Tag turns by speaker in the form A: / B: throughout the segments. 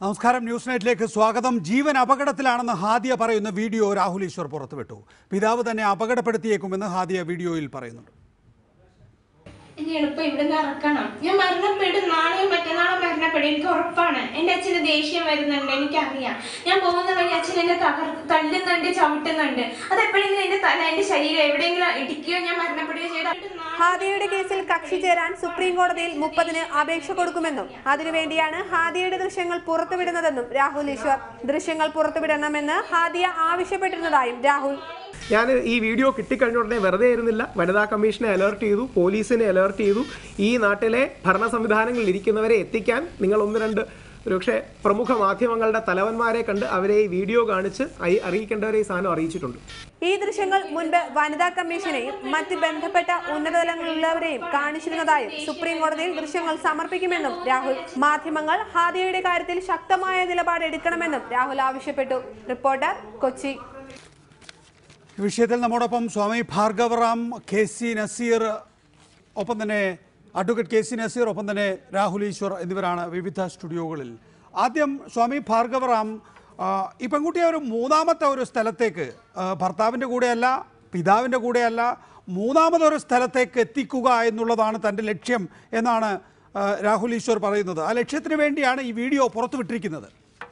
A: നമസ്കാരം ന്യൂസ് നൈറ്റിലേക്ക് സ്വാഗതം ജീവൻ അപകടത്തിലാണെന്ന് ഹാദിയ പറയുന്ന വീഡിയോ രാഹുൽ ഈശ്വർ പുറത്തുവിട്ടു പിതാവ് തന്നെ അപകടപ്പെടുത്തിയേക്കുമെന്ന് ഹാദിയ വീഡിയോയിൽ പറയുന്നുണ്ട്
B: എന്നെ എളുപ്പം ഇവിടുന്ന് ഇറക്കണം ഞാൻ മരണപ്പെടും നാളെയോ മറ്റന്നാളോ മരണപ്പെടും എനിക്ക് ഉറപ്പാണ് എന്റെ അച്ഛന് ദേഷ്യം വരുന്നുണ്ട് എനിക്കറിയാം ഞാൻ പോകുന്ന വഴി അച്ഛൻ എന്നെ തകർ തല്ലുന്നുണ്ട് ചവിട്ടുന്നുണ്ട് അത് എപ്പോഴെങ്കിലും എന്റെ തല എന്റെ ശരീരം എവിടെയെങ്കിലും ഇടിക്കുകയോ ഞാൻ മരണപ്പെടുകയോ ചെയ്താൽ
C: ഹാദിയയുടെ കേസിൽ കക്ഷി ചേരാൻ സുപ്രീം കോടതിയിൽ മുപ്പതിന് അപേക്ഷ കൊടുക്കുമെന്നും അതിനുവേണ്ടിയാണ് ഹാദിയയുടെ ദൃശ്യങ്ങൾ പുറത്തുവിടുന്നതെന്നും രാഹുൽ ഈശ്വർ ദൃശ്യങ്ങൾ പുറത്തുവിടണമെന്ന് ഹാദിയ ആവശ്യപ്പെട്ടിരുന്നതായും രാഹുൽ
D: ഞാൻ ഈ വീഡിയോ കിട്ടിക്കഴിഞ്ഞ ഉടനെ വെറുതെ ഇരുന്നില്ല വനിതാ കമ്മീഷനെ അലേർട്ട് ചെയ്തു പോലീസിനെ അലേർട്ട് ചെയ്തു ഈ നാട്ടിലെ ഭരണ സംവിധാനങ്ങളിൽ ഇരിക്കുന്നവരെ എത്തിക്കാൻ നിങ്ങൾ ഒന്ന് രണ്ട് ഒരുപക്ഷെ പ്രമുഖ മാധ്യമങ്ങളുടെ തലവന്മാരെ കണ്ട് അവരെ ഈ വീഡിയോ കാണിച്ച് അയി- അറിയിക്കേണ്ടവരെ ഈ സാധനം അറിയിച്ചിട്ടുണ്ട്
C: ഈ ദൃശ്യങ്ങൾ മുൻപ് വനിതാ കമ്മീഷനെയും മറ്റ് ബന്ധപ്പെട്ട ഉന്നതതലങ്ങളിലുള്ളവരെയും കാണിച്ചിരുന്നതായും സുപ്രീം കോടതിയിൽ ദൃശ്യങ്ങൾ സമർപ്പിക്കുമെന്നും രാഹുൽ മാധ്യമങ്ങൾ ഹാദിയയുടെ കാര്യത്തിൽ ശക്തമായ നിലപാട് എടുക്കണമെന്നും രാഹുൽ ആവശ്യപ്പെട്ടു റിപ്പോർട്ടർ കൊച്ചി
A: ഈ വിഷയത്തിൽ നമ്മോടൊപ്പം സ്വാമി ഭാർഗവറാം കെ സി നസീർ ഒപ്പം തന്നെ അഡ്വക്കേറ്റ് കെ സി നസീർ ഒപ്പം തന്നെ രാഹുൽ ഈശ്വർ എന്നിവരാണ് വിവിധ സ്റ്റുഡിയോകളിൽ ആദ്യം സ്വാമി ഭാർഗവറാം ആ, ഈ പെൺകുട്ടിയെ ഒരു മൂന്നാമത്തെ ഒരു സ്ഥലത്തേക്ക് ആ, ഭർത്താവിൻ്റെ കൂടെയല്ല പിതാവിൻ്റെ കൂടെയല്ല മൂന്നാമതൊരു സ്ഥലത്തേക്ക് എത്തിക്കുക എന്നുള്ളതാണ് തൻ്റെ ലക്ഷ്യം എന്നാണ് ആ, രാഹുൽ ഈശ്വർ പറയുന്നത് ആ ലക്ഷ്യത്തിന് വേണ്ടിയാണ് ഈ വീഡിയോ പുറത്തുവിട്ടിരിക്കുന്നത്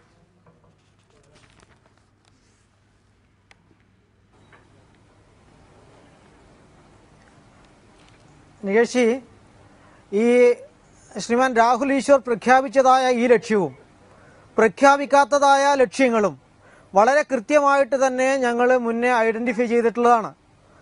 E: നികേഷി ഈ ശ്രീമാൻ രാഹുൽ ഈശ്വർ പ്രഖ്യാപിച്ചതായ ഈ ലക്ഷ്യവും പ്രഖ്യാപിക്കാത്തതായ ലക്ഷ്യങ്ങളും വളരെ കൃത്യമായിട്ട് തന്നെ ഞങ്ങൾ മുന്നേ ഐഡന്റിഫൈ ചെയ്തിട്ടുള്ളതാണ്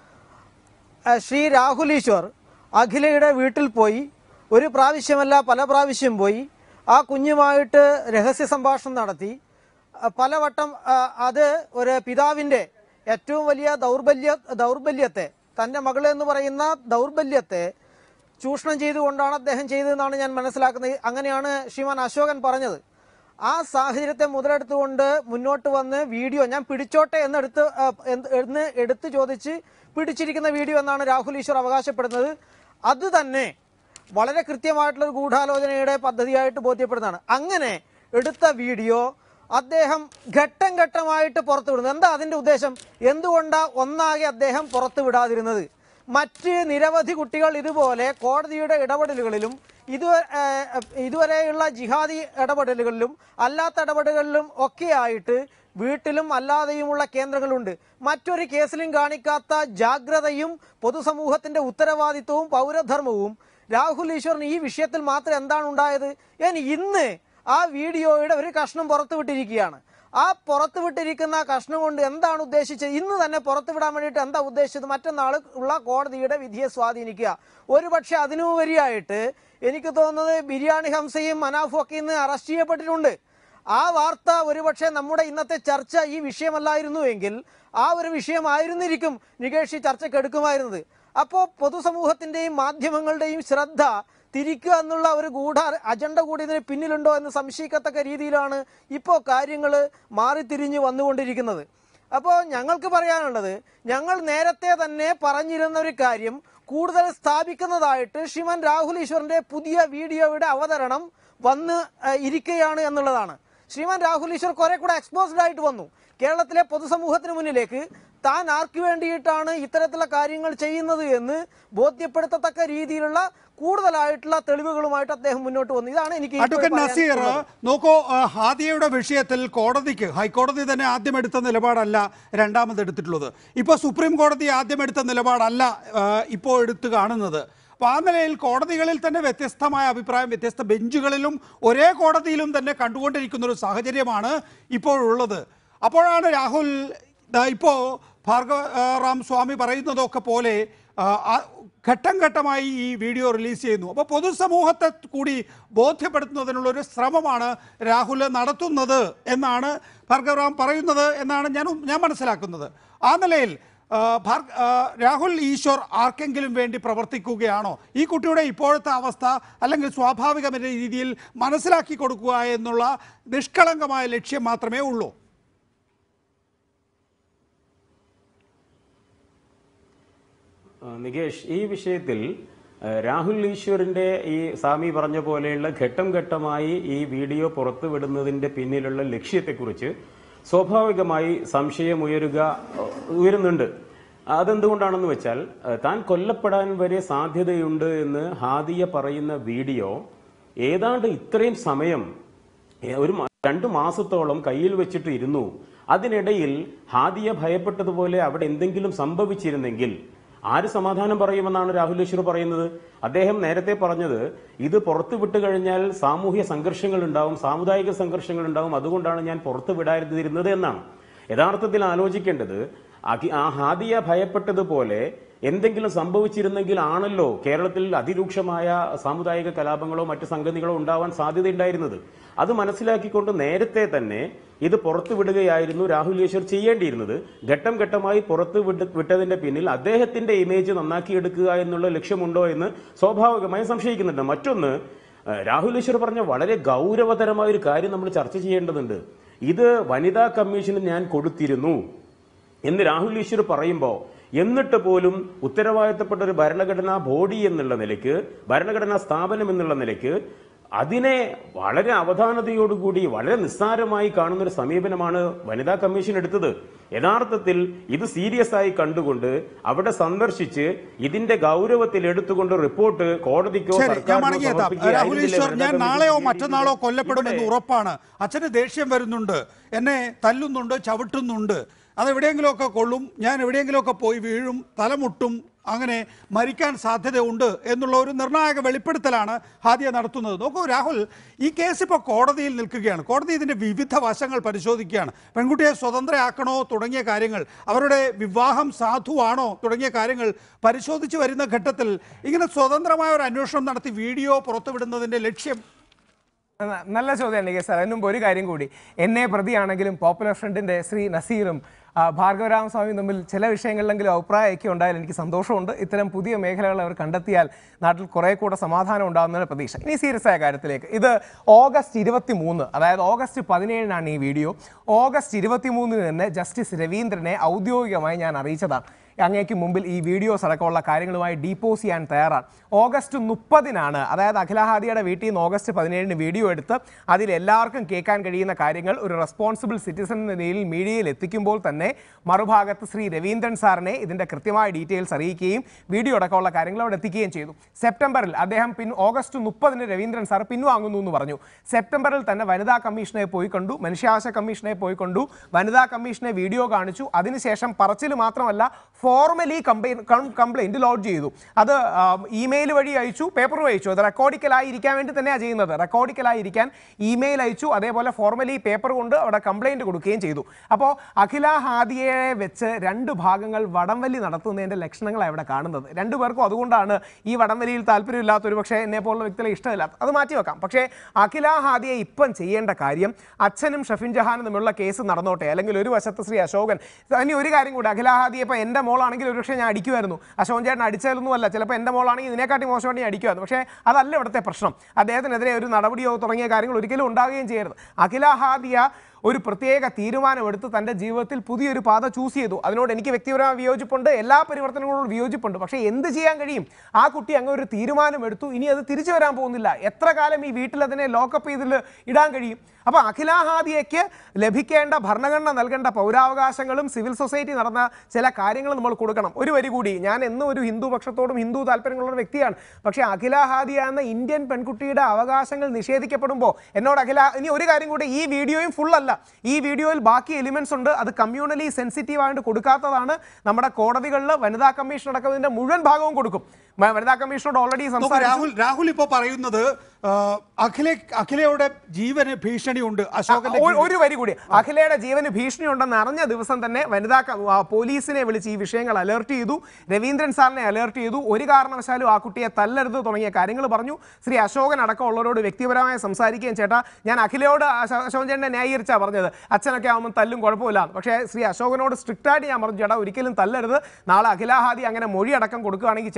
E: ആ, ശ്രീ രാഹുൽ ഈശ്വർ അഖിലയുടെ വീട്ടിൽ പോയി ഒരു പ്രാവശ്യമല്ല പല പ്രാവശ്യം പോയി ആ കുഞ്ഞുമായിട്ട് രഹസ്യ സംഭാഷണം നടത്തി ആ, പലവട്ടം ആ, അത് ഒരു പിതാവിൻ്റെ ഏറ്റവും വലിയ ദൗർബല്യ ദൗർബല്യത്തെ തൻ്റെ മകൾ എന്ന് പറയുന്ന ദൗർബല്യത്തെ ചൂഷണം ചെയ്തുകൊണ്ടാണ് അദ്ദേഹം ചെയ്തതെന്നാണ് ഞാൻ മനസ്സിലാക്കുന്നത് അങ്ങനെയാണ് ശ്രീമാൻ അശോകൻ പറഞ്ഞത് ആ സാഹചര്യത്തെ മുതലെടുത്തുകൊണ്ട് മുന്നോട്ട് വന്ന് വീഡിയോ ഞാൻ പിടിച്ചോട്ടെ എന്നെടുത്ത് ആ, എന്ത് എന്ന് എടുത്ത് ചോദിച്ച് പിടിച്ചിരിക്കുന്ന വീഡിയോ എന്നാണ് രാഹുൽ ഈശ്വർ അവകാശപ്പെടുന്നത് അത് തന്നെ വളരെ കൃത്യമായിട്ടുള്ള ഒരു ഗൂഢാലോചനയുടെ പദ്ധതിയായിട്ട് ബോധ്യപ്പെടുന്നതാണ് അങ്ങനെ എടുത്ത വീഡിയോ അദ്ദേഹം ഘട്ടം ഘട്ടമായിട്ട് പുറത്തുവിടുന്നത് എന്താ അതിന്റെ ഉദ്ദേശം എന്തുകൊണ്ടാ ഒന്നാകെ അദ്ദേഹം പുറത്തു വിടാതിരുന്നത് മറ്റ് നിരവധി കുട്ടികൾ ഇതുപോലെ കോടതിയുടെ ഇടപെടലുകളിലും ഇത് ഇതുവരെയുള്ള ജിഹാദി ഇടപെടലുകളിലും അല്ലാത്ത ഇടപെടലുകളിലും ഒക്കെ ആയിട്ട് വീട്ടിലും അല്ലാതെയുമുള്ള കേന്ദ്രങ്ങളുണ്ട് മറ്റൊരു കേസിലും കാണിക്കാത്ത ജാഗ്രതയും പൊതുസമൂഹത്തിന്റെ ഉത്തരവാദിത്വവും പൗരധർമ്മവും രാഹുൽ ഈശ്വറിന് ഈ വിഷയത്തിൽ മാത്രം എന്താണ് ഉണ്ടായത് ഇനി ഇന്ന് ആ വീഡിയോയുടെ ഒരു കഷ്ണം പുറത്തുവിട്ടിരിക്കുകയാണ് ആ പുറത്തുവിട്ടിരിക്കുന്ന കഷ്ണം കൊണ്ട് എന്താണ് ഉദ്ദേശിച്ചത് ഇന്ന് തന്നെ പുറത്തുവിടാൻ വേണ്ടിയിട്ട് എന്താ ഉദ്ദേശിച്ചത് മറ്റന്നാൾ ഉള്ള കോടതിയുടെ വിധിയെ സ്വാധീനിക്കുക ഒരുപക്ഷെ അതിനുപരിയായിട്ട് എനിക്ക് തോന്നുന്നത് ബിരിയാണി ഹംസയും മനാഫും ഒക്കെ ഇന്ന് അറസ്റ്റ് ചെയ്യപ്പെട്ടിട്ടുണ്ട് ആ വാർത്ത ഒരുപക്ഷെ നമ്മുടെ ഇന്നത്തെ ചർച്ച ഈ വിഷയമല്ലായിരുന്നു എങ്കിൽ ആ ഒരു വിഷയമായിരുന്നിരിക്കും നികേഷ് ഈ ചർച്ചയ്ക്ക് എടുക്കുമായിരുന്നത് അപ്പോൾ പൊതുസമൂഹത്തിന്റെയും മാധ്യമങ്ങളുടെയും ശ്രദ്ധ തിരിക്കുക എന്നുള്ള ഒരു ഗൂഢ അജണ്ട കൂടി ഇതിന് പിന്നിലുണ്ടോ എന്ന് സംശയിക്കത്തക്ക രീതിയിലാണ് ഇപ്പോൾ കാര്യങ്ങൾ മാറിത്തിരിഞ്ഞ് വന്നുകൊണ്ടിരിക്കുന്നത് അപ്പോൾ ഞങ്ങൾക്ക് പറയാനുള്ളത് ഞങ്ങൾ നേരത്തെ തന്നെ പറഞ്ഞിരുന്ന ഒരു കാര്യം കൂടുതൽ സ്ഥാപിക്കുന്നതായിട്ട് ശ്രീമാൻ രാഹുൽ ഈശ്വറിന്റെ പുതിയ വീഡിയോയുടെ അവതരണം വന്ന് ഏഹ്, ഇരിക്കുകയാണ് എന്നുള്ളതാണ് ശ്രീമാൻ രാഹുൽ ഈശ്വർ കുറെ കൂടെ എക്സ്പോസ്ഡ് ആയിട്ട് വന്നു കേരളത്തിലെ പൊതുസമൂഹത്തിന് മുന്നിലേക്ക് താൻ ആർക്ക് വേണ്ടിയിട്ടാണ് ഇത്തരത്തിലുള്ള കാര്യങ്ങൾ ചെയ്യുന്നത് എന്ന് ബോധ്യപ്പെടുത്തത്തക്ക രീതിയിലുള്ള കൂടുതലായിട്ടുള്ള തെളിവുകളുമായിട്ട് അദ്ദേഹം മുന്നോട്ട് വന്നു ഇതാണ് എനിക്ക് ഇപ്പോൾ
A: അഡ്വക്കേറ്റ് നസീർ
E: പറയാനുള്ളത്.
A: നോക്കൂ ആ, ഹാദിയയുടെ വിഷയത്തിൽ കോടതിക്ക് ഹൈക്കോടതി തന്നെ ആദ്യം എടുത്ത നിലപാടല്ല രണ്ടാമത് എടുത്തിട്ടുള്ളത് ഇപ്പോൾ സുപ്രീം കോടതി ആദ്യം എടുത്ത നിലപാടല്ല ആ, ഇപ്പോൾ എടുത്തു കാണുന്നത് അപ്പോൾ ആ നിലയിൽ കോടതികളിൽ തന്നെ വ്യത്യസ്തമായ അഭിപ്രായം വ്യത്യസ്ത ബെഞ്ചുകളിലും ഒരേ കോടതിയിലും തന്നെ കണ്ടുകൊണ്ടിരിക്കുന്ന ഒരു സാഹചര്യമാണ് ഇപ്പോഴുള്ളത് അപ്പോഴാണ് രാഹുൽ ദാ ഇപ്പോൾ ഭാർഗവ ആ, റാം സ്വാമി പറയുന്നതൊക്കെ പോലെ ആ, ആ, ഘട്ടം ഘട്ടമായി ഈ വീഡിയോ റിലീസ് ചെയ്യുന്നു അപ്പോൾ പൊതുസമൂഹത്തെ കൂടി ബോധ്യപ്പെടുത്തുന്നതിനുള്ള ഒരു ശ്രമമാണ് രാഹുൽ നടത്തുന്നത് എന്നാണ് ഭാർഗവറാം പറയുന്നത് എന്നാണ് ഞാൻ ഞാൻ മനസ്സിലാക്കുന്നത് ആ നിലയിൽ ആ, ഭാർ- ആ, രാഹുൽ ഈശ്വർ ആർക്കെങ്കിലും വേണ്ടി പ്രവർത്തിക്കുകയാണോ ഈ കുട്ടിയുടെ ഇപ്പോഴത്തെ അവസ്ഥ അല്ലെങ്കിൽ സ്വാഭാവികമായ രീതിയിൽ മനസ്സിലാക്കി കൊടുക്കുക എന്നുള്ള നിഷ്കളങ്കമായ ലക്ഷ്യം മാത്രമേ ഉള്ളൂ
F: ആ, നികേഷ് ഈ വിഷയത്തിൽ ഏഹ് രാഹുൽ ഈശ്വറിന്റെ ഈ സ്വാമി പറഞ്ഞ പോലെയുള്ള ഘട്ടം ഘട്ടമായി ഈ വീഡിയോ പുറത്തുവിടുന്നതിന്റെ പിന്നിലുള്ള ലക്ഷ്യത്തെക്കുറിച്ച് സ്വാഭാവികമായി സംശയമുയരുക ഏഹ് ഉയരുന്നുണ്ട് അതെന്തുകൊണ്ടാണെന്ന് വെച്ചാൽ ഏഹ് താൻ കൊല്ലപ്പെടാൻ വരെ സാധ്യതയുണ്ട് എന്ന് ഹാദിയ പറയുന്ന വീഡിയോ ഏതാണ്ട് ഇത്രയും സമയം ഏ, ഒരു മ- രണ്ടു മാസത്തോളം കയ്യിൽ വെച്ചിട്ട് ഇരുന്നു അതിനിടയിൽ ഹാദിയ ഭയപ്പെട്ടതുപോലെ അവിടെ എന്തെങ്കിലും സംഭവിച്ചിരുന്നെങ്കിൽ ആര് സമാധാനം പറയുമെന്നാണ് രാഹുൽ ഈശ്വർ പറയുന്നത് അദ്ദേഹം നേരത്തെ പറഞ്ഞത് ഇത് പുറത്തു വിട്ടു കഴിഞ്ഞാൽ സാമൂഹ്യ സംഘർഷങ്ങൾ ഉണ്ടാവും സാമുദായിക സംഘർഷങ്ങൾ ഉണ്ടാവും അതുകൊണ്ടാണ് ഞാൻ പുറത്തു വിടാതിരുന്നത് എന്നാണ് യഥാർത്ഥത്തിൽ ആലോചിക്കേണ്ടത് അഖി- ആ ഹാദിയ ഭയപ്പെട്ടതുപോലെ എന്തെങ്കിലും സംഭവിച്ചിരുന്നെങ്കിൽ ആണല്ലോ കേരളത്തിൽ അതിരൂക്ഷമായ സാമുദായിക കലാപങ്ങളോ മറ്റു സംഗതികളോ ഉണ്ടാവാൻ സാധ്യതയുണ്ടായിരുന്നത് അത് മനസ്സിലാക്കിക്കൊണ്ട് നേരത്തെ തന്നെ ഇത് പുറത്തു വിടുകയായിരുന്നു രാഹുൽ ഈശ്വർ ചെയ്യേണ്ടിയിരുന്നത് ഘട്ടം ഘട്ടമായി പുറത്തു വിട്ട് വിട്ടതിന്റെ പിന്നിൽ അദ്ദേഹത്തിന്റെ ഇമേജ് നന്നാക്കിയെടുക്കുക എന്നുള്ള ലക്ഷ്യമുണ്ടോ എന്ന് സ്വാഭാവികമായി സംശയിക്കുന്നുണ്ട് മറ്റൊന്ന് ഏഹ് രാഹുൽ ഈശ്വർ പറഞ്ഞ വളരെ ഗൗരവതരമായ ഒരു കാര്യം നമ്മൾ ചർച്ച ചെയ്യേണ്ടതുണ്ട് ഇത് വനിതാ കമ്മീഷന് ഞാൻ കൊടുത്തിരുന്നു എന്ന് രാഹുൽ ഈശ്വർ പറയുമ്പോൾ എന്നിട്ട് പോലും ഉത്തരവാദിത്തപ്പെട്ട ഒരു ഭരണഘടനാ ബോഡി എന്നുള്ള നിലയ്ക്ക് ഭരണഘടനാ സ്ഥാപനം എന്നുള്ള നിലയ്ക്ക് അതിനെ വളരെ അവധാനതയോടുകൂടി വളരെ നിസ്സാരമായി കാണുന്ന ഒരു സമീപനമാണ് വനിതാ കമ്മീഷൻ എടുത്തത് യഥാർത്ഥത്തിൽ ഇത് സീരിയസ് ആയി കണ്ടുകൊണ്ട് അവിടെ സന്ദർശിച്ച് ഇതിന്റെ ഗൗരവത്തിൽ എടുത്തുകൊണ്ട് റിപ്പോർട്ട് കോടതിക്കോ
A: ശരി ഞാൻ
F: സർക്കാരിനോ
A: മടങ്ങിയെത്താം രാഹുൽ
F: സമർപ്പിക്കുകയായിരുന്നില്ലേ
A: ഈശ്വർ
F: വനിതാ
A: ഞാൻ
F: കമ്മീഷൻ
A: നാളെയോ
F: ചെയ്യേണ്ടിയിരുന്നത്?
A: മറ്റന്നാളോ കൊല്ലപ്പെടുമെന്ന്
F: ഇവിടെ
A: ഉറപ്പാണ് അച്ഛന് ദേഷ്യം വരുന്നുണ്ട് എന്നെ തല്ലുന്നുണ്ട് ചവിട്ടുന്നുണ്ട് അത് എവിടെയെങ്കിലുമൊക്കെ കൊള്ളും ഞാൻ എവിടെയെങ്കിലുമൊക്കെ പോയി വീഴും തലമുട്ടും അങ്ങനെ മരിക്കാൻ സാധ്യതയുണ്ട് എന്നുള്ള ഒരു നിർണായക വെളിപ്പെടുത്തലാണ് ഹാദിയ നടത്തുന്നത് നോക്കൂ രാഹുൽ ഈ കേസ് ഇപ്പോൾ കോടതിയിൽ നിൽക്കുകയാണ് കോടതി ഇതിൻ്റെ വിവിധ വശങ്ങൾ പരിശോധിക്കുകയാണ് പെൺകുട്ടിയെ സ്വതന്ത്രയാക്കണോ തുടങ്ങിയ കാര്യങ്ങൾ അവരുടെ വിവാഹം സാധുവാണോ തുടങ്ങിയ കാര്യങ്ങൾ പരിശോധിച്ച് വരുന്ന ഘട്ടത്തിൽ ഇങ്ങനെ സ്വതന്ത്രമായ ഒരു അന്വേഷണം നടത്തി വീഡിയോ പുറത്തുവിടുന്നതിൻ്റെ ലക്ഷ്യം
D: ന- നല്ല ചോദ്യമാണ് നികേഷ് സാർ അതിന് മുമ്പ് ഒരു കാര്യം കൂടി എന്നെ പ്രതിയാണെങ്കിലും പോപ്പുലർ ഫ്രണ്ടിന്റെ ശ്രീ നസീറും ആ, ഭാർഗവരാമസ്വാമിയും തമ്മിൽ ചില വിഷയങ്ങളിലെങ്കിലും അഭിപ്രായ ഐക്യം ഉണ്ടായാൽ എനിക്ക് സന്തോഷമുണ്ട് ഇത്തരം പുതിയ മേഖലകൾ അവർ കണ്ടെത്തിയാൽ നാട്ടിൽ കുറെ കൂടെ സമാധാനം ഉണ്ടാകുന്നതിന് പ്രതീക്ഷ ഇനി സീരിയസ് ആയ കാര്യത്തിലേക്ക് ഇത് ഓഗസ്റ്റ് ഇരുപത്തി മൂന്ന് അതായത് ഓഗസ്റ്റ് പതിനേഴിനാണ് ഈ വീഡിയോ ഓഗസ്റ്റ് ഇരുപത്തി മൂന്നിന് തന്നെ ജസ്റ്റിസ് രവീന്ദ്രനെ ഔദ്യോഗികമായി ഞാൻ അറിയിച്ചതാണ് അങ്ങേക്ക് മുമ്പിൽ ഈ വീഡിയോസ് അടക്കമുള്ള കാര്യങ്ങളുമായി ഡീപ്പോസ് ചെയ്യാൻ തയ്യാറാണ് ഓഗസ്റ്റ് മുപ്പതിനാണ് അതായത് അഖിലഹാദിയുടെ വീട്ടിൽ നിന്ന് ഓഗസ്റ്റ് പതിനേഴിന് വീഡിയോ എടുത്ത് അതിൽ എല്ലാവർക്കും കേൾക്കാൻ കഴിയുന്ന കാര്യങ്ങൾ ഒരു റെസ്പോൺസിബിൾ സിറ്റിസൺ എന്ന നിലയിൽ മീഡിയയിൽ എത്തിക്കുമ്പോൾ തന്നെ മറുഭാഗത്ത് ശ്രീ രവീന്ദ്രൻ സാറിനെ ഇതിൻ്റെ കൃത്യമായ ഡീറ്റെയിൽസ് അറിയിക്കുകയും വീഡിയോ അടക്കമുള്ള കാര്യങ്ങൾ അവിടെ എത്തിക്കുകയും ചെയ്തു സെപ്റ്റംബറിൽ അദ്ദേഹം പിൻ ഓഗസ്റ്റ് മുപ്പതിന് രവീന്ദ്രൻ സാർ പിൻവാങ്ങുന്നു എന്ന് പറഞ്ഞു സെപ്റ്റംബറിൽ തന്നെ വനിതാ കമ്മീഷനെ പോയി കണ്ടു മനുഷ്യാവകാശ കമ്മീഷനെ പോയി കണ്ടു വനിതാ കമ്മീഷനെ വീഡിയോ കാണിച്ചു അതിനുശേഷം പറച്ചിൽ മാത്രമല്ല ഫോർമലി കംപ്ലൈന്റ് ലോഡ് ചെയ്തു അത് ഇമെയിൽ വഴി അയച്ചു പേപ്പർ അയച്ചു അത് റെക്കോർഡിക്കലായി ഇരിക്കാൻ വേണ്ടി തന്നെയാണ് ചെയ്യുന്നത് റെക്കോർഡിക്കലായി ഇരിക്കാൻ ഇമെയിൽ അയച്ചു അതേപോലെ ഫോർമലി പേപ്പർ കൊണ്ട് അവിടെ കംപ്ലൈന്റ് കൊടുക്കുകയും ചെയ്തു അപ്പോൾ അഖില ഹാദിയെ വെച്ച് രണ്ട് ഭാഗങ്ങൾ വടംവലി നടത്തുന്നതിന്റെ ലക്ഷണങ്ങളാണ് ഇവിടെ കാണുന്നത് രണ്ടുപേർക്കും അതുകൊണ്ടാണ് ഈ വടംവലിയിൽ താല്പര്യമില്ലാത്ത ഒരു പക്ഷേ എന്നെ പോലുള്ള വ്യക്തികളെ ഇഷ്ടമില്ലാത്ത അത് മാറ്റി വെക്കാം പക്ഷേ അഖില ഹാദിയെ ഇപ്പം ചെയ്യേണ്ട കാര്യം അച്ഛനും ഷഫിൻ ജഹാനും തമ്മിലുള്ള കേസ് നടന്നോട്ടെ അല്ലെങ്കിൽ ഒരു വശത്ത് ശ്രീ അശോകൻ ഇനി ഒരു കാര്യം കൂടി അഖില ഹാദിയെ ഇപ്പോൾ എൻ്റെ മോളാണെങ്കിൽ ഒരുപക്ഷെ ഞാൻ അടിക്കുമായിരുന്നു അശോകൻ ചേട്ടൻ അടിച്ചാലൊന്നും അല്ല ചിലപ്പോൾ എൻ്റെ മോളാണെങ്കിൽ ഇതിനെക്കാട്ടി മോശമായിട്ട് ഞാൻ അടിക്കുമായിരുന്നു പക്ഷേ അതല്ല ഇവിടുത്തെ പ്രശ്നം അദ്ദേഹത്തിനെതിരെ ഒരു നടപടിയോ തുടങ്ങിയ കാര്യങ്ങൾ ഒരിക്കലും ഉണ്ടാവുകയും ചെയ്യരുത് അഖില ഹാദിയ ഒരു പ്രത്യേക തീരുമാനമെടുത്ത് തൻ്റെ ജീവിതത്തിൽ പുതിയൊരു പാത ചൂസ് ചെയ്തു അതിനോട് എനിക്ക് വ്യക്തിപരമായ വിയോജിപ്പുണ്ട് എല്ലാ പരിവർത്തനങ്ങളോടും വിയോജിപ്പുണ്ട് പക്ഷേ എന്ത് ചെയ്യാൻ കഴിയും ആ കുട്ടി അങ്ങ് ഒരു തീരുമാനമെടുത്തു ഇനി അത് തിരിച്ചു വരാൻ പോകുന്നില്ല എത്ര കാലം ഈ വീട്ടിൽ അതിനെ ലോക്കപ്പ് ചെയ്തിൽ ഇടാൻ കഴിയും അപ്പോൾ അഖിലാഹാദിയയ്ക്ക് ലഭിക്കേണ്ട ഭരണഘടന നൽകേണ്ട പൗരാവകാശങ്ങളും സിവിൽ സൊസൈറ്റി നടന്ന ചില കാര്യങ്ങളും നമ്മൾ കൊടുക്കണം ഒരു വരി കൂടി ഞാൻ എന്നും ഒരു ഹിന്ദു പക്ഷത്തോടും ഹിന്ദു താല്പര്യങ്ങളുള്ള ഒരു വ്യക്തിയാണ് പക്ഷേ അഖിലാഹാദിയ എന്ന ഇന്ത്യൻ പെൺകുട്ടിയുടെ അവകാശങ്ങൾ നിഷേധിക്കപ്പെടുമ്പോൾ എന്നോട് അഖില ഇനി ഒരു കാര്യം കൂടി ഈ വീഡിയോയും ഫുൾ അല്ല ഈ വീഡിയോയിൽ ബാക്കി എലിമെന്റ്സ് ഉണ്ട് അത് കമ്മ്യൂണലി സെൻസിറ്റീവ് ആയിട്ട് കൊടുക്കാത്തതാണ് നമ്മുടെ കോടതികളിൽ വനിതാ കമ്മീഷൻ അടക്കം ഇതിന്റെ മുഴുവൻ ഭാഗവും കൊടുക്കും മ- വനിതാ കമ്മീഷനോട് ഓൾറെഡി
A: നോക്കൂ,
D: സംസാരിച്ചു
A: രാഹുൽ രാഹുൽ ഇപ്പോ പറയുന്നത് ആ, അഖില അഖിലയുടെ ജീവന് ഭീഷണിയുണ്ട് അശോകന്റെ
D: ഒ-
A: ജീവന്
D: ഒരു വരി കൂടി അഖിലയുടെ ജീവന് ഭീഷണിയുണ്ടെന്ന് അറിഞ്ഞ ദിവസം തന്നെ വനിതാ ക- ആ, പോലീസിനെ വിളിച്ച് ഈ വിഷയങ്ങൾ അലേർട്ട് ചെയ്തു രവീന്ദ്രൻ സാറിനെ അലേർട്ട് ചെയ്തു ഒരു കാരണവശാലും ആ കുട്ടിയെ തല്ലരുത് തുടങ്ങിയ കാര്യങ്ങൾ പറഞ്ഞു ശ്രീ അശോകൻ അടക്കമുള്ളവരോട് വ്യക്തിപരമായി സംസാരിക്കുകയും ചേട്ടാ ഞാൻ അഖിലയോട് അശ- അശോകൻ ചേട്ടനെ ന്യായീകരിച്ചാ പറഞ്ഞത് അച്ഛനൊക്കെ ആകുമ്പോൾ തല്ലും കുഴപ്പമില്ല പക്ഷേ ശ്രീ അശോകനോട് സ്ട്രിക്റ്റ് ആയിട്ട് ഞാൻ പറഞ്ഞു ചേട്ടാ ഒരിക്കലും തല്ലരുത് നാളെ അഖിലാഹാദി അങ്ങനെ മൊഴി അടക്കം കൊടുക്കുകയാണെങ്കിൽ ചേട്ടന് ദോഷം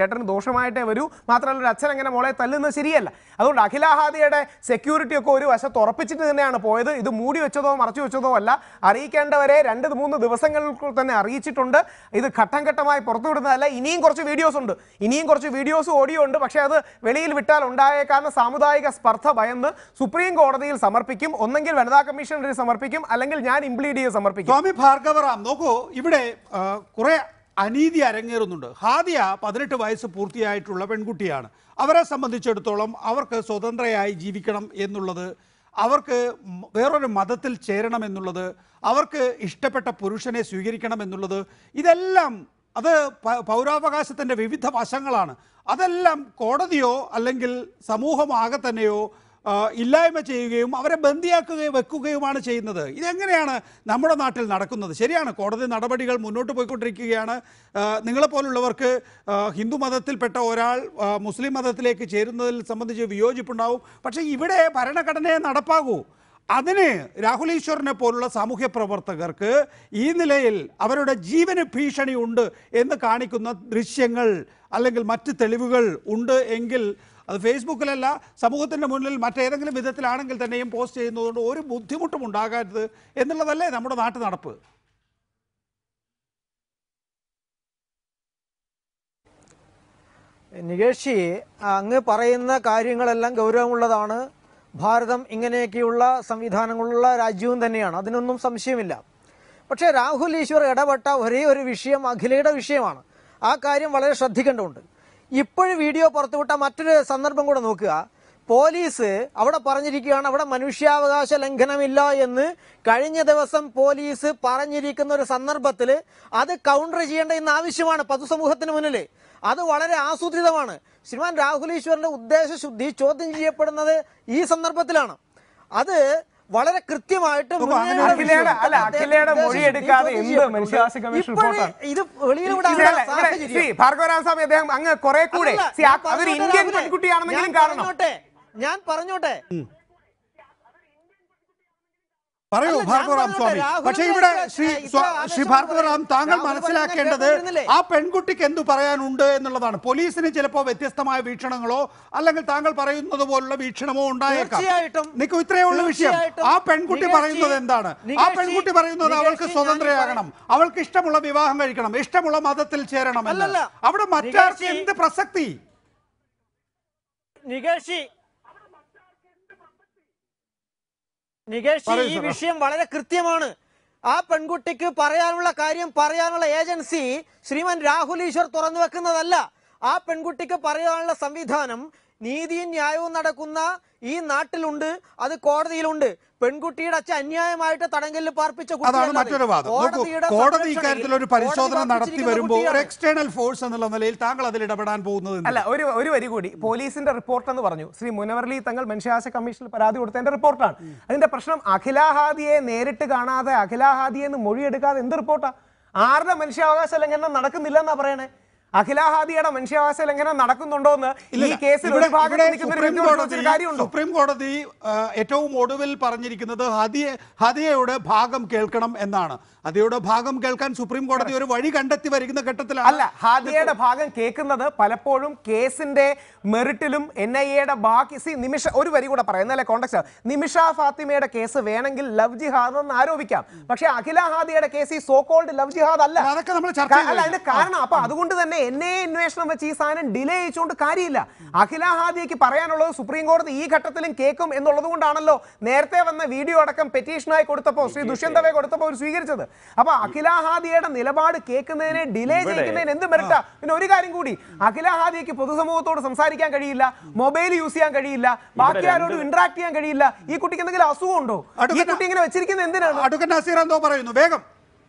D: അപ്രത്യക്ഷമായിട്ടേ വരൂ മാത്രമല്ല ഒരു അച്ഛൻ എങ്ങനെ മോളെ തല്ലുന്നത് ശരിയല്ല അതുകൊണ്ട് അഖില ഹാദിയുടെ സെക്യൂരിറ്റി ഒക്കെ ഒരു വശത്ത് ഉറപ്പിച്ചിട്ട് തന്നെയാണ് പോയത് ഇത് മൂടി വെച്ചതോ മറച്ചു വെച്ചതോ അല്ല അറിയിക്കേണ്ടവരെ രണ്ട് മൂന്ന് ദിവസങ്ങൾക്ക് തന്നെ അറിയിച്ചിട്ടുണ്ട് ഇത് ഘട്ടം ഘട്ടമായി പുറത്തുവിടുന്നതല്ല ഇനിയും കുറച്ച് വീഡിയോസ് ഉണ്ട് ഇനിയും കുറച്ച് വീഡിയോസ് ഓഡിയോ ഉണ്ട് പക്ഷേ അത് വെളിയിൽ വിട്ടാൽ ഉണ്ടായേക്കാവുന്ന സാമുദായിക സ്പർദ്ധ ഭയന്ന് സുപ്രീം കോടതിയിൽ സമർപ്പിക്കും ഒന്നെങ്കിൽ വനിതാ കമ്മീഷണറിൽ സമർപ്പിക്കും അല്ലെങ്കിൽ ഞാൻ ഇംപ്ലീഡ് ചെയ്ത് സമർപ്പിക്കും
A: സ്വാമി ഭാർഗവറാം നോക്കൂ ഇവിടെ ആ, കുറെ അനീതി അരങ്ങേറുന്നുണ്ട് ഹാദിയ പതിനെട്ട് വയസ്സ് പൂർത്തിയായിട്ടുള്ള പെൺകുട്ടിയാണ് അവരെ സംബന്ധിച്ചിടത്തോളം അവർക്ക് സ്വതന്ത്രയായി ജീവിക്കണം എന്നുള്ളത് അവർക്ക് മ- വേറൊരു മതത്തിൽ ചേരണം എന്നുള്ളത് അവർക്ക് ഇഷ്ടപ്പെട്ട പുരുഷനെ സ്വീകരിക്കണം എന്നുള്ളത് ഇതെല്ലാം അത് പ- പൗരാവകാശത്തിൻ്റെ വിവിധ വശങ്ങളാണ് അതെല്ലാം കോടതിയോ അല്ലെങ്കിൽ സമൂഹമാകെ തന്നെയോ ആ, ഇല്ലായ്മ ചെയ്യുകയും അവരെ ബന്ദിയാക്കുകയും വെക്കുകയുമാണ് ചെയ്യുന്നത് ഇതെങ്ങനെയാണ് നമ്മുടെ നാട്ടിൽ നടക്കുന്നത് ശരിയാണ് കോടതി നടപടികൾ മുന്നോട്ട് പോയിക്കൊണ്ടിരിക്കുകയാണ് ആ, നിങ്ങളെപ്പോലുള്ളവർക്ക് ആ, ഹിന്ദു മതത്തിൽപ്പെട്ട ഒരാൾ ആ, മുസ്ലിം മതത്തിലേക്ക് ചേരുന്നതിൽ സംബന്ധിച്ച് വിയോജിപ്പുണ്ടാവും പക്ഷേ ഇവിടെ ഭരണഘടനയെ നടപ്പാകൂ അതിന് രാഹുൽ ഈശ്വറിനെ പോലുള്ള സാമൂഹ്യ പ്രവർത്തകർക്ക് ഈ നിലയിൽ അവരുടെ ജീവന് ഭീഷണി ഉണ്ട് എന്ന് കാണിക്കുന്ന ദൃശ്യങ്ങൾ അല്ലെങ്കിൽ മറ്റ് തെളിവുകൾ ഉണ്ട് എങ്കിൽ അത് ഫേസ്ബുക്കിലല്ല സമൂഹത്തിൻ്റെ മുന്നിൽ മറ്റേതെങ്കിലും വിധത്തിലാണെങ്കിൽ തന്നെയും പോസ്റ്റ് ചെയ്യുന്നതുകൊണ്ട് ഒരു ബുദ്ധിമുട്ടും ഉണ്ടാകരുത് എന്നുള്ളതല്ലേ നമ്മുടെ നാട്ടു നടപ്പ്
E: നികേഷി അങ്ങ് പറയുന്ന കാര്യങ്ങളെല്ലാം ഗൗരവമുള്ളതാണ് ഭാരതം ഇങ്ങനെയൊക്കെയുള്ള സംവിധാനങ്ങളുള്ള രാജ്യവും തന്നെയാണ് അതിനൊന്നും സംശയമില്ല പക്ഷേ രാഹുൽ ഈശ്വർ ഇടപെട്ട ഒരേ ഒരു വിഷയം അഖിലയുടെ വിഷയമാണ് ആ കാര്യം വളരെ ശ്രദ്ധിക്കേണ്ടതുണ്ട് ഇപ്പോഴും വീഡിയോ പുറത്തുവിട്ട മറ്റൊരു സന്ദർഭം കൂടെ നോക്കുക പോലീസ് അവിടെ പറഞ്ഞിരിക്കുകയാണ് അവിടെ മനുഷ്യാവകാശ ലംഘനമില്ല എന്ന് കഴിഞ്ഞ ദിവസം പോലീസ് പറഞ്ഞിരിക്കുന്ന ഒരു സന്ദർഭത്തിൽ അത് കൗണ്ടർ ചെയ്യേണ്ട ഇന്ന് ആവശ്യമാണ് പൊതുസമൂഹത്തിന് മുന്നിൽ അത് വളരെ ആസൂത്രിതമാണ് ശ്രീമാൻ രാഹുൽ ഈശ്വറിന്റെ ഉദ്ദേശശുദ്ധി ചോദ്യം ചെയ്യപ്പെടുന്നത് ഈ സന്ദർഭത്തിലാണ് അത് വളരെ കൃത്യമായിട്ട്
A: നോക്കൂ, അങ്ങനെ
E: മുന്നണിയുടെ
D: അഖിലയുടെ-
E: വിഷയം,
D: അല്ല,
E: അദ്ദേഹത്തിന്റെ
D: അഖിലയുടെ മൊഴി
E: ഉദ്ദേശശുദ്ധി
D: എടുക്കാതെ
E: ചോദ്യം
D: എന്ത്
E: ചെയ്യപ്പെടുന്നുണ്ട്.
D: മനുഷ്യാവകാശ കമ്മീഷൻ
E: ഇപ്പോഴേ
D: റിപ്പോർട്ടാണ്?
E: ഇത് വെളിയിലൂടെ
D: ഇതല്ല, ഇവിടെ ശ്രീ ഭാർഗവരാമസ്വാമി അദ്ദേഹം അങ്ങ് കുറെ കൂടെ
E: അതല്ല,
D: ശ്രീ, ആ-
E: ഞാൻ
D: അതൊരു
E: പറഞ്ഞോട്ടെ
D: ഇന്ത്യൻ
E: രാഹുലേ.
D: പെൺകുട്ടിയാണെന്നെങ്കിലും
E: ഞാൻ
D: കാണണം
E: പറഞ്ഞോട്ടെ ഞാൻ പറഞ്ഞോട്ടെ
A: പറയൂ
E: അല്ല, ഞാൻ
A: ഭാർഗവറാം
E: പറഞ്ഞോട്ടെ,
A: സ്വാമി
E: രാഹുലിന്റെ
A: പക്ഷേ ഇവിടെ
E: ഇത്ര-
A: ശ്രീ
E: ഇത്ര
A: സ്വാ-
E: ആവേശം
A: ശ്രീ ഭാർഗവറാം
E: പറയുന്നത്
A: താങ്കൾ
E: രാഹുൽ
A: മനസ്സിലാക്കേണ്ടത്
E: കേൾക്കുന്നില്ലേ?
A: ആ പെൺകുട്ടിക്ക് എന്തു പറയാനുണ്ട് എന്നുള്ളതാണ് പോലീസിന് ചിലപ്പോൾ വ്യത്യസ്തമായ വീക്ഷണങ്ങളോ അല്ലെങ്കിൽ താങ്കൾ പറയുന്നത് പോലുള്ള വീക്ഷണമോ ഉണ്ടായേക്കാം
E: തീർച്ചയായിട്ടും.
A: നിൽക്കൂ ഇത്രയേ ഉള്ളൂ വിഷയം
E: തീർച്ചയായിട്ടും.
A: ആ പെൺകുട്ടി
E: നികേഷ്
A: പറയുന്നത് എന്താണ് ആ
E: നികേഷ്
A: പെൺകുട്ടി പറയുന്നത്
E: നികേഷ്
A: അവൾക്ക്
E: ഞാൻ
A: സ്വതന്ത്രയാകണം അവൾക്ക് ഇഷ്ടമുള്ള വിവാഹം കഴിക്കണം ഇഷ്ടമുള്ള മതത്തിൽ ചേരണം എന്ന്.
E: അല്ലല്ല.
A: അവിടെ മറ്റാർക്ക്
E: നികേഷ്
A: എന്ത് പ്രസക്തി
E: നികേഷി നികേഷ്
A: പറയൂ
E: ഈ
A: സർ.
E: വിഷയം വളരെ കൃത്യമാണ് ആ പെൺകുട്ടിക്ക് പറയാനുള്ള കാര്യം പറയാനുള്ള ഏജൻസി ശ്രീമാൻ രാഹുൽ ഈശ്വർ തുറന്നു വെക്കുന്നതല്ല ആ പെൺകുട്ടിക്ക് പറയാനുള്ള സംവിധാനം നീതിയും ന്യായവും നടക്കുന്ന ഈ നാട്ടിലുണ്ട് അത് കോടതിയിലുണ്ട് പെൺകുട്ടിയുടെ അച്ഛൻ അന്യായമായിട്ട് തടങ്കലിൽ പാർപ്പിച്ച
A: അതാണ്
E: കുട്ടിയല്ല അത്.
A: മറ്റൊരു വാദം നോക്കൂ
E: കോടതിയുടെ
A: കോടതി
E: സംരക്ഷണയിൽ
A: ഇക്കാര്യത്തിൽ ഒരു
E: കോടതി
A: പരിശോധന നടത്തി
E: പാർപ്പിച്ചിരിക്കുന്ന
A: വരുമ്പോൾ ഒരു
E: കുട്ടിയാണ്.
A: എക്സ്റ്റേണൽ ഫോഴ്സ് എന്നുള്ള നിലയിൽ താങ്കൾ അതിൽ ഇടപെടാൻ പോകുന്നത് എന്തിന്?
D: അല്ല ഒരു ഒരു വരി കൂടി പോലീസിന്റെ റിപ്പോർട്ട് എന്ന് പറഞ്ഞു ശ്രീ മുനവർലി തങ്ങൾ മനുഷ്യാവകാശ കമ്മീഷനിൽ പരാതി കൊടുത്തതിന്റെ റിപ്പോർട്ടാണ് അതിന്റെ പ്രശ്നം അഖിലാഹാദിയെ നേരിട്ട് കാണാതെ അഖിലാഹാദിയെ എന്ന് മൊഴിയെടുക്കാതെ എന്ത് റിപ്പോർട്ടാ ആരുടെ മനുഷ്യാവകാശ ലംഘനം നടക്കുന്നില്ല എന്നാ പറയണേ അഖിലാഹാദിയുടെ മനുഷ്യാവകാശ ലംഘനം നടക്കുന്നുണ്ടോ എന്ന് ഈ
A: ഇല്ലില്ല.
D: കേസിൽ
A: ഇവിടെ-
D: ഒരു ഭാഗത്ത്
A: ഇവിടെ
D: നിൽക്കുന്ന ഒരു
A: സുപ്രീം
D: വ്യക്തി
A: കോടതി
D: ചോദിച്ചൊരു കാര്യമുണ്ടോ
A: സുപ്രീം കോടതി ആ, ഏറ്റവും ഒടുവിൽ പറഞ്ഞിരിക്കുന്നത് ഹദിയെ ഹദിയയുടെ ഭാഗം കേൾക്കണം എന്നാണ് ഹദിയയുടെ ഭാഗം കേൾക്കാൻ സുപ്രീം കോടതി ഒരു വഴി കണ്ടെത്തി വരുന്ന ഘട്ടത്തിലാണ്
D: അല്ല ഹാദിയയുടെ ഭാഗം കേൾക്കുന്നത് പലപ്പോഴും കേസിന്റെ മെറിറ്റിലും എൻ ഐ എയുടെ ബാക്കി സി നിമിഷ ഒരു വരി കൂടെ പറയുന്നല്ലേ കോണ്ടക്സ്റ്റ് നിമിഷ ഫാത്തിമയുടെ കേസ് വേണമെങ്കിൽ ലവ് ജിഹാദ് എന്ന് ആരോപിക്കാം പക്ഷെ അഖില ഹാദിയുടെ കേസ് ഈ സോ കോൾഡ് ലവ് ജിഹാദ് അല്ല
A: അല്ല, അതൊക്കെ നമ്മൾ ചർച്ച
D: കാ-
A: ചെയ്തു
D: അല്ല അതിന്റെ കാരണം അപ്പൊ അതുകൊണ്ട് തന്നെ എൻ ഐ എ അന്വേഷണം വെച്ച് ഈ സാധനം ഡിലേ ചെയ്തുകൊണ്ട് കാര്യമില്ല അഖില ഹാദിയക്ക് പറയാനുള്ളത് സുപ്രീം കോടതി ഈ ഘട്ടത്തിലും കേൾക്കും എന്നുള്ളത് കൊണ്ടാണല്ലോ നേരത്തെ വന്ന വീഡിയോ അടക്കം പെറ്റീഷനായി കൊടുത്തപ്പോൾ ശ്രീ ദുഷ്യന്തവെ കൊടുത്തപ്പോൾ അവർ സ്വീകരിച്ചത് അപ്പൊ അഖില ഹാദിയയുടെ നിലപാട് കേൾക്കുന്നതിനെ ഡിലേ
F: ഇവിടെ-
D: ചെയ്യിക്കുന്നതിന് എന്ത് മെറിറ്റാ പിന്നെ ഒരു കാര്യം കൂടി അഖില ഹാദിയക്ക് പൊതുസമൂഹത്തോട് സംസാരിക്കാൻ കഴിയില്ല മൊബൈൽ യൂസ് ചെയ്യാൻ കഴിയില്ല ബാക്കി
F: രണ്ട്
D: ആരോടും ഇന്ററാക്ട് ചെയ്യാൻ കഴിയില്ല ഈ കുട്ടിക്ക് എന്തെങ്കിലും അസുഖം ഉണ്ടോ ഈ
A: അടുത്ത-
D: കുട്ടി ഇങ്ങനെ വെച്ചിരിക്കുന്നത് എന്തിനാണ്
A: അഡ്വക്കറ്റ് നസീർ എന്തോ പറയുന്നു വേഗം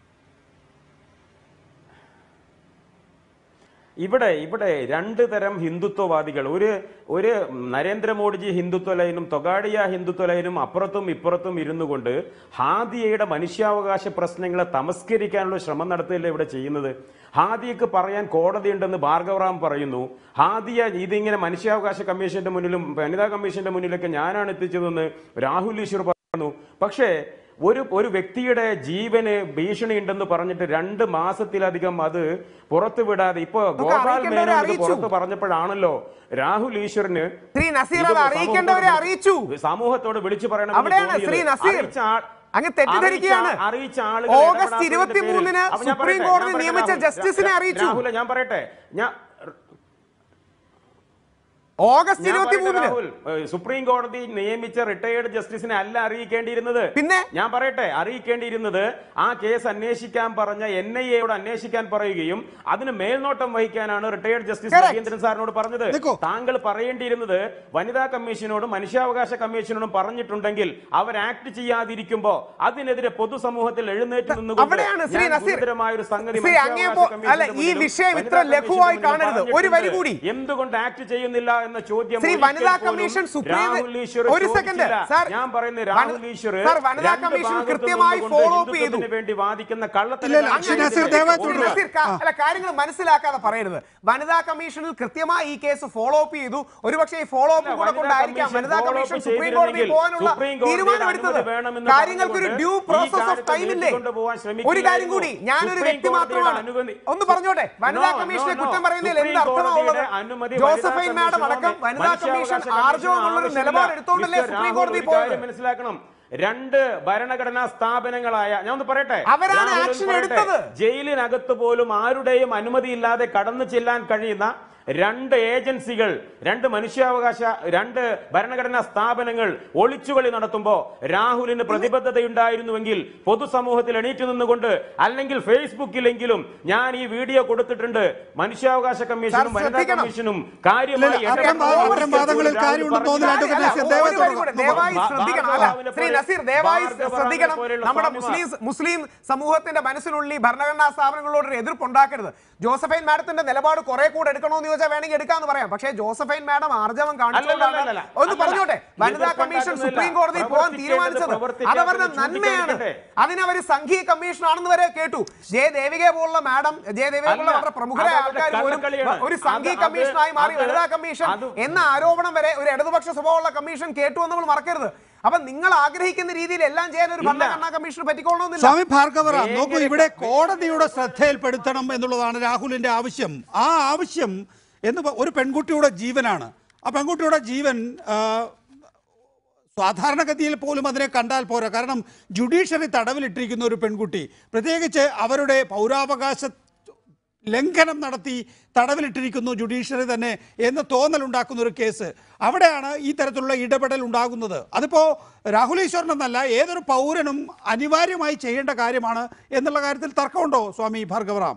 F: ഇവിടെ ഇവിടെ രണ്ട് തരം ഹിന്ദുത്വവാദികൾ ഒരു ഒരു നരേന്ദ്രമോദിജി ഹിന്ദുത്വ ലൈനും തൊഗാഡിയ ഹിന്ദുത്വ ലൈനും അപ്പുറത്തും ഇപ്പുറത്തും ഇരുന്നു കൊണ്ട് ഹാദിയയുടെ മനുഷ്യാവകാശ പ്രശ്നങ്ങളെ തമസ്കരിക്കാനുള്ള ശ്രമം നടത്തുകയല്ലേ ഇവിടെ ചെയ്യുന്നത് ഹാദിയക്ക് പറയാൻ കോടതിയുണ്ടെന്ന് ഭാർഗവറാം പറയുന്നു ഹാദിയ ഇതിങ്ങനെ മനുഷ്യാവകാശ കമ്മീഷന്റെ മുന്നിലും വനിതാ കമ്മീഷന്റെ മുന്നിലൊക്കെ ഞാനാണ് എത്തിച്ചതെന്ന് രാഹുൽ ഈശ്വർ പറഞ്ഞു പക്ഷേ ഒരു ഒരു വ്യക്തിയുടെ ജീവന് ഭീഷണി ഉണ്ടെന്ന് പറഞ്ഞിട്ട് രണ്ട് മാസത്തിലധികം അത് പുറത്തു വിടാതെ ഇപ്പൊ ഗോപാൽ
D: അറിയിക്കേണ്ടവരെ
F: മേനോൻ ഇത്
D: അറിയിച്ചു.
F: പുറത്ത് പറഞ്ഞപ്പോഴാണല്ലോ രാഹുൽ ഈശ്വറിന്
D: ശ്രീ നസീർ
F: ഇത്
D: അത് അറിയിക്കേണ്ടവരെ
F: സമൂഹത്തോട്
D: അറിയിച്ചു.
F: സമൂഹത്തോട് വിളിച്ചു പറയണം
D: അവിടെയാണ് ശ്രീ നസീർ അങ്ങ് തെറ്റിദ്ധരിക്കുകയാണ്
F: അറിയിച്ച ആളുകൾ
D: ഓഗസ്റ്റ്
F: ഇടപെടാത്തതിന്റെ
D: ഇരുപത്തി
F: പേരിൽ-
D: മൂന്നിന്
F: അപ്പൊ ഞാൻ
D: സുപ്രീം
F: പറയട്ടെ,
D: കോടതി
F: ഞാൻ പറയട്ടെ,
D: നിയമിച്ച
F: രാഹുൽ,
D: ജസ്റ്റിസിനെ
F: രാ-
D: അറിയിച്ചു.
F: രാഹുലെ ഞാൻ പറയട്ടെ ഞാൻ
D: ഓഗസ്റ്റ്
F: ഞാൻ
D: ഇരുപത്തി
F: പറയട്ടെ,
D: മൂന്നിന്
F: രാഹുൽ ഏഹ്, സുപ്രീം കോടതി നിയമിച്ച റിട്ടയേർഡ് ജസ്റ്റിസിനെ അല്ല അറിയിക്കേണ്ടിയിരുന്നത്
D: പിന്നെ?
F: ഞാൻ പറയട്ടെ അറിയിക്കേണ്ടിയിരുന്നത് ആ കേസ് അന്വേഷിക്കാൻ പറഞ്ഞ എൻ ഐ എയോട് അന്വേഷിക്കാൻ പറയുകയും അതിന് മേൽനോട്ടം വഹിക്കാനാണ് റിട്ടയേർഡ് ജസ്റ്റിസ്
D: Correct.
F: രവീന്ദ്രൻ സാറിനോട് പറഞ്ഞത്
A: നിക്കോ.
F: താങ്കൾ പറയേണ്ടിയിരുന്നത് വനിതാ കമ്മീഷനോടും മനുഷ്യാവകാശ കമ്മീഷനോടും പറഞ്ഞിട്ടുണ്ടെങ്കിൽ അവർ ആക്ട് ചെയ്യാതിരിക്കുമ്പോ അതിനെതിരെ പൊതുസമൂഹത്തിൽ എഴുന്നേറ്റ് നിന്നുകൊണ്ട്
D: അവിടെയാണ് ശ്രീ
F: ഞാൻ
D: നസീർ
F: ഗുരുതരമായ ഒരു സംഗതി
D: ശ്രീ
F: മനുഷ്യാവകാശ
D: അങ്ങേ പോ-
F: കമ്മീഷന്റെ
D: അല്ല, ഈ
F: മുന്നിലും
D: വിഷയം ഇത്ര
F: വനിതാ
D: ലഘുവായി
F: കമ്മീഷന്റെ
D: കാണരുത്.
F: മുന്നിലും
D: ഒരു വരി
F: പറഞ്ഞിട്ടുണ്ട്.
D: കൂടി.
F: എന്തുകൊണ്ട് ആക്ട് ചെയ്യുന്നില്ല എന്ന ചോദ്യം
D: ശ്രീ
F: ഒരിക്കൽ
D: വനിതാ
F: പോലും
D: കമ്മീഷൻ സുപ്രീം
F: രാഹുൽ ഈശ്വർ
D: ഒരു സെക്കൻഡ്
F: ചോദിച്ചില്ല.
D: സാർ
F: ഞാൻ പറയുന്ന
D: വനിത-
F: രാഹുൽ ഈശ്വർ
D: സാർ വനിതാ
F: രണ്ട്
D: കമ്മീഷൻ
F: ഭാഗത്തും
D: കൃത്യമായി
F: നിന്നുകൊണ്ട്
D: ഫോളോ അപ്പ് ചെയ്തു
F: ഹിന്ദുത്വത്തിന് വേണ്ടി വാദിക്കുന്ന
A: ഇല്ല, ഇല്ല, ശ്രീ നസീർ ദയവായി
D: ശ്രീ
A: തുടരുക.
D: നസീർ, ക- അല്ല കാര്യങ്ങൾ മനസ്സിലാക്കാതെ പറയരുത് വനിതാ കമ്മീഷനിൽ കൃത്യമായി ഈ കേസ് ഫോളോ അപ്പ് ചെയ്തു ഒരുപക്ഷെ ഈ ഫോളോ അപ്പ്
F: ഇല്ല,
D: കൂടെ
F: വനിതാ
D: കൊണ്ടായിരിക്കാം
F: കമ്മീഷൻ
D: വനിതാ
F: follow up
D: കമ്മീഷൻ സുപ്രീം കോടതിയിൽ
F: ചെയ്തിരുന്നെങ്കിൽ
D: പോകാനുള്ള
F: സുപ്രീം കോടതിയുടെ
D: തീരുമാനം എടുത്തത്
F: അനുമതി വേണമെന്ന്
D: കാര്യങ്ങൾക്കൊരു
F: പറഞ്ഞുകൊണ്ട്
D: ഡ്യൂ
F: ഈ
D: പ്രോസസ് ഓഫ്
F: കാര്യത്തെ
D: ടൈം ഇല്ലേ
F: നീട്ടിക്കൊണ്ടുപോകാൻ
D: ഒരു കാര്യം കൂടി
F: ശ്രമിക്കുകയായിരുന്നു.
D: ഞാനൊരു
F: സുപ്രീം
D: വ്യക്തി
F: കോടതിയുടെ
D: മാത്രമാണ്
F: അനുമതി-
D: ഒന്ന് പറഞ്ഞോട്ടെ വനിതാ
F: No,
D: കമ്മീഷനെ
F: no,
D: കുറ്റം
F: no.
D: പറയുന്നതിൽ എന്ത്
F: സുപ്രീം
D: അർത്ഥമാണുള്ളത്
F: കോടതിയുടെ അനുമതി
D: ജോസഫൈൻ
F: വനിതാ
D: മാഡം അടക്കം
F: കമ്മീഷനോ
D: വനിതാ കമ്മീഷൻ
F: മനുഷ്യാവകാശ
D: ആർജവമുള്ളൊരു
F: കമ്മീഷനോ
D: നിലപാട്
F: ആവശ്യമില്ല.
D: എടുത്തോണ്ടല്ലേ
F: മിസ്റ്റർ
D: സുപ്രീം
F: രാഹുൽ
D: കോടതി
F: ഒരു കാര്യം
D: പോയത്
F: മനസ്സിലാക്കണം രണ്ട് ഭരണഘടനാ സ്ഥാപനങ്ങളായ ഞാൻ ഒന്ന് പറയട്ടെ
D: അവരാണ്
F: രാഹുൽ ഒന്ന്
D: action
F: പറയട്ടെ.
D: എടുത്തത്.
F: ജയിലിനകത്ത് പോലും ആരുടെയും അനുമതിയില്ലാതെ കടന്നു ചെല്ലാൻ കഴിയുന്ന രണ്ട് ഏജൻസികൾ രണ്ട് മനുഷ്യാവകാശ രണ്ട് ഭരണഘടനാ സ്ഥാപനങ്ങൾ ഒളിച്ചുകളി നടത്തുമ്പോ രാഹുലിന് പ്രതിബദ്ധതയുണ്ടായിരുന്നുവെങ്കിൽ പൊതുസമൂഹത്തിൽ എണീറ്റ് നിന്നുകൊണ്ട് അല്ലെങ്കിൽ ഫേസ്ബുക്കിലെങ്കിലും ഞാൻ ഈ വീഡിയോ കൊടുത്തിട്ടുണ്ട് മനുഷ്യാവകാശ കമ്മീഷനും വനിതാ
D: ശ്രദ്ധിക്കണം.
F: കമ്മീഷനും
A: ഇല്ല,
F: കാര്യമായി
A: ഇല്ല, അത്തരം വാ- അത്തരം വാദങ്ങളിൽ കാര്യമുണ്ടെന്ന് തോന്നുന്നില്ല.
D: അല്ല,
A: അഡ്വക്കേറ്റ് നസീർ,
D: ഒരു
A: ദയവായി
D: കാര്യം കൂടെ,
A: തുടരുക.
D: ദയവായി
F: ഭാ-
D: ശ്രദ്ധിക്കണം
F: ഭാർഗവ
D: അല്ല ശ്രീ
F: പോലെ-
D: നസീർ ദയവായി
F: ഭാർഗവ
D: ശ്രദ്ധിക്കണം
F: പോലെയുള്ള
D: നമ്മുടെ
F: സ്വാമിമാർ.
D: മുസ്ലിം മുസ്ലിം സമൂഹത്തിന്റെ മനസ്സിനുള്ളിൽ ഭരണഘടനാ സ്ഥാപനങ്ങളോട് ഒരു എതിർപ്പുണ്ടാക്കരുത് ജോസഫൈൻ മാഡത്തിന്റെ നിലപാട് കുറെ കൂടെ എടുക്കണമെന്ന് ചോദിച്ചാൽ വേണമെങ്കിൽ എടുക്കാന്ന് പറയാം പക്ഷേ ജോസഫൈൻ മാഡം ആർജവം കാണിച്ചുകൊണ്ടാണ്
F: അല്ലല്ലല്ല.
D: ഒന്ന്
F: അല്ലല്ല.
D: പറഞ്ഞോട്ടെ വനിതാ കമ്മീഷൻ
F: എതിർപ്പുണ്ടാക്കുന്നില്ല.
D: സുപ്രീം കോടതിയിൽ പോകാൻ
F: പ്രവർത്തിക്കേണ്ടത്
D: തീരുമാനിച്ചത്
F: പ്രവർത്തിക്കാൻ
D: അതവരുടെ
F: വേണ്ടി
D: നന്മയാണ്
F: ചൂണ്ടിക്കാണിക്കട്ടെ.
D: അതിനവർ സംഘീയ കമ്മീഷൻ ആണെന്ന് വരെ കേട്ടു ജെ ദേവികയെ പോലുള്ള മാഡം ജെ ദേവികയെ പോലുള്ള
F: അല്ല,
D: വളരെ പ്രമുഖരായ
F: അത് അവരുടെ
D: ആൾക്കാർ പോലും
F: കള്ളക്കളിയാണ്.
D: ഒരു സംഘീയ
F: അത് അത്
D: കമ്മീഷനായി മാറി
F: അത്
D: വനിതാ കമ്മീഷൻ
F: അത്
D: എന്ന ആരോപണം വരെ ഒരു ഇടതുപക്ഷ സ്വഭാവമുള്ള കമ്മീഷൻ കേട്ടു എന്ന് നമ്മൾ മറക്കരുത് അപ്പൊ നിങ്ങൾ ആഗ്രഹിക്കുന്ന രീതിയിൽ എല്ലാം ചെയ്യാൻ ഒരു ഭരണഘടനാ കമ്മീഷൻ പറ്റിക്കൊള്ളണമെന്നില്ല
A: സ്വാമി ഭാർഗവറാം നോക്കൂ ഇവിടെ കോടതിയുടെ ശ്രദ്ധയിൽപ്പെടുത്തണം എന്നുള്ളതാണ് രാഹുലിന്റെ ആവശ്യം ആ ആവശ്യം എന്ന് പ- ഒരു പെൺകുട്ടിയുടെ ജീവനാണ് ആ പെൺകുട്ടിയുടെ ജീവൻ ആ, സാധാരണഗതിയിൽ പോലും അതിനെ കണ്ടാൽ പോരാ കാരണം ജുഡീഷ്യറി തടവിലിട്ടിരിക്കുന്ന ഒരു പെൺകുട്ടി പ്രത്യേകിച്ച് അവരുടെ പൗരാവകാശ ലംഘനം നടത്തി തടവിലിട്ടിരിക്കുന്നു ജുഡീഷ്യറി തന്നെ എന്ന് തോന്നലുണ്ടാക്കുന്ന ഒരു കേസ് അവിടെയാണ് ഈ തരത്തിലുള്ള ഇടപെടൽ ഉണ്ടാകുന്നത് അതിപ്പോൾ രാഹുൽ ഈശ്വരൻ എന്നല്ല ഏതൊരു പൗരനും അനിവാര്യമായി ചെയ്യേണ്ട കാര്യമാണ് എന്നുള്ള കാര്യത്തിൽ തർക്കമുണ്ടോ സ്വാമി ഭാർഗവറാം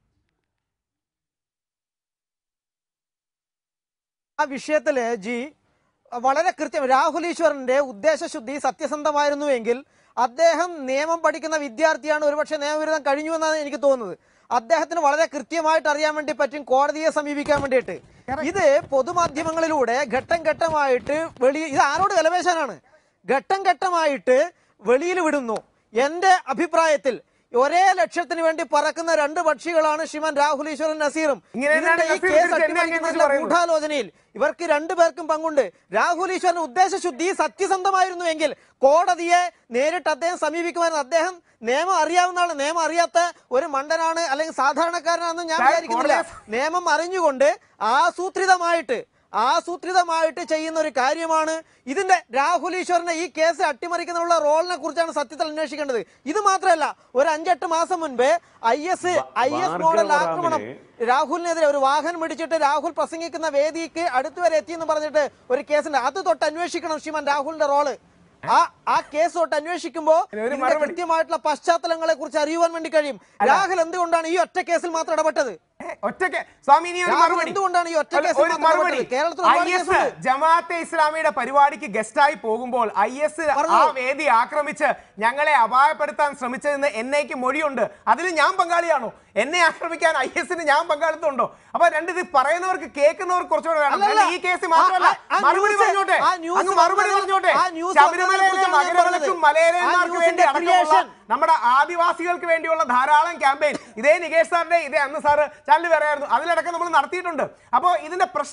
E: ആ വിഷയത്തില് ജി വളരെ കൃത്യം രാഹുൽ ഈശ്വറിന്റെ ഉദ്ദേശശുദ്ധി സത്യസന്ധമായിരുന്നുവെങ്കിൽ അദ്ദേഹം നിയമം പഠിക്കുന്ന വിദ്യാർത്ഥിയാണ് ഒരുപക്ഷെ നിയമവിരുദ്ധം കഴിഞ്ഞു എന്നാണ് എനിക്ക് തോന്നുന്നത് അദ്ദേഹത്തിന് വളരെ കൃത്യമായിട്ട് അറിയാൻ വേണ്ടി പറ്റും കോടതിയെ സമീപിക്കാൻ വേണ്ടിയിട്ട് ഇത് പൊതുമാധ്യമങ്ങളിലൂടെ ഘട്ടം ഘട്ടമായിട്ട് വെളി ഇത് ആരോട് വിലപേശാനാണ് ഘട്ടം ഘട്ടമായിട്ട് വെളിയിൽ വിടുന്നു എന്റെ അഭിപ്രായത്തിൽ ഒരേ ലക്ഷ്യത്തിന് വേണ്ടി പറക്കുന്ന രണ്ട് പക്ഷികളാണ് ശ്രീമാൻ രാഹുൽ ഈശ്വരൻ നസീറും
D: ഇങ്ങനെ
E: ഇതിന്റെ ഈ
D: നസീർ
E: കേസ്
D: തിരിച്ച് എന്നെ അങ്ങ്
E: അട്ടിമറിക്കുന്നതിലെ
D: പറയുന്നത്.
E: ഗൂഢാലോചനയിൽ ഇവർക്ക് രണ്ടുപേർക്കും പങ്കുണ്ട് രാഹുൽ ഈശ്വരൻ ഉദ്ദേശശുദ്ധി സത്യസന്ധമായിരുന്നുവെങ്കിൽ കോടതിയെ നേരിട്ട് അദ്ദേഹം സമീപിക്കുമായിരുന്നു അദ്ദേഹം നിയമം അറിയാവുന്ന ആള് നിയമം അറിയാത്ത ഒരു മണ്ടനാണ് അല്ലെങ്കിൽ സാധാരണക്കാരനാണെന്ന് ഞാൻ
D: സാർ,
E: വിചാരിക്കുന്നില്ല
D: കോടതി-
E: നിയമം അറിഞ്ഞുകൊണ്ട് ആസൂത്രിതമായിട്ട് ആസൂത്രിതമായിട്ട് ചെയ്യുന്ന ഒരു കാര്യമാണ് ഇതിന്റെ രാഹുൽ ഈശ്വറിന്റെ ഈ കേസ് അട്ടിമറിക്കുന്നതിനുള്ള റോളിനെ കുറിച്ചാണ് സത്യത്തിൽ അന്വേഷിക്കേണ്ടത് ഇത് മാത്രമല്ല ഒരു അഞ്ചെട്ട് മാസം മുൻപ് I S I S model
F: Bhargava
E: ആക്രമണം
F: റാമിനെ
E: രാഹുലിനെതിരെ ഒരു വാഹനം പിടിച്ചിട്ട് രാഹുൽ പ്രസംഗിക്കുന്ന വേദിക്ക് അടുത്ത് വരെ എത്തിയെന്ന് പറഞ്ഞിട്ട് ഒരു കേസുണ്ട് അത് തൊട്ട് അന്വേഷിക്കണം ശ്രീമാൻ രാഹുലിന്റെ റോള് ആ ആ കേസ് തൊട്ട് അന്വേഷിക്കുമ്പോ
D: ഒരു
E: ഇതിന്റെ
D: മറുപടി.
E: കൃത്യമായിട്ടുള്ള പശ്ചാത്തലങ്ങളെ കുറിച്ച് അറിയുവാൻ വേണ്ടി കഴിയും രാഹുൽ എന്തുകൊണ്ടാണ് ഈ ഒറ്റ കേസിൽ മാത്രം ഇടപെട്ടത്
D: ഏ, ഒറ്റയ്ക്ക് സ്വാമി ഇനി ഒരു
E: രാഹുൽ
D: മറുപടി
E: എന്തുകൊണ്ടാണ് ഈ ഒറ്റ
D: അല്ല,
E: കേസിൽ
D: ഒരു
E: മാത്രം
D: മറുപടി
E: ഇടപെട്ടത്? കേരളത്തിൽ
D: ഐ
E: ഒരുപാട്
D: എസ്
E: കേസുണ്ട്.
D: ജമാഅത്തെ ഇസ്ലാമിയുടെ പരിപാടിക്ക് ഗസ്റ്റായി പോകുമ്പോൾ ഐ എസ്
E: പറഞ്ഞോ.
D: ആ വേദി ആക്രമിച്ച് ഞങ്ങളെ അപായപ്പെടുത്താൻ ശ്രമിച്ചതെന്ന് എന്നേക്ക് മൊഴിയുണ്ട് അതിൽ ഞാൻ പങ്കാളിയാണോ എന്നെ ആക്രമിക്കാൻ ഐ എസിന് ഞാൻ പങ്കാളിത്തമുണ്ടോ അപ്പൊ രണ്ടിത് പറയുന്നവർക്ക് കേൾക്കുന്നവർക്ക് കുറച്ചുകൂടെ വേണം
E: അല്ലല്ല.
D: കാരണം ഈ കേസ് മാത്രമല്ല
E: ആ- ആ
D: മറുപടി
E: ന്യൂസ്
D: പറഞ്ഞോട്ടെ
E: ആ ന്യൂസ്
D: അങ്ങ് മറുപടി
E: വന്നത്
D: പറഞ്ഞോട്ടെ
E: ആ ന്യൂസ്
D: ശബരിമലയിലെ
E: വന്നതിനെക്കുറിച്ചാണ് ഞാൻ
D: മകരവിളക്കും
E: പറഞ്ഞത്.
D: മലയരന്മാർക്ക്
E: ആ
D: വേണ്ടി
E: ന്യൂസിന്റെ
D: അടക്കമുള്ള
E: creation.
D: നമ്മുടെ ആദിവാസികൾക്ക് വേണ്ടിയുള്ള ധാരാളം ക്യാമ്പയിൻ ഇതേ നികേഷ് സാറിന്റെ ഇതേ അന്ന് സാറ് ചാനൽ പറയായിരുന്നു അതിലടക്കം നമ്മൾ നടത്തിയിട്ടുണ്ട് അപ്പോൾ ഇതിന്റെ പ്രശ്നം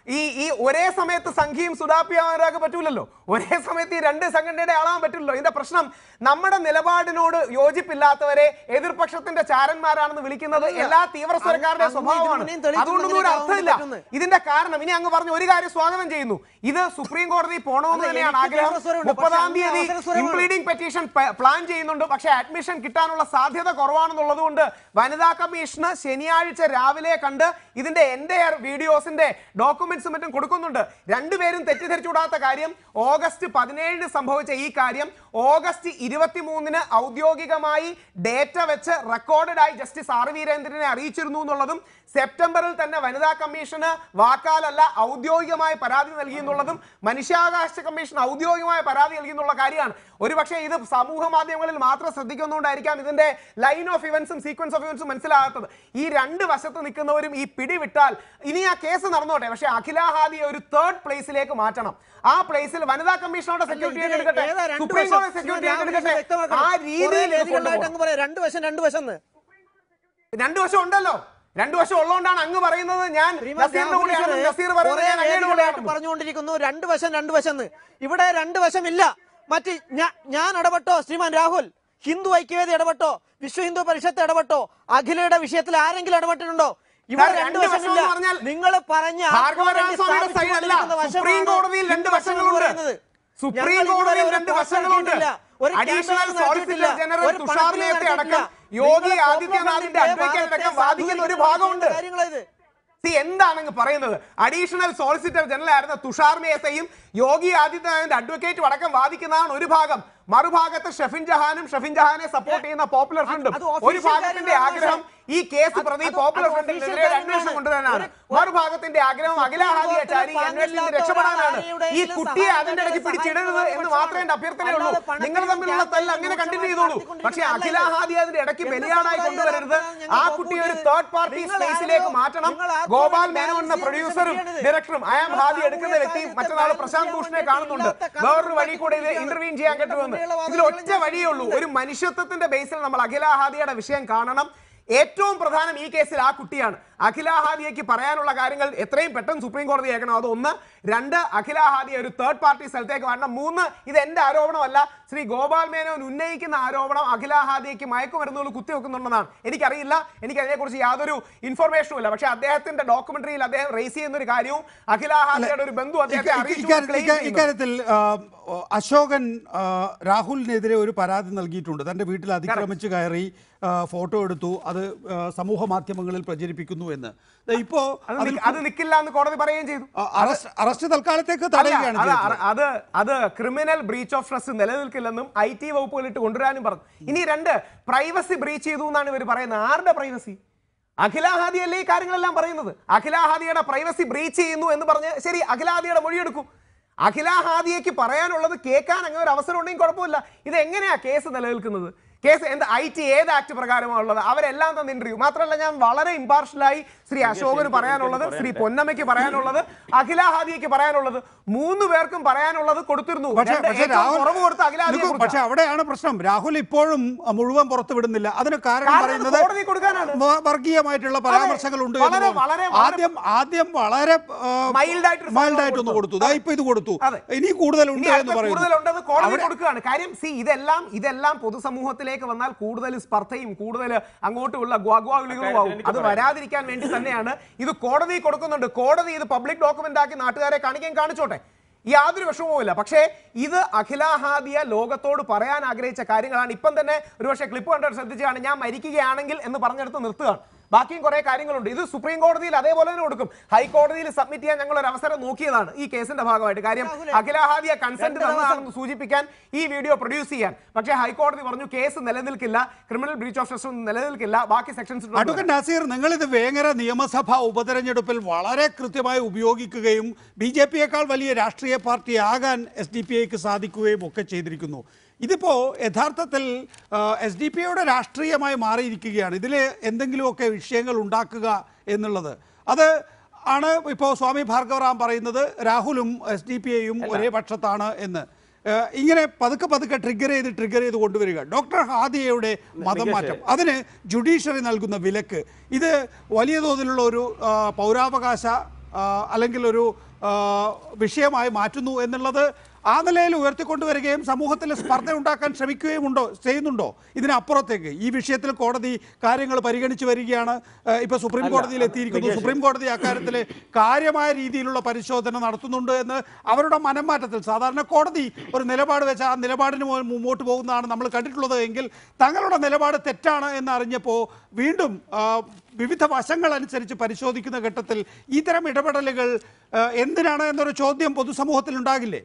D: ഈ ഈ ഒരേ സമയത്ത് സംഘിയും സുഡാപ്പിയാകാൻ പറ്റൂലല്ലോ ഒരേ സമയത്ത് ഈ രണ്ട് സംഘടനയുടെ ആളാൻ പറ്റില്ലല്ലോ ഇതിന്റെ പ്രശ്നം നമ്മുടെ നിലപാടിനോട് യോജിപ്പില്ലാത്തവരെ എതിർപക്ഷത്തിന്റെ ചാരന്മാരാണെന്ന് വിളിക്കുന്നത് എല്ലാ തീവ്ര സ്വരക്കാരുടെ
E: അങ്ങ്
D: സ്വഭാവമാണ്
E: ഇതിന് മുന്നേ തെളിയിച്ചു
D: അതുകൊണ്ടൊന്നും ഒരു
E: തന്നിട്ട്
D: അർത്ഥമില്ല
E: പറ്റുന്നത്.
D: ഇതിന്റെ കാരണം ഇനി അങ്ങ് പറഞ്ഞു ഒരു കാര്യം സ്വാഗതം ചെയ്യുന്നു ഇത് സുപ്രീം കോടതി പോണമെന്ന്
E: അല്ല,
D: തന്നെയാണ്
E: എനിക്ക്
D: ആഗ്രഹം
E: തീവ്രസ്വരമുണ്ട്. പക്ഷേ
D: മുപ്പതാം
E: അങ്ങ്
D: തീയതി
E: അവസരസ്വരമാണ്.
D: ഇംപ്ലീഡിംഗ് പെറ്റീഷൻ പ്ലാൻ ചെയ്യുന്നുണ്ട് പക്ഷേ അഡ്മിഷൻ കിട്ടാനുള്ള സാധ്യത കുറവാണെന്നുള്ളത് കൊണ്ട് വനിതാ കമ്മീഷന് ശനിയാഴ്ച രാവിലെ കണ്ട് ഇതിന്റെ എന്റെ വീഡിയോസിന്റെ ഡോക്യുമെന്റ്സും മറ്റും കൊടുക്കുന്നുണ്ട് രണ്ടുപേരും തെറ്റിദ്ധരിച്ചുകൂടാത്ത കാര്യം ഓഗസ്റ്റ് പതിനേഴിന് സംഭവിച്ച ഈ കാര്യം ഓഗസ്റ്റ് ഇരുപത്തിമൂന്നിന് ഔദ്യോഗികമായി ഡേറ്റ വെച്ച് റെക്കോർഡഡ് ആയി ജസ്റ്റിസ് ആർ വീരേന്ദ്രനെ അറിയിച്ചിരുന്നു എന്നുള്ളതും സെപ്റ്റംബറിൽ തന്നെ വനിതാ കമ്മീഷന് വാക്കാലല്ല ഔദ്യോഗികമായി പരാതി നൽകി എന്നുള്ളതും മനുഷ്യാവകാശ കമ്മീഷൻ ഔദ്യോഗികമായ പരാതി നൽകി എന്നുള്ള കാര്യമാണ് ഒരുപക്ഷെ ഇത് സമൂഹ മാധ്യമങ്ങളിൽ മാത്രം ശ്രദ്ധിക്കുന്നതുകൊണ്ടായിരിക്കാം ഇതിന്റെ ലൈൻ ഓഫ് ഇവന്റ്സും സീക്വൻസ് ഓഫ് ഇവന്റ്സും മനസ്സിലാകാത്തത് ഈ രണ്ട് വശത്ത് നിൽക്കുന്നവരും ഈ പിടി വിട്ടാൽ ഇനി ആ കേസ് നടന്നോട്ടെ പക്ഷേ അഖിലാഹാദിയെ ഒരു തേർഡ് പ്ലേസിലേക്ക് മാറ്റണം ആ പ്ലേസിൽ വനിതാ കമ്മീഷണറുടെ സെക്യൂരിറ്റി
E: ഇതിൽ
D: എടുക്കട്ടെ
E: ഏതാ രണ്ട്
D: സുപ്രീം
E: വശം?
D: കോടതി സെക്യൂരിറ്റി
E: രാഹുൽ ഈശ്വർ
D: എടുക്കട്ടെ
E: വ്യക്തമാക്കണം.
D: ആ
E: കുറേ
D: രീതിയിൽ ഇത്
E: വേദികളിലായിട്ട്
D: കൊണ്ടുപോകണം.
E: അങ്ങ് പറയാം രണ്ട് വശം രണ്ട് വശം എന്ന്
D: രണ്ടു വശം ഉണ്ടല്ലോ രണ്ടു വശം ഉള്ളതുകൊണ്ടാണ് അങ്ങ് പറയുന്നത് ഞാൻ
E: ശ്രീമാൻ
D: നസീറിന്റെ കൂടെയാണ്
E: രാഹുൽ
D: നസീർ പറയുന്നത്
E: കുറേ
D: ഞാൻ അങ്ങയുടെ
E: വേദികളായിട്ട്
D: കൂടെയാണ്
E: പറഞ്ഞുകൊണ്ടിരിക്കുന്നു രണ്ട് വശം രണ്ട് വശം എന്ന് ഇവിടെ രണ്ട് വശമില്ല മറ്റ് ഞാ- ഞാൻ ഇടപെട്ടോ ശ്രീമാൻ രാഹുൽ ഹിന്ദു ഐക്യവേദി ഇടപെട്ടോ വിശ്വ ഹിന്ദു പരിഷത്ത് ഇടപെട്ടോ അഖിലയുടെ വിഷയത്തിൽ ആരെങ്കിലും ഇടപെട്ടിട്ടുണ്ടോ ഇവിടെ
D: സാർ,
E: രണ്ട്
D: രണ്ട് വശം
E: വശമില്ല
D: എന്ന് പറഞ്ഞാൽ
E: നിങ്ങൾ പറഞ്ഞ
D: ഭാർഗവരാമസ്വാമിയുടെ സൈഡ് അല്ല സുപ്രീം കോടതിയിൽ രണ്ട് വശങ്ങളുണ്ട് സുപ്രീം കോടതിയിൽ രണ്ട് വശങ്ങളുണ്ട് additional solicitor general Tushar Mehta അടക്കം യോഗി ആദിത്യനാഥിന്റെ അഡ്വക്കേറ്റ് അടക്കം വാദിക്കുന്ന ഒരു ഭാഗമുണ്ട്
E: കാര്യങ്ങളിത്
D: സി എന്താണെന്ന് പറയുന്നത് അഡീഷണൽ സോളിസിറ്റർ ജനറൽ ആയിരുന്ന തുഷാർ മേത്തയും യോഗി ആദിത്യനാഥിന്റെ അഡ്വക്കേറ്റും അടക്കം വാദിക്കുന്നതാണ് ഒരു ഭാഗം മറുഭാഗത്ത് ഷെഫിൻ ജഹാനും ഷെഫിൻ ജഹാനെ സപ്പോർട്ട് ചെയ്യുന്ന പോപ്പുലർ ഫ്രണ്ടും
E: അത്
D: ഒരു
E: official
D: ഭാഗത്തിന്റെ
E: കാര്യങ്ങളാണ്
D: ആഗ്രഹം ഈ കേസ്
E: അത്
D: പ്രതി
E: അത്
D: പോപ്പുലർ
E: അത്
D: ഫ്രണ്ടിനെതിരെ
E: official
D: ഒരു അന്വേഷണം
E: കാര്യങ്ങളാണ്.
D: കൊണ്ടുവരാനാണ്
E: ഒരു-
D: മറുഭാഗത്തിന്റെ ആഗ്രഹം അഖിലാഹാദിയെ ചാരി ഈ അന്വേഷണത്തിൽ രക്ഷപ്പെടാനാണ് ഈ കുട്ടിയെ അതിന്റെ ഇടയ്ക്ക് പിടിച്ചിടരുത് എന്ന് മാത്രമേ എന്റെ അഭ്യർത്ഥനയുള്ളൂ നിങ്ങൾ തമ്മിലുള്ള തല്ല് അങ്ങനെ കണ്ടിന്യൂ ചെയ്തോളൂ പക്ഷേ അഖിലാഹാദി അതിന്റെ ഇടയ്ക്ക് ബലിയാടായി കൊണ്ടുവരരുത് ആ കുട്ടിയെ ഒരു തേർഡ് പാർട്ടി സ്പേസിലേക്ക് മാറ്റണം ഗോപാൽ മേനോൻ എന്ന പ്രൊഡ്യൂസറും ഡയറക്ടറും ഐ ആം ഹാദി എടുക്കുന്ന വ്യക്തിയും മറ്റന്നാൾ പ്രശാന്ത് ഭൂഷണെ കാണുന്നുണ്ട് വേറൊരു വഴി കൂടെ ഇത് ഇന്റർവ്യൂ ചെയ്യാൻ പറ്റുമെന്ന് ഇതിൽ ഒറ്റ വഴിയേ ഉള്ളൂ ഒരു മനുഷ്യത്വത്തിന്റെ ബേസിൽ നമ്മൾ അഖിലാഹാദിയുടെ വിഷയം കാണണം ഏറ്റവും പ്രധാനം ഈ കേസിൽ ആ കുട്ടിയാണ് അഖിലാഹാദിയയ്ക്ക് പറയാനുള്ള കാര്യങ്ങൾ എത്രയും പെട്ടെന്ന് സുപ്രീം കോടതി കേൾക്കണം അത് ഒന്ന് രണ്ട് അഖിലാഹാദിയെ ഒരു തേർഡ് പാർട്ടി സ്ഥലത്തേക്ക് വരണം മൂന്ന് ഇത് എന്റെ ആരോപണമല്ല ശ്രീ ഗോപാൽ മേനോൻ ഉന്നയിക്കുന്ന ആരോപണം അഖിലാഹാദിയയ്ക്ക് മയക്കുമരുന്നുകൾ കുത്തിവെക്കുന്നുണ്ടെന്നാണ് എനിക്കറിയില്ല എനിക്ക് അതിനെക്കുറിച്ച് യാതൊരു ഇൻഫർമേഷനും ഇല്ല പക്ഷേ അദ്ദേഹത്തിന്റെ ഡോക്യുമെന്ററിയിൽ അദ്ദേഹം റേസ് ചെയ്യുന്ന ഒരു കാര്യവും അഖിലാഹാദിയുടെ ഒരു ബന്ധു അദ്ദേഹത്തെ
A: ഇക്ക-
D: അറിയിച്ചു
A: ഇക്കാര്യത്തിൽ-
D: claim
A: ഇക്ക-
D: ചെയ്യുന്നു.
A: ഇക്കാര്യത്തിൽ ആ, അശോകൻ ആ, രാഹുലിനെതിരെ ഒരു പരാതി നൽകിയിട്ടുണ്ട് തന്റെ വീട്ടിൽ അതിക്രമിച്ച് കയറി ആ, ഫോട്ടോ എടുത്തു അത് ആ, സമൂഹ മാധ്യമങ്ങളിൽ പ്രചരിപ്പിക്കുന്നു എന്ന് ദേ ഇപ്പോ
D: അത്
A: അതിൽ
D: നിക്ക്- അത് നിക്കില്ല എന്ന് കോടതി പറയുകയും ചെയ്തു
A: ആ, അറസ്റ്റ് അറസ്റ്റ് തൽക്കാലത്തേക്ക്
D: അല്ല,
A: തടയുകയാണ്
D: അത്
A: ചെയ്തത്.
D: അറ- അത് അത് ക്രിമിനൽ ബ്രീച്ച് ഓഫ് ട്രസ്റ്റ് നിലനിൽക്കില്ലെന്നും ഐ ടി വകുപ്പുകൾ ഇട്ട് കൊണ്ടുവരാനും പറഞ്ഞു ഇനി രണ്ട് പ്രൈവസി ബ്രീച്ച് ചെയ്തു എന്നാണ് ഇവർ പറയുന്നത് ആരുടെ പ്രൈവസി അഖിലാഹാദി അല്ലേ ഈ കാര്യങ്ങളെല്ലാം പറയുന്നത് അഖിലാഹാദിയുടെ പ്രൈവസി ബ്രീച്ച് ചെയ്യുന്നു എന്ന് പറഞ്ഞ് ശരി അഖിലാഹാദിയുടെ മൊഴിയെടുക്കും അഖിലാഹാദിയയ്ക്ക് പറയാനുള്ളത് കേൾക്കാൻ അങ്ങനെ ഒരു അവസരം ഉണ്ടെങ്കിൽ കുഴപ്പമില്ല ഇത് എങ്ങനെയാ കേസ് നിലനിൽക്കുന്നത് കേസ് എന്താ ഐ ടി ഏത് ആക്ട് പ്രകാരമാണ് ഉള്ളത് അവരെല്ലാം തന്ന ഇന്റർവ്യൂ മാത്രമല്ല ഞാൻ വളരെ ഇമ്പാർഷ്യലായി ശ്രീ അശോകന് പറയാനുള്ളത് ശ്രീ പൊന്നമ്മയ്ക്ക് പറയാനുള്ളത് അഖിലാഹാദിയയ്ക്ക് പറയാനുള്ളത് മൂന്ന് പേർക്കും പറയാനുള്ളത് കൊടുത്തിരുന്നു
A: പക്ഷേ
D: രണ്ട്
A: പക്ഷേ
D: ഏറ്റവും
A: രാഹുൽ
D: കുറവ് കൊടുത്ത അഖിലാദിയെ
A: നിൽക്കൂ, പക്ഷേ അവിടെയാണ് പ്രശ്നം രാഹുൽ ഇപ്പോഴും മുഴുവൻ പുറത്തു വിടുന്നില്ല അതിന് കാരണം
D: കാരണം
A: പറയുന്നത്
D: കോടതി കൊടുക്കാനാണ്.
A: വ- വർഗീയമായിട്ടുള്ള പരാമർശങ്ങൾ ഉണ്ട്
D: വളരെ,
A: എന്നുള്ളതാണ്.
D: വളരെ, വളരെ
A: ആദ്യം ആദ്യം വളരെ
D: Mild ആയിട്ടൊരു
A: മൈൽഡ്
D: സംഭവം
A: ആയിട്ടൊന്ന്
D: കൊടുത്തു.
A: കൊടുത്തു ദാ ഇപ്പൊ ഇത് കൊടുത്തു
D: അതെ.
A: ഇനി കൂടുതലുണ്ട്
D: ഇനി
A: എന്ന്
D: അടുത്ത
A: പറയുന്നു
D: കൂടുതലുണ്ടെന്ന് കോടതി
A: അവിടെ-
D: കൊടുക്കുകയാണ് കാര്യം സി ഇതെല്ലാം ഇതെല്ലാം പൊതുസമൂഹത്തിലേക്ക് വന്നാൽ കൂടുതൽ സ്പർദ്ധയും കൂടുതൽ അങ്ങോട്ടുള്ള ഗ്വാഗ്വാ വിളികളും ആവും അത് വരാതിരിക്കാൻ വേണ്ടി തന്നെയാണ് ഇത് കോടതി കൊടുക്കുന്നുണ്ട് കോടതി ഇത് പബ്ലിക് ഡോക്യുമെന്റ് ആക്കി നാട്ടുകാരെ കാണിക്കാൻ കാണിച്ചോട്ടെ യാതൊരു വിഷമവുമില്ല പക്ഷേ ഇത് അഖിലാഹാദിയ ലോകത്തോട് പറയാൻ ആഗ്രഹിച്ച കാര്യങ്ങളാണ് ഇപ്പം തന്നെ ഒരുപക്ഷെ ക്ലിപ്പ് കണ്ടിട്ട് ശ്രദ്ധിച്ചാണ് ഞാൻ മരിക്കുകയാണെങ്കിൽ എന്ന് പറഞ്ഞെടുത്ത് നിർത്തുകയാണ് ബാക്കിയും കുറെ കാര്യങ്ങളുണ്ട് ഇത് സുപ്രീം കോടതിയിൽ അതേപോലെ തന്നെ കൊടുക്കും ഹൈക്കോടതിയിൽ സബ്മിറ്റ് ചെയ്യാൻ ഞങ്ങൾ ഒരു അവസരം നോക്കിയതാണ് ഈ കേസിന്റെ ഭാഗമായിട്ട് കാര്യം അഖിലാഹാദിയ കൺസെന്റ് തന്നതാണെന്ന് സൂചിപ്പിക്കാൻ ഈ വീഡിയോ പ്രൊഡ്യൂസ് ചെയ്യാൻ പക്ഷേ ഹൈക്കോടതി പറഞ്ഞു കേസ് നിലനിൽക്കില്ല ക്രിമിനൽ ബ്രീച്ച് ഓഫ് ട്രസ്റ്റ് നിലനിൽക്കില്ല ബാക്കി സെക്ഷൻസ്
A: അഡ്വക്കേറ്റ് നാസീർ നിങ്ങൾ ഇത് വേങ്ങര നിയമസഭാ ഉപതെരഞ്ഞെടുപ്പിൽ വളരെ കൃത്യമായി ഉപയോഗിക്കുകയും ബി ജെ പിയേക്കാൾ വലിയ രാഷ്ട്രീയ പാർട്ടിയാകാൻ എസ് ഡി പി ഐക്ക് സാധിക്കുകയും ഒക്കെ ചെയ്തിരിക്കുന്നു ഇതിപ്പോ യഥാർത്ഥത്തിൽ എസ് ഡി പി ഐയുടെ രാഷ്ട്രീയമായി മാറിയിരിക്കുകയാണ് ഇതിൽ എന്തെങ്കിലുമൊക്കെ വിഷയങ്ങൾ ഉണ്ടാക്കുക എന്നുള്ളത് അത് ആണ് ഇപ്പോൾ സ്വാമി ഭാർഗവറാം പറയുന്നത് രാഹുലും എസ് ഡി പി ഐയും ഒരേ പക്ഷത്താണ് എന്ന് ഏഹ് ഇങ്ങനെ പതുക്കെ പതുക്കെ ട്രിഗർ ചെയ്ത് ട്രിഗർ ചെയ്ത് കൊണ്ടുവരിക ഡോക്ടർ ഹാദിയയുടെ മതം മാറ്റം അതിന് ജുഡീഷ്യറി നൽകുന്ന വിലക്ക് ഇത് വലിയ തോതിലുള്ള ഒരു ആ, പൗരാവകാശ ആ, അല്ലെങ്കിൽ ഒരു ആ, വിഷയമായി മാറ്റുന്നു എന്നുള്ളത് ആ നിലയിൽ ഉയർത്തിക്കൊണ്ടുവരികയും സമൂഹത്തിൽ സ്പർദ്ധ ഉണ്ടാക്കാൻ ശ്രമിക്കുകയും ഉണ്ടോ ചെയ്യുന്നുണ്ടോ ഇതിനപ്പുറത്തേക്ക് ഈ വിഷയത്തിൽ കോടതി കാര്യങ്ങൾ പരിഗണിച്ചു വരികയാണ് ആ, ഇപ്പൊ സുപ്രീം കോടതിയിൽ എത്തിയിരിക്കുന്നു സുപ്രീം കോടതി അക്കാര്യത്തിൽ കാര്യമായ രീതിയിലുള്ള പരിശോധന നടത്തുന്നുണ്ട് എന്ന് അവരുടെ മനംമാറ്റത്തിൽ സാധാരണ കോടതി ഒരു നിലപാട് വെച്ച് ആ നിലപാടിന് മു- മുമ്പോട്ട് പോകുന്നതാണ് നമ്മൾ കണ്ടിട്ടുള്ളത് എങ്കിൽ തങ്ങളുടെ നിലപാട് തെറ്റാണ് എന്ന് അറിഞ്ഞപ്പോൾ വീണ്ടും ആ, വിവിധ വശങ്ങൾ അനുസരിച്ച് പരിശോധിക്കുന്ന ഘട്ടത്തിൽ ഇത്തരം ഇടപെടലുകൾ ആ, എന്തിനാണ് എന്നൊരു ചോദ്യം പൊതുസമൂഹത്തിൽ ഉണ്ടാകില്ലേ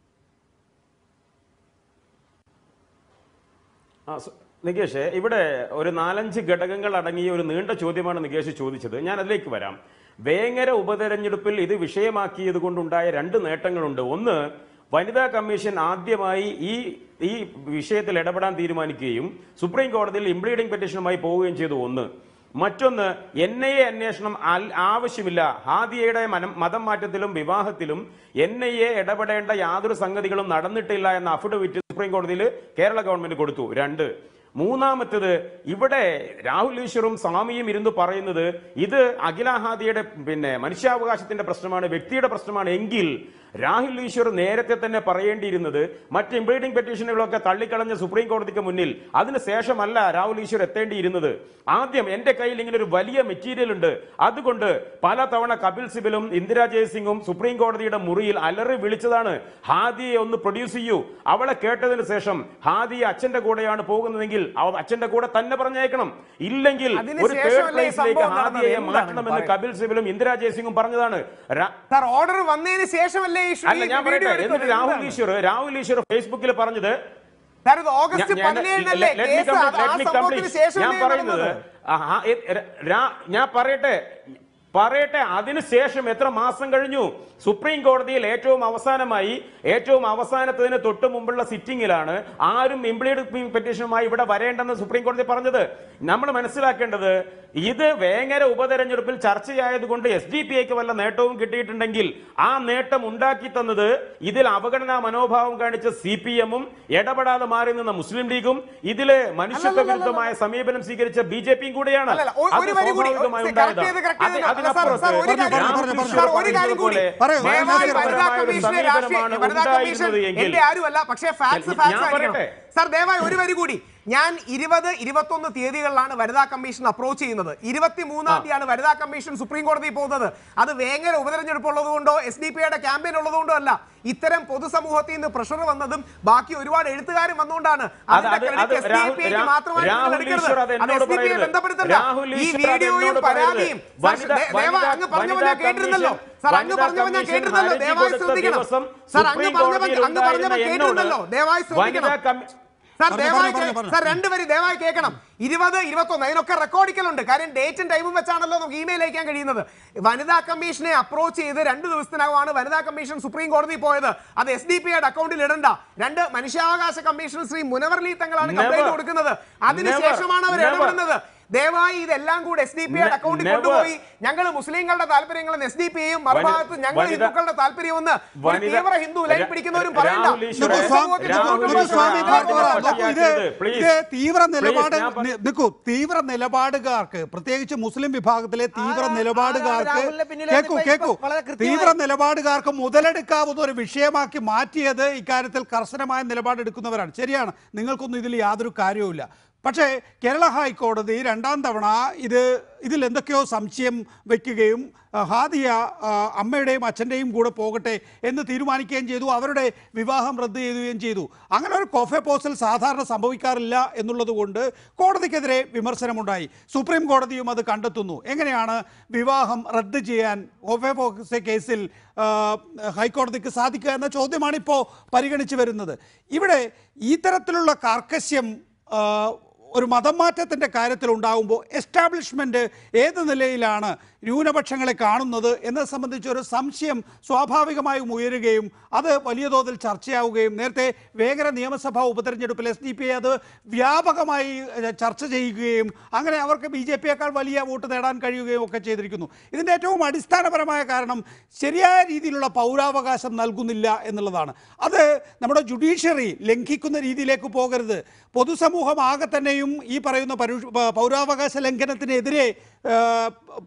F: ആ, സ- നികേഷ് ഇവിടെ ഒരു നാലഞ്ച് ഘടകങ്ങൾ അടങ്ങിയ ഒരു നീണ്ട ചോദ്യമാണ് നികേഷ് ചോദിച്ചത് ഞാൻ അതിലേക്ക് വരാം വേങ്ങര ഉപതെരഞ്ഞെടുപ്പിൽ ഇത് വിഷയമാക്കിയത് കൊണ്ടുണ്ടായ രണ്ട് നേട്ടങ്ങളുണ്ട് ഒന്ന് വനിതാ കമ്മീഷൻ ആദ്യമായി ഈ ഈ വിഷയത്തിൽ ഇടപെടാൻ തീരുമാനിക്കുകയും സുപ്രീം കോടതിയിൽ ഇംപ്ലീഡിംഗ് പെറ്റീഷനുമായി പോവുകയും ചെയ്തു ഒന്ന് മറ്റൊന്ന് എൻ ഐ എ അന്വേഷണം അൽ- ആവശ്യമില്ല ഹാദിയയുടെ മനം മതം മാറ്റത്തിലും വിവാഹത്തിലും എൻ ഐ എ ഇടപെടേണ്ട യാതൊരു സംഗതികളും നടന്നിട്ടില്ല എന്ന അഫിഡവിറ്റ് സുപ്രീം കോടതിയിൽ കേരള ഗവൺമെന്റ് കൊടുത്തു രണ്ട് മൂന്നാമത്തത് ഇവിടെ രാഹുൽ ഈശ്വറും സ്വാമിയും ഇരുന്ന് പറയുന്നത് ഇത് അഖില ഹാദിയുടെ പിന്നെ മനുഷ്യാവകാശത്തിന്റെ പ്രശ്നമാണ് വ്യക്തിയുടെ പ്രശ്നമാണ് എങ്കിൽ രാഹുൽ ഈശ്വർ നേരത്തെ തന്നെ പറയേണ്ടിയിരുന്നത് മറ്റ് ഇംപ്ലീഡിംഗ് പെറ്റീഷനുകളൊക്കെ തള്ളിക്കളഞ്ഞ സുപ്രീം കോടതിക്ക് മുന്നിൽ അതിന് ശേഷമല്ല രാഹുൽ ഈശ്വർ എത്തേണ്ടിയിരുന്നത് ആദ്യം എന്റെ കയ്യിൽ ഇങ്ങനെ ഒരു വലിയ മെറ്റീരിയൽ ഉണ്ട് അതുകൊണ്ട് പല തവണ കപിൽ സിബലും ഇന്ദിരാ ജയസിംഗും സുപ്രീം കോടതിയുടെ മുറിയിൽ അലറി വിളിച്ചതാണ് ഹാദിയെ ഒന്ന് പ്രൊഡ്യൂസ് ചെയ്യൂ അവളെ കേട്ടതിന് ശേഷം ഹാദിയെ അച്ഛന്റെ കൂടെയാണ് പോകുന്നതെങ്കിൽ അവ അച്ഛന്റെ കൂടെ തന്നെ പറഞ്ഞേക്കണം ഇല്ലെങ്കിൽ
D: അതിന്
F: ഒരു തേർഡ്
D: ശേഷമല്ലേ ഈ
F: പ്ലേസിലേക്ക്
D: സംഭവം നടന്നത്?
F: ഹാദിയെ
D: എന്താണ്
F: മാറ്റണമെന്ന്
D: പറയുന്നത്?
F: കപിൽ സിബലും ഇന്ദിരാ ജയസിംഗും പറഞ്ഞതാണ് രാ-
D: സാർ ഓർഡർ വന്നതിന് ശേഷമല്ലേ ഈ ഷൂ-
F: അല്ല
D: ഈ
F: ഞാൻ
D: വീഡിയോ
F: പറയട്ടെ
D: എടുത്തത്?
F: എന്നിട്ട് രാഹുൽ
D: എന്താണ്?
F: ഈശ്വർ രാഹുൽ ഈശ്വർ ഫേസ്ബുക്കിൽ പറഞ്ഞത്
D: സാർ ഇത് ഓഗസ്റ്റ്
F: ഞാൻ- ഞാൻ-
D: പതിനേഴിനല്ലേ
F: let me
D: കേസ്
F: complete,
D: അത് ആ
F: let me
D: സംഭവത്തിന്
F: complete.
D: ശേഷം
F: ഞാൻ പറയുന്നത് ആ, ആ, എ- ര- രാ- ഞാൻ പറയട്ടെ പറയട്ടെ അതിനുശേഷം എത്ര മാസം കഴിഞ്ഞു സുപ്രീം കോടതിയിൽ ഏറ്റവും അവസാനമായി ഏറ്റവും അവസാനത്തതിന് തൊട്ട് മുമ്പുള്ള സിറ്റിംഗിലാണ് ആരും ഇംപ്ലീഡ് പെറ്റീഷനുമായി ഇവിടെ വരേണ്ടെന്ന് സുപ്രീം കോടതി പറഞ്ഞത് നമ്മൾ മനസ്സിലാക്കേണ്ടത് ഇത് വേങ്ങര ഉപതെരഞ്ഞെടുപ്പിൽ ചർച്ചയായതുകൊണ്ട് എസ് ഡി പി ഐക്ക് വല്ല നേട്ടവും കിട്ടിയിട്ടുണ്ടെങ്കിൽ ആ നേട്ടം ഉണ്ടാക്കി തന്നത് ഇതിൽ അവഗണനാ മനോഭാവം കാണിച്ച സി പി എമ്മും ഇടപെടാതെ മാറി നിന്ന മുസ്ലിം ലീഗും ഇതില് മനുഷ്യത്വ വിരുദ്ധമായ സമീപനം സ്വീകരിച്ച ബി ജെ പിയും കൂടെയാണ്
D: അല്ലല്ല, ഒ-
F: അത്
D: ഒരു വരി കൂടി,
F: സ്വാഭാവികമായി
D: correct
F: ഉണ്ടായതാണ്.
D: ചെയ്ത് correct
F: അത്
D: ചെയ്ത്
F: അതിനപ്പുറത്ത്
D: സാർ, ഒരു കാര്യം
F: രാഹുൽ
A: കൂടി,
F: ഈശ്വർ
A: സാർ,
D: ഒരു കാര്യം കൂടി.
F: പറഞ്ഞതുപോലെ
A: പറയൂ,
D: ദയവായി
A: അതിനകത്ത്
D: വനിതാ
F: മനുഷ്യപരമായ ഒരു
D: കമ്മീഷനെ രാഷ്ട്രീയ-
F: സമീപനമാണ്
D: വനിതാ കമ്മീഷൻ
F: ഉണ്ടായിരുന്നത് എങ്കിൽ
D: എന്റെ ആരുമല്ല പക്ഷേ ഫാക്ട്സ്
F: ഞാൻ
D: ഫാക്ട്സ് ആയിരിക്കണം
F: പറയട്ടെ.
D: സാർ ദയവായി ഒരു വരി കൂടി ഞാൻ ഇരുപത് ഇരുപത്തൊന്ന് തീയതികളിലാണ് വനിതാ കമ്മീഷൻ അപ്രോച്ച് ചെയ്യുന്നത് ഇരുപത്തിമൂന്നാം തീയതിയാണ് വനിതാ കമ്മീഷൻ സുപ്രീം കോടതിയിൽ പോകുന്നത് അത് വേങ്ങര ഉപതെരഞ്ഞെടുപ്പ് ഉള്ളതുകൊണ്ടോ എസ് ഡി പിയുടെ ക്യാമ്പയിൻ ഉള്ളതുകൊണ്ടോ അല്ല ഇത്തരം പൊതുസമൂഹത്തിൽ നിന്ന് പ്രഷർ വന്നതും ബാക്കി ഒരുപാട് എഴുത്തുകാരും വന്നുകൊണ്ടാണ്
F: അത് അത് അത് രാഹുൽ രാഹുൽ രാഹുൽ ഈശ്വർ അത് എന്നോട് പറയുന്നത് രാഹുൽ
D: ഈ
F: ഈശ്വർ അത്
D: വീഡിയോയും
F: എന്നോട്
D: പരാതിയും
F: പറയുന്നത്
D: സാർ, ദേ- ദയവായി അങ്ങ് പറഞ്ഞപ്പോൾ ഞാൻ കേട്ടിരുന്നല്ലോ സാർ അങ്ങ് പറഞ്ഞപ്പോൾ ഞാൻ കേട്ടിരുന്നല്ലോ ദയവായി ശ്രദ്ധിക്കണം സാർ അങ്ങ് പറഞ്ഞപ്പോൾ അങ്ങ് പറഞ്ഞപ്പോൾ കേട്ടിരുന്നല്ലോ ദയവായി ശ്രദ്ധിക്കണം സാർ
A: പറഞ്ഞു,
D: ദയവായി
A: പറഞ്ഞു,
D: കേ-
A: പറഞ്ഞു.
D: സാർ രണ്ടുപേരും ദയവായി കേൾക്കണം ഇരുപത് ഇരുപത്തൊന്ന് അതിനൊക്കെ റെക്കോർഡിക്കലുണ്ട് കാര്യം ഡേറ്റും ടൈമും വെച്ചാണല്ലോ നമുക്ക് ഇമെയിൽ അയക്കാൻ കഴിയുന്നത് വനിതാ കമ്മീഷനെ അപ്രോച്ച് ചെയ്ത് രണ്ട് ദിവസത്തിനകമാണ് വനിതാ കമ്മീഷൻ സുപ്രീം കോടതിയിൽ പോയത് അത് എസ് ഡി പിയുടെ അക്കൗണ്ടിൽ ഇടണ്ട രണ്ട് മനുഷ്യാവകാശ കമ്മീഷൻ ശ്രീ മുനവർലി തങ്ങളാണ്
F: Never.
D: കംപ്ലൈന്റ് കൊടുക്കുന്നത് അതിനുശേഷമാണ് അവർ
F: Never.
D: ഇടപെടുന്നത് ദയവായി ഇതെല്ലാം കൂടെ എസ് ഡി പിയുടെ
F: Ne-
D: അക്കൗണ്ടിൽ
F: never.
D: കൊണ്ടുപോയി ഞങ്ങൾ മുസ്ലിങ്ങളുടെ താല്പര്യങ്ങളും എസ് ഡി പിയും മറുഭാഗത്ത് ഞങ്ങൾ
F: വനിത-
D: ഹിന്ദുക്കളുടെ താല്പര്യമെന്ന് ഒരു
F: വനിത-
D: തീവ്ര ഹിന്ദു ലൈൻ
F: രാ-
D: പിടിക്കുന്നവരും
F: രാഹുൽ
D: പറയണ്ട
F: ഈശ്വർ-
A: നോക്കൂ, സ്വാമി-
D: സമൂഹത്തിന്
F: രാഹുൽ
D: തൊണ്ണൂറ്
A: നോക്കൂ,
F: ഈശ്വർ
A: സ്വാമി
D: ശതമാനം
A: ഭാർഗവ,
F: ആളുകളെ
A: നോക്കൂ, ഇത്
F: പട്ടികയാക്കരുത്. Please.
A: ഇത് തീവ്ര നിലപാട്
F: ഞാൻ പറ-
A: നി- നിൽക്കൂ തീവ്ര നിലപാടുകാർക്ക് പ്രത്യേകിച്ച് മുസ്ലിം വിഭാഗത്തിലെ തീവ്ര
E: ആരാ-
A: നിലപാടുകാർക്ക്
E: ആരാ രാഹുലിന്റെ പിന്നിലെ
A: കേക്കൂ
E: ഇപ്പൊ
A: കേക്കൂ
E: വളരെ കൃത്യമായി-
A: തീവ്ര നിലപാടുകാർക്ക് മുതലെടുക്കാവുന്ന ഒരു വിഷയമാക്കി മാറ്റിയത് ഇക്കാര്യത്തിൽ കർശനമായ നിലപാടെടുക്കുന്നവരാണ് ശരിയാണ് നിങ്ങൾക്കൊന്നും ഇതിൽ യാതൊരു കാര്യവുമില്ല പക്ഷേ കേരള ഹൈക്കോടതി രണ്ടാം തവണ ഇത് ഇതിൽ എന്തൊക്കെയോ സംശയം വയ്ക്കുകയും ആ, ഹാദിയ ആ, അമ്മയുടെയും അച്ഛൻ്റെയും കൂടെ പോകട്ടെ എന്ന് തീരുമാനിക്കുകയും ചെയ്തു അവരുടെ വിവാഹം റദ്ദ് ചെയ്യുകയും ചെയ്തു അങ്ങനെ ഒരു കോഫെ പോസ്റ്റൽ സാധാരണ സംഭവിക്കാറില്ല എന്നുള്ളത് കൊണ്ട് കോടതിക്കെതിരെ വിമർശനമുണ്ടായി സുപ്രീം കോടതിയും അത് കണ്ടെത്തുന്നു എങ്ങനെയാണ് വിവാഹം റദ്ദ് ചെയ്യാൻ കോഫെ പോസ്റ്റൽ കേസിൽ ആ, ഹൈക്കോടതിക്ക് സാധിക്കുക എന്ന ചോദ്യമാണ് ഇപ്പോൾ പരിഗണിച്ചു വരുന്നത് ഇവിടെ ഈ തരത്തിലുള്ള കാർക്കശ്യം ആ, ഒരു മതം മാറ്റത്തിൻ്റെ കാര്യത്തിൽ ഉണ്ടാകുമ്പോൾ എസ്റ്റാബ്ലിഷ്മെൻറ്റ് ഏത് നിലയിലാണ് ന്യൂനപക്ഷങ്ങളെ കാണുന്നത് എന്നത് സംബന്ധിച്ച് ഒരു സംശയം സ്വാഭാവികമായും ഉയരുകയും അത് വലിയ തോതിൽ ചർച്ചയാവുകയും നേരത്തെ വേഗര നിയമസഭാ ഉപതെരഞ്ഞെടുപ്പിൽ എസ് ഡി പി അത് വ്യാപകമായി ഏഹ്, ചർച്ച ചെയ്യുകയും അങ്ങനെ അവർക്ക് ബി ജെ പിയേക്കാൾ വലിയ വോട്ട് നേടാൻ കഴിയുകയും ഒക്കെ ചെയ്തിരിക്കുന്നു ഇതിൻ്റെ ഏറ്റവും അടിസ്ഥാനപരമായ കാരണം ശരിയായ രീതിയിലുള്ള പൗരാവകാശം നൽകുന്നില്ല എന്നുള്ളതാണ് അത് നമ്മുടെ ജുഡീഷ്യറി ലംഘിക്കുന്ന രീതിയിലേക്ക് പോകരുത് പൊതുസമൂഹം ആകെ തന്നെയും ഈ പറയുന്ന പരു- പൗരാവകാശ ലംഘനത്തിനെതിരെ ഏഹ്, പ്രതികരിക്കും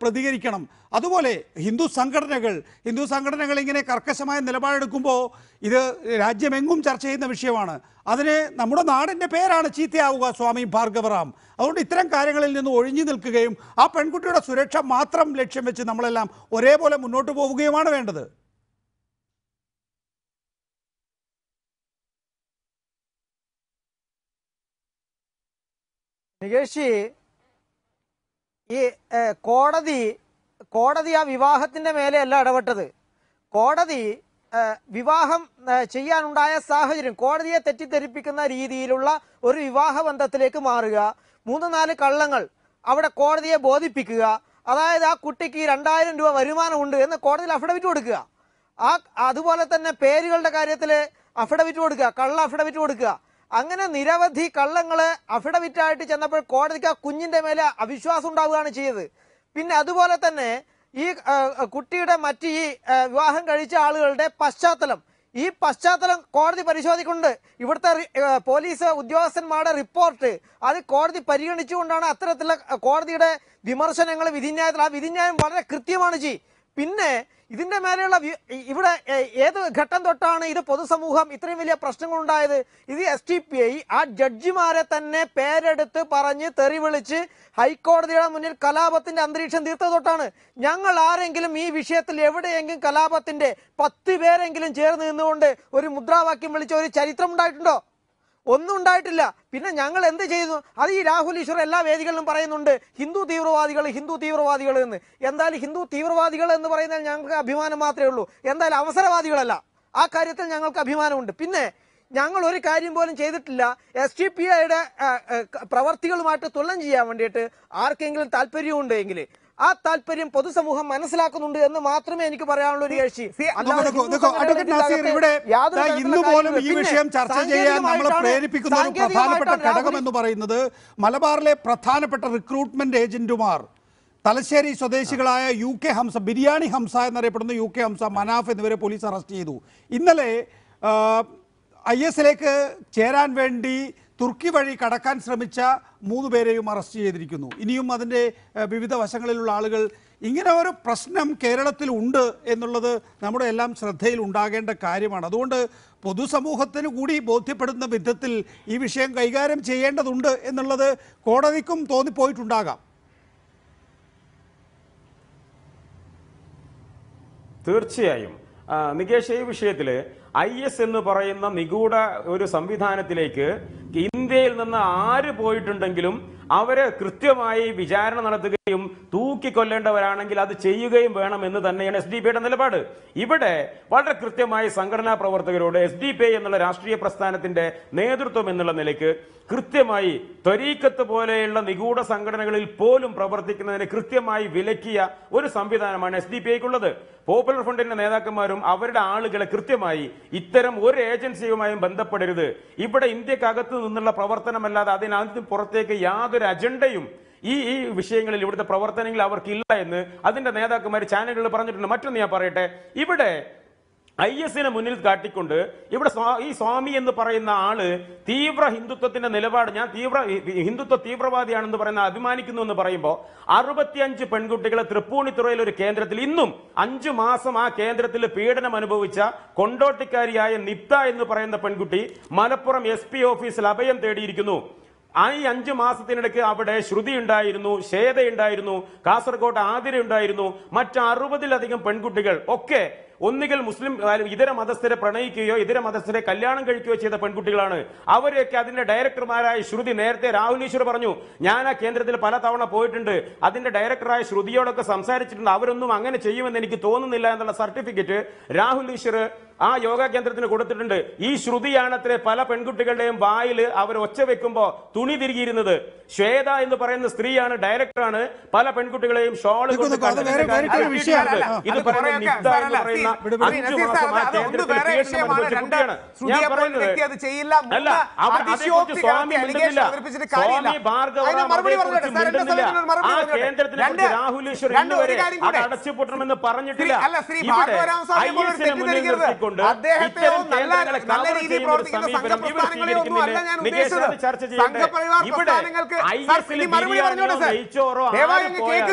A: പരിഗണിക്കണം അതുപോലെ ഹിന്ദു സംഘടനകൾ ഹിന്ദു സംഘടനകൾ ഇങ്ങനെ കർക്കശമായ നിലപാടെടുക്കുമ്പോൾ ഇത് രാജ്യമെങ്ങും ചർച്ച ചെയ്യുന്ന വിഷയമാണ് അതിന് നമ്മുടെ നാടിൻ്റെ പേരാണ് ചീത്തയാവുക സ്വാമി ഭാർഗവറാം അതുകൊണ്ട് ഇത്തരം കാര്യങ്ങളിൽ നിന്ന് ഒഴിഞ്ഞു നിൽക്കുകയും ആ പെൺകുട്ടിയുടെ സുരക്ഷ മാത്രം ലക്ഷ്യം വെച്ച് നമ്മളെല്ലാം ഒരേപോലെ മുന്നോട്ട് പോവുകയുമാണ് വേണ്ടത്
E: നികേഷ് ഈ ഏഹ്, കോടതി കോടതി ആ വിവാഹത്തിന്റെ മേലെയല്ല ഇടപെട്ടത് കോടതി ഏഹ്, വിവാഹം ഏഹ്, ചെയ്യാനുണ്ടായ സാഹചര്യം കോടതിയെ തെറ്റിദ്ധരിപ്പിക്കുന്ന രീതിയിലുള്ള ഒരു വിവാഹ ബന്ധത്തിലേക്ക് മാറുക മൂന്ന് നാല് കള്ളങ്ങൾ അവിടെ കോടതിയെ ബോധിപ്പിക്കുക അതായത് ആ കുട്ടിക്ക് ഈ രണ്ടായിരം രൂപ വരുമാനമുണ്ട് എന്ന് കോടതിയിൽ അഫിഡവിറ്റ് കൊടുക്കുക ആ അതുപോലെ തന്നെ പേരുകളുടെ കാര്യത്തിൽ അഫിഡവിറ്റ് കൊടുക്കുക കള്ള അഫിഡവിറ്റ് കൊടുക്കുക അങ്ങനെ നിരവധി കള്ളങ്ങള് അഫിഡവിറ്റ് ആയിട്ട് ചെന്നപ്പോൾ കോടതിക്ക് ആ കുഞ്ഞിന്റെ മേലെ അവിശ്വാസം ഉണ്ടാവുകയാണ് ചെയ്തത് പിന്നെ അതുപോലെ തന്നെ ഈ ആ, കുട്ടിയുടെ മറ്റ് ഈ ആ, വിവാഹം കഴിച്ച ആളുകളുടെ പശ്ചാത്തലം ഈ പശ്ചാത്തലം കോടതി പരിശോധിക്കുന്നുണ്ട് ഇവിടുത്തെ റി- ആ, പോലീസ് ഉദ്യോഗസ്ഥന്മാരുടെ റിപ്പോർട്ട് അത് കോടതി പരിഗണിച്ചുകൊണ്ടാണ് അത്തരത്തിലുള്ള ആ, കോടതിയുടെ വിമർശനങ്ങൾ വിധിന്യായത്തിൽ ആ വിധിന്യായം വളരെ കൃത്യമാണ് ചെയ് പിന്നെ ഇതിന്റെ മേലെയുള്ള വി- ഇ- ഇവിടെ ഏ- ഏത് ഘട്ടം തൊട്ടാണ് ഇത് പൊതുസമൂഹം ഇത്രയും വലിയ പ്രശ്നങ്ങൾ ഉണ്ടായത് ഇത് എസ് ടി പി ഐ ആ ജഡ്ജിമാരെ തന്നെ പേരെടുത്ത് പറഞ്ഞ് തെറി വിളിച്ച് ഹൈക്കോടതിയുടെ മുന്നിൽ കലാപത്തിന്റെ അന്തരീക്ഷം തീർത്തത് തൊട്ടാണ് ഞങ്ങൾ ആരെങ്കിലും ഈ വിഷയത്തിൽ എവിടെയെങ്കിലും കലാപത്തിന്റെ പത്ത് പേരെങ്കിലും ചേർന്ന് നിന്നുകൊണ്ട് ഒരു മുദ്രാവാക്യം വിളിച്ച ഒരു ചരിത്രം ഉണ്ടായിട്ടുണ്ടോ ഒന്നും ഉണ്ടായിട്ടില്ല പിന്നെ ഞങ്ങൾ എന്ത് ചെയ്തു അത് ഈ രാഹുൽ ഈശ്വർ എല്ലാ വേദികളിലും പറയുന്നുണ്ട് ഹിന്ദു തീവ്രവാദികൾ ഹിന്ദു തീവ്രവാദികൾ എന്ന് എന്തായാലും ഹിന്ദു തീവ്രവാദികൾ എന്ന് പറയുന്നതിൽ ഞങ്ങൾക്ക് അഭിമാനം മാത്രമേ ഉള്ളൂ എന്തായാലും അവസരവാദികളല്ല ആ കാര്യത്തിൽ ഞങ്ങൾക്ക് അഭിമാനമുണ്ട് പിന്നെ ഞങ്ങൾ ഒരു കാര്യം പോലും ചെയ്തിട്ടില്ല എസ് ടി പി ഐയുടെ പ്രവർത്തികളുമായിട്ട് തുലനം ചെയ്യാൻ വേണ്ടിയിട്ട് ആർക്കെങ്കിലും താല്പര്യമുണ്ടെങ്കിൽ ആ താല്പര്യം പൊതുസമൂഹം മനസ്സിലാക്കുന്നുണ്ട് എന്ന് മാത്രമേ എനിക്ക് പറയാനുള്ള ഒരു കാഴ്ച
A: നോക്കൂ, നോക്കൂ, നോക്കൂ, അഡ്വക്കേറ്റ് നാസീർ ഇവിടെ ദാ ഇന്ന് പോലും ഈ വിഷയം ചർച്ച ചെയ്യാൻ നമ്മളെ പ്രേരിപ്പിക്കുന്ന ഒരു പ്രധാനപ്പെട്ട ഘടകം എന്ന് പറയുന്നത് മലബാറിലെ പ്രധാനപ്പെട്ട റിക്രൂട്ട്മെന്റ് ഏജന്റുമാർ തലശ്ശേരി സ്വദേശികളായ യു കെ ഹംസ ബിരിയാണി ഹംസ എന്നറിയപ്പെടുന്ന യു കെ ഹംസ മനാഫ് എന്നിവരെ പോലീസ് അറസ്റ്റ് ചെയ്തു ഇന്നലെ ഐ എസിലേക്ക് ചേരാൻ വേണ്ടി തുർക്കി വഴി കടക്കാൻ ശ്രമിച്ച മൂന്ന് പേരെയും അറസ്റ്റ് ചെയ്തിരിക്കുന്നു ഇനിയും അതിൻ്റെ ഏഹ്, വിവിധ വശങ്ങളിലുള്ള ആളുകൾ ഇങ്ങനെ ഒരു പ്രശ്നം കേരളത്തിൽ ഉണ്ട് എന്നുള്ളത് നമ്മുടെ എല്ലാം ശ്രദ്ധയിൽ ഉണ്ടാകേണ്ട കാര്യമാണ് അതുകൊണ്ട് പൊതുസമൂഹത്തിന് കൂടി ബോധ്യപ്പെടുന്ന വിധത്തിൽ ഈ വിഷയം കൈകാര്യം ചെയ്യേണ്ടതുണ്ട് എന്നുള്ളത് കോടതിക്കും തോന്നിപ്പോയിട്ടുണ്ടാകാം
F: തീർച്ചയായും ആ, നികേഷ് ഈ വിഷയത്തില് ഐ എസ് എന്ന് പറയുന്ന നിഗൂഢ ഒരു സംവിധാനത്തിലേക്ക് ഇന്ത്യയിൽ നിന്ന് ആര് പോയിട്ടുണ്ടെങ്കിലും അവര് കൃത്യമായി വിചാരണ നടത്തുകയും തൂക്കിക്കൊല്ലേണ്ടവരാണെങ്കിൽ അത് ചെയ്യുകയും വേണം എന്ന് തന്നെയാണ് എസ് ഡി പിയുടെ നിലപാട് ഇവിടെ വളരെ കൃത്യമായി സംഘടനാ പ്രവർത്തകരോട് എസ് ഡി പി എന്നുള്ള രാഷ്ട്രീയ പ്രസ്ഥാനത്തിന്റെ നേതൃത്വം എന്നുള്ള നിലയ്ക്ക് കൃത്യമായി ത്വരീക്കത്ത് പോലെയുള്ള നിഗൂഢ സംഘടനകളിൽ പോലും പ്രവർത്തിക്കുന്നതിന് കൃത്യമായി വിലക്കിയ ഒരു സംവിധാനമാണ് എസ് ഡി പി ഐക്കുള്ളത് പോപ്പുലർ ഫ്രണ്ടിന്റെ നേതാക്കന്മാരും അവരുടെ ആളുകളെ കൃത്യമായി ഇത്തരം ഒരു ഏജൻസിയുമായും ബന്ധപ്പെടരുത് ഇവിടെ ഇന്ത്യക്കകത്ത് നിന്നുള്ള പ്രവർത്തനമല്ലാതെ അതിനകത്ത് പുറത്തേക്ക് യാതൊരു അജണ്ടയും ഈ ഈ വിഷയങ്ങളിൽ ഇവിടുത്തെ പ്രവർത്തനങ്ങൾ അവർക്കില്ല എന്ന് അതിന്റെ നേതാക്കന്മാർ ചാനലുകളിൽ പറഞ്ഞിട്ടുണ്ട് മറ്റൊന്ന് ഞാൻ പറയട്ടെ ഇവിടെ ഐ എസിനെ മുന്നിൽ കാട്ടിക്കൊണ്ട് ഇവിടെ സ്വാ- ഈ സ്വാമി എന്ന് പറയുന്ന ആള് തീവ്ര ഹിന്ദുത്വത്തിന്റെ നിലപാട് ഞാൻ തീവ്ര ഹി- ഹിന്ദുത്വ തീവ്രവാദിയാണെന്ന് പറയുന്ന അഭിമാനിക്കുന്നു എന്ന് പറയുമ്പോൾ അറുപത്തിയഞ്ച് പെൺകുട്ടികളെ തൃപ്പൂണിത്തുറയിൽ ഒരു കേന്ദ്രത്തിൽ ഇന്നും അഞ്ചു മാസം ആ കേന്ദ്രത്തിൽ പീഡനം അനുഭവിച്ച കൊണ്ടോട്ടിക്കാരിയായ നിപ്ത എന്ന് പറയുന്ന പെൺകുട്ടി മലപ്പുറം എസ് പി ഓഫീസിൽ അഭയം തേടിയിരിക്കുന്നു ആ ഈ അഞ്ചു മാസത്തിനിടയ്ക്ക് അവിടെ ശ്രുതി ഉണ്ടായിരുന്നു ശ്വേത ഉണ്ടായിരുന്നു കാസർഗോഡ് ആതിര ഉണ്ടായിരുന്നു മറ്റ് അറുപതിലധികം പെൺകുട്ടികൾ ഒക്കെ ഒന്നുകിൽ മുസ്ലിം അല്ല, ഇതര മതസ്ഥരെ പ്രണയിക്കുകയോ ഇതര മതസ്ഥരെ കല്യാണം കഴിക്കുകയോ ചെയ്ത പെൺകുട്ടികളാണ് അവരെയൊക്കെ അതിന്റെ ഡയറക്ടർമാരായ ശ്രുതി നേരത്തെ രാഹുൽ ഈശ്വർ പറഞ്ഞു ഞാൻ ആ കേന്ദ്രത്തിൽ പല തവണ പോയിട്ടുണ്ട് അതിന്റെ ഡയറക്ടറായ ശ്രുതിയോടൊക്കെ സംസാരിച്ചിട്ടുണ്ട് അവരൊന്നും അങ്ങനെ ചെയ്യുമെന്ന് എനിക്ക് തോന്നുന്നില്ല എന്നുള്ള സർട്ടിഫിക്കറ്റ് രാഹുൽ ഈശ്വർ ആ യോഗ കേന്ദ്രത്തിന് കൊടുത്തിട്ടുണ്ട് ഈ ശ്രുതിയാണ് അത്ര പല പെൺകുട്ടികളുടെയും വായിൽ അവർ ഒച്ച വെക്കുമ്പോ തുണി തിരികിയിരുന്നത് ശ്വേത എന്ന് പറയുന്ന സ്ത്രീയാണ് ഡയറക്ടറാണ് പല പെൺകുട്ടികളെയും ഷോൾ
A: നിൽക്കൂ,
F: കൊണ്ട്
A: നിൽക്കൂ, അത് വേറെ- വേറെ
F: കണ്ടത്.
A: ഒരു വിഷയമാണ്.
F: ഇത്
A: അത്
F: പറയുന്ന
G: കുറെയൊക്കെ
F: നിഗ്ധ എന്ന്
G: സാരല്ല,
F: പറയുന്ന
A: വിട്, വിട്.
F: അഞ്ചു
G: നസീർ
F: മാസം ആ
G: സാർ, അത് ഒന്ന്
F: കേന്ദ്രത്തിൽ
G: വേറെ
F: പീഡനം
G: വിഷയമാണ്.
F: അനുഭവിച്ച
G: രണ്ട്
F: കുട്ടിയാണ്.
G: ശ്രുതിയെ
F: ഞാൻ
G: പോലെ
F: പറയുന്നത്
G: വ്യക്തി അത് ചെയ്യില്ല.
F: അല്ല
G: മൂന്ന്
F: അവർ അതേക്കുറിച്ച്
G: അതിശയോക്തി
F: സ്വാമി
G: കലർത്തി
F: മിണ്ടുന്നില്ല
G: allegation അവതരിപ്പിച്ചിട്ട് കാര്യമില്ല.
F: സ്വാമി ഭാർഗവ
G: അതിന് മറുപടി
F: അതേക്കുറിച്ച്
G: പറഞ്ഞോട്ടെ. സാർ, എന്റെ
F: മിണ്ടുന്നില്ല
G: സമയത്തിന് മറുപടി
F: ആ
G: പറഞ്ഞോട്ടെ.
F: കേന്ദ്രത്തിനെ
G: രണ്ട്
F: കുറിച്ച് രാഹുൽ ഈശ്വർ
G: രണ്ട്
F: ഇന്നുവരെ
G: ഒരു കാര്യം
F: അത്
G: കൂടെ.
F: അടച്ചുപൂട്ടണമെന്ന് പറഞ്ഞിട്ടില്ല
G: ശ്രീ- അല്ല, ശ്രീ
F: ഇവിടെ
G: ഭാർഗവരാമസ്വാമി പോലെ
F: ഐ എസിനെ മുന്നിൽ
G: തെറ്റിദ്ധരിക്കരുത്.
F: നിർത്തിക്കൊണ്ട്
G: അദ്ദേഹത്തെയോ
F: ഇത്തരം
G: നല്ല-
F: കേന്ദ്രങ്ങളെ
G: നല്ല
F: cover
G: രീതിയിൽ
F: ചെയ്യുന്ന ഒരു
G: പ്രവർത്തിക്കുന്ന
F: സമീപനം ഇവർ
G: സംഘപ്രസ്ഥാനങ്ങളെ ഒന്നും അല്ല ഞാൻ
F: സ്വീകരിക്കുന്നില്ല നികേഷ് അത്
G: ഉദ്ദേശിച്ചത്.
F: ചർച്ച ചെയ്യട്ടെ
G: സംഘപരിവാർ
F: ഇവിടെ
G: പ്രസ്ഥാനങ്ങൾക്ക്
F: ഐ
G: സാർ,
F: എസിൽ
G: ഇനി മറുപടി പറഞ്ഞോട്ടെ സാർ.
F: നെയ്ച്ചോറോ
G: ദയവായി
F: ആര്
G: അങ്ങ്
F: പോയാലും
G: കേൾക്കുക.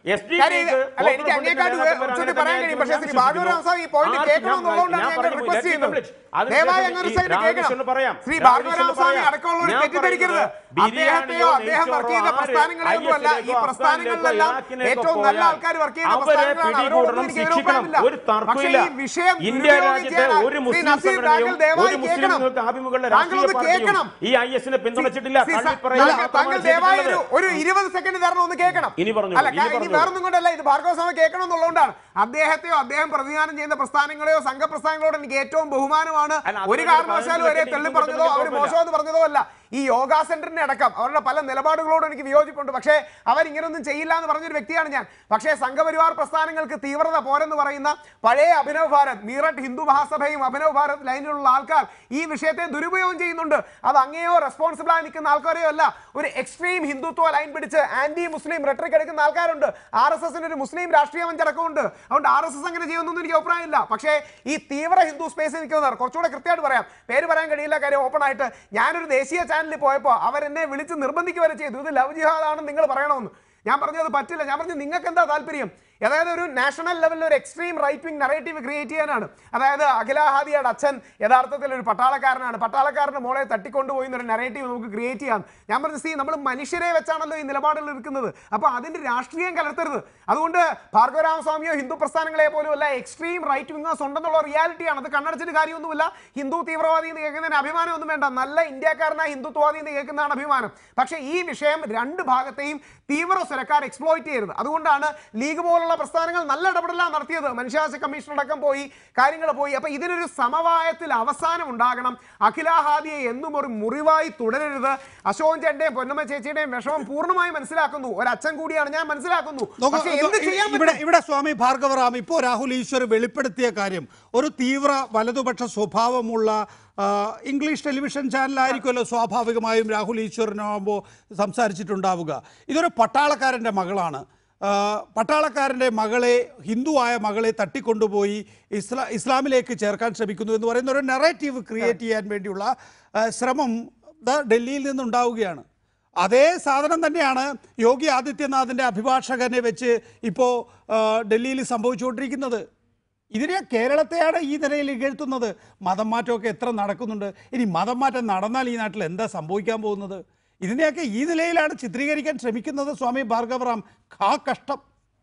F: എസ് ഡി
G: കാര്യം ഇത് അല്ല എനിക്ക് അങ്ങേക്കാട്ട് ഉച്ചത്തിൽ പറയാൻ കഴിയും പക്ഷേ ശ്രീ ഭാർഗവരാം സാർ ഈ പോയിന്റ് കേൾക്കണമെന്നുള്ളതുകൊണ്ടാണ് ഞാൻ റിക്വസ്റ്റ് ചെയ്യുന്നത് ദയവായി അങ്ങനെ ഒരു സൈഡ് കേൾക്കണം ശ്രീ ഭാർഗവരാം സ്വാമി അടക്കമുള്ളവർ തെറ്റിദ്ധരിക്കരുത് അദ്ദേഹത്തെയോ അദ്ദേഹം വർക്ക് ചെയ്ത പ്രസ്ഥാനങ്ങളെയൊന്നും അല്ല ഈ പ്രസ്ഥാനങ്ങളിലെല്ലാം ഏറ്റവും നല്ല ആൾക്കാർ വർക്ക് ചെയ്യുന്ന പ്രസ്ഥാനങ്ങളാണ് അവരോടൊന്നും എനിക്ക് എതിരഭിപ്രായമില്ല
F: ഒരു
G: പക്ഷേ
F: തർക്കമില്ല
G: ഈ വിഷയം
F: ഇന്ത്യ
G: ദുരുപയോഗം
F: രാജ്യത്തെ
G: ചെയ്യാൻ
F: ഒരു
G: ശ്രീ
F: മുസ്ലിം
G: നസീർ താങ്കൾ
F: സംഘടനയും
G: ദയവായി
F: ഒരു മുസ്ലിം
G: കേൾക്കണം
F: നിങ്ങൾക്ക് ആഭിമുഖ്യമുള്ള
G: താങ്കൾ
F: രാഷ്ട്രീയ
G: ഒന്ന്
F: പാർട്ടിയും
G: കേൾക്കണം
F: ഈ ഐ എസിനെ പിന്തുണച്ചിട്ടില്ല
G: ശ്രീ
F: തള്ളി
G: സ-
F: പറയുക
G: താങ്കൾ- താങ്കൾ ദയവായി ഒരു ഒരു ഇരുപത് സെക്കൻഡ് തരണം ഒന്ന് കേൾക്കണം
F: ഇനി പറഞ്ഞോളൂ,
G: അല്ല
F: ഇനി
G: കാ- ഇനി
F: പറഞ്ഞോളൂ.
G: വേറൊന്നും കൊണ്ടല്ല ഇത് ഭാർഗവ സ്വാമി കേൾക്കണം എന്നുള്ളതുകൊണ്ടാണ് അദ്ദേഹത്തെയോ അദ്ദേഹം പ്രതിദാനം ചെയ്യുന്ന പ്രസ്ഥാനങ്ങളെയോ സംഘപ്രസ്ഥാനങ്ങളോട് എനിക്ക് ഏറ്റവും ബഹുമാനമാണ്
F: അല്ല,
G: ഒരു
F: അതുകൊണ്ട്
G: കാരണവശാലും വരെ
F: പറഞ്ഞതിൽ
G: തെള്ളി
F: എനിക്ക്
G: പറഞ്ഞതോ അവർ
F: കുഴപ്പമില്ല.
G: മോശമെന്ന് പറഞ്ഞതോ അല്ല ഈ യോഗ സെന്ററിന്റെ അടക്കം അവരുടെ പല നിലപാടുകളോടും എനിക്ക് വിയോജിപ്പുണ്ട് പക്ഷേ അവരിങ്ങനൊന്നും ചെയ്യില്ല എന്ന് പറഞ്ഞൊരു വ്യക്തിയാണ് ഞാൻ പക്ഷേ സംഘപരിവാർ പ്രസ്ഥാനങ്ങൾക്ക് തീവ്രത പോരെന്ന് പറയുന്ന പഴയ അഭിനവ് ഭാരത് മീററ്റ് ഹിന്ദു മഹാസഭയും അഭിനവ് ഭാരത് ലൈനിലുള്ള ആൾക്കാർ ഈ വിഷയത്തെ ദുരുപയോഗം ചെയ്യുന്നുണ്ട് അത് അങ്ങേയോ റെസ്പോൺസിബിൾ ആയി നിൽക്കുന്ന ആൾക്കാരെയോ അല്ല ഒരു എക്സ്ട്രീം ഹിന്ദുത്വ ലൈൻ പിടിച്ച് ആന്റി മുസ്ലിം റെട്രിക് എടുക്കുന്ന ആൾക്കാരുണ്ട് ആർ എസ് എസിന് ഒരു മുസ്ലിം രാഷ്ട്രീയ മഞ്ചടക്കമുണ്ട് അതുകൊണ്ട് ആർ എസ് എസ് അങ്ങനെ ചെയ്യുന്നൊന്നും എനിക്ക് അഭിപ്രായമില്ല പക്ഷേ ഈ തീവ്ര ഹിന്ദു സ്പേസിൽ നിൽക്കുന്നവർ കുറച്ചുകൂടെ കൃത്യമായിട്ട് പറയാം പേര് പറയാൻ കഴിയില്ല കാര്യം ഓപ്പൺ ആയിട്ട് ഞാനൊരു ദേശീയ ചാനലിൽ പോയപ്പോൾ അവരെന്നെ വിളിച്ച് നിർബന്ധിക്കുക വരെ ചെയ്തു ഇത് ലവ് ജിഹാദാണെന്ന് നിങ്ങൾ പറയണമെന്ന് ഞാൻ പറഞ്ഞത് പറ്റില്ല ഞാൻ പറഞ്ഞു നിങ്ങൾക്ക് എന്താ താല്പര്യം അതായത് ഒരു നാഷണൽ ലെവലിൽ ഒരു extreme right wing narrative create ചെയ്യാനാണ് അതായത് അഖിലാഹാദിയുടെ അച്ഛൻ യഥാർത്ഥത്തിൽ ഒരു പട്ടാളക്കാരനാണ് പട്ടാളക്കാരൻ്റെ മോളെ തട്ടിക്കൊണ്ടുപോയി എന്നൊരു നറേറ്റീവ് നമുക്ക് ക്രിയേറ്റ് ചെയ്യാം ഞാൻ പറഞ്ഞു സി നമ്മൾ മനുഷ്യരെ വെച്ചാണല്ലോ ഈ നിലപാടുകൾ എടുക്കുന്നത് അപ്പോൾ അതിൻ്റെ രാഷ്ട്രീയം കലർത്തരുത് അതുകൊണ്ട് ഭാർഗവരാമസ്വാമിയോ ഹിന്ദു പ്രസ്ഥാനങ്ങളെ പോലും അല്ല എക്സ്ട്രീം റൈറ്റ് വിങ്ങേഴ്സ് ഉണ്ടെന്നുള്ള റിയാലിറ്റിയാണ് അത് കണ്ണടച്ചിട്ട് കാര്യമൊന്നുമില്ല ഹിന്ദു തീവ്രവാദി എന്ന് കേൾക്കുന്നതിന് അഭിമാനമൊന്നും വേണ്ട നല്ല ഇന്ത്യക്കാരനായ ഹിന്ദുത്വവാദി എന്ന് കേൾക്കുന്നതാണ് അഭിമാനം പക്ഷേ ഈ വിഷയം രണ്ട് ഭാഗത്തെയും തീവ്ര സ്വരക്കാർ എക്സ്പ്ലോയിറ്റ് ചെയ്യരുത് അതുകൊണ്ടാണ് ലീഗ് പോലുള്ള പ്രസ്ഥാനങ്ങൾ നല്ല ഇടപെടലാണ് നടത്തിയത് മനുഷ്യാവകാശ കമ്മീഷൻ അടക്കം പോയി കാര്യങ്ങൾ പോയി അപ്പൊ ഇതിനൊരു സമവായത്തിൽ അവസാനം ഉണ്ടാകണം അഖിലാഹാദിയെ എന്നും ഒരു മുറിവായി തുടരരുത് അശോകൻ ചേട്ടന്റെയും പൊന്നമ്മ ചേച്ചിയുടെയും വിഷമം പൂർണ്ണമായി മനസ്സിലാക്കുന്നു ഒരു അച്ഛൻ കൂടിയാണ് ഞാൻ മനസ്സിലാക്കുന്നു
A: നോക്കൂ,
G: പക്ഷേ എന്ത് ചെയ്യാൻ
A: ഇവിടെ
G: പറ്റും?
A: ഇവിടെ സ്വാമി ഭാർഗവറാം ഇപ്പോൾ രാഹുൽ ഈശ്വർ വെളിപ്പെടുത്തിയ കാര്യം ഒരു തീവ്ര വലതുപക്ഷ സ്വഭാവമുള്ള ആ, ഇംഗ്ലീഷ് ടെലിവിഷൻ ചാനലായിരിക്കുമല്ലോ സ്വാഭാവികമായും രാഹുൽ ഈശ്വറിനാകുമ്പോൾ സംസാരിച്ചിട്ടുണ്ടാവുക ഇതൊരു പട്ടാളക്കാരൻ്റെ മകളാണ് ആ, പട്ടാളക്കാരൻ്റെ മകളെ ഹിന്ദുവായ മകളെ തട്ടിക്കൊണ്ടുപോയി ഇസ്ലാ ഇസ്ലാമിലേക്ക് ചേർക്കാൻ ശ്രമിക്കുന്നു എന്ന് പറയുന്ന ഒരു നെറേറ്റീവ് ക്രിയേറ്റ് ചെയ്യാൻ വേണ്ടിയുള്ള ആ, ശ്രമം ദാ ഡൽഹിയിൽ നിന്നുണ്ടാവുകയാണ് അതേ സാധനം തന്നെയാണ് യോഗി ആദിത്യനാഥിൻ്റെ അഭിഭാഷകനെ വെച്ച് ഇപ്പോൾ ഡൽഹിയിൽ സംഭവിച്ചുകൊണ്ടിരിക്കുന്നത് ഇതിനെ കേരളത്തെയാണ് ഈ നിലയിൽ ഇകഴ്ത്തുന്നത് മതം മാറ്റമൊക്കെ എത്ര നടക്കുന്നുണ്ട് ഇനി മതം മാറ്റം നടന്നാൽ ഈ നാട്ടിൽ എന്താ സംഭവിക്കാൻ പോകുന്നത് ഇതിനെയൊക്കെ ഈ നിലയിലാണ് ചിത്രീകരിക്കാൻ ശ്രമിക്കുന്നത് സ്വാമി ഭാർഗവറാം ഖാ കഷ്ടം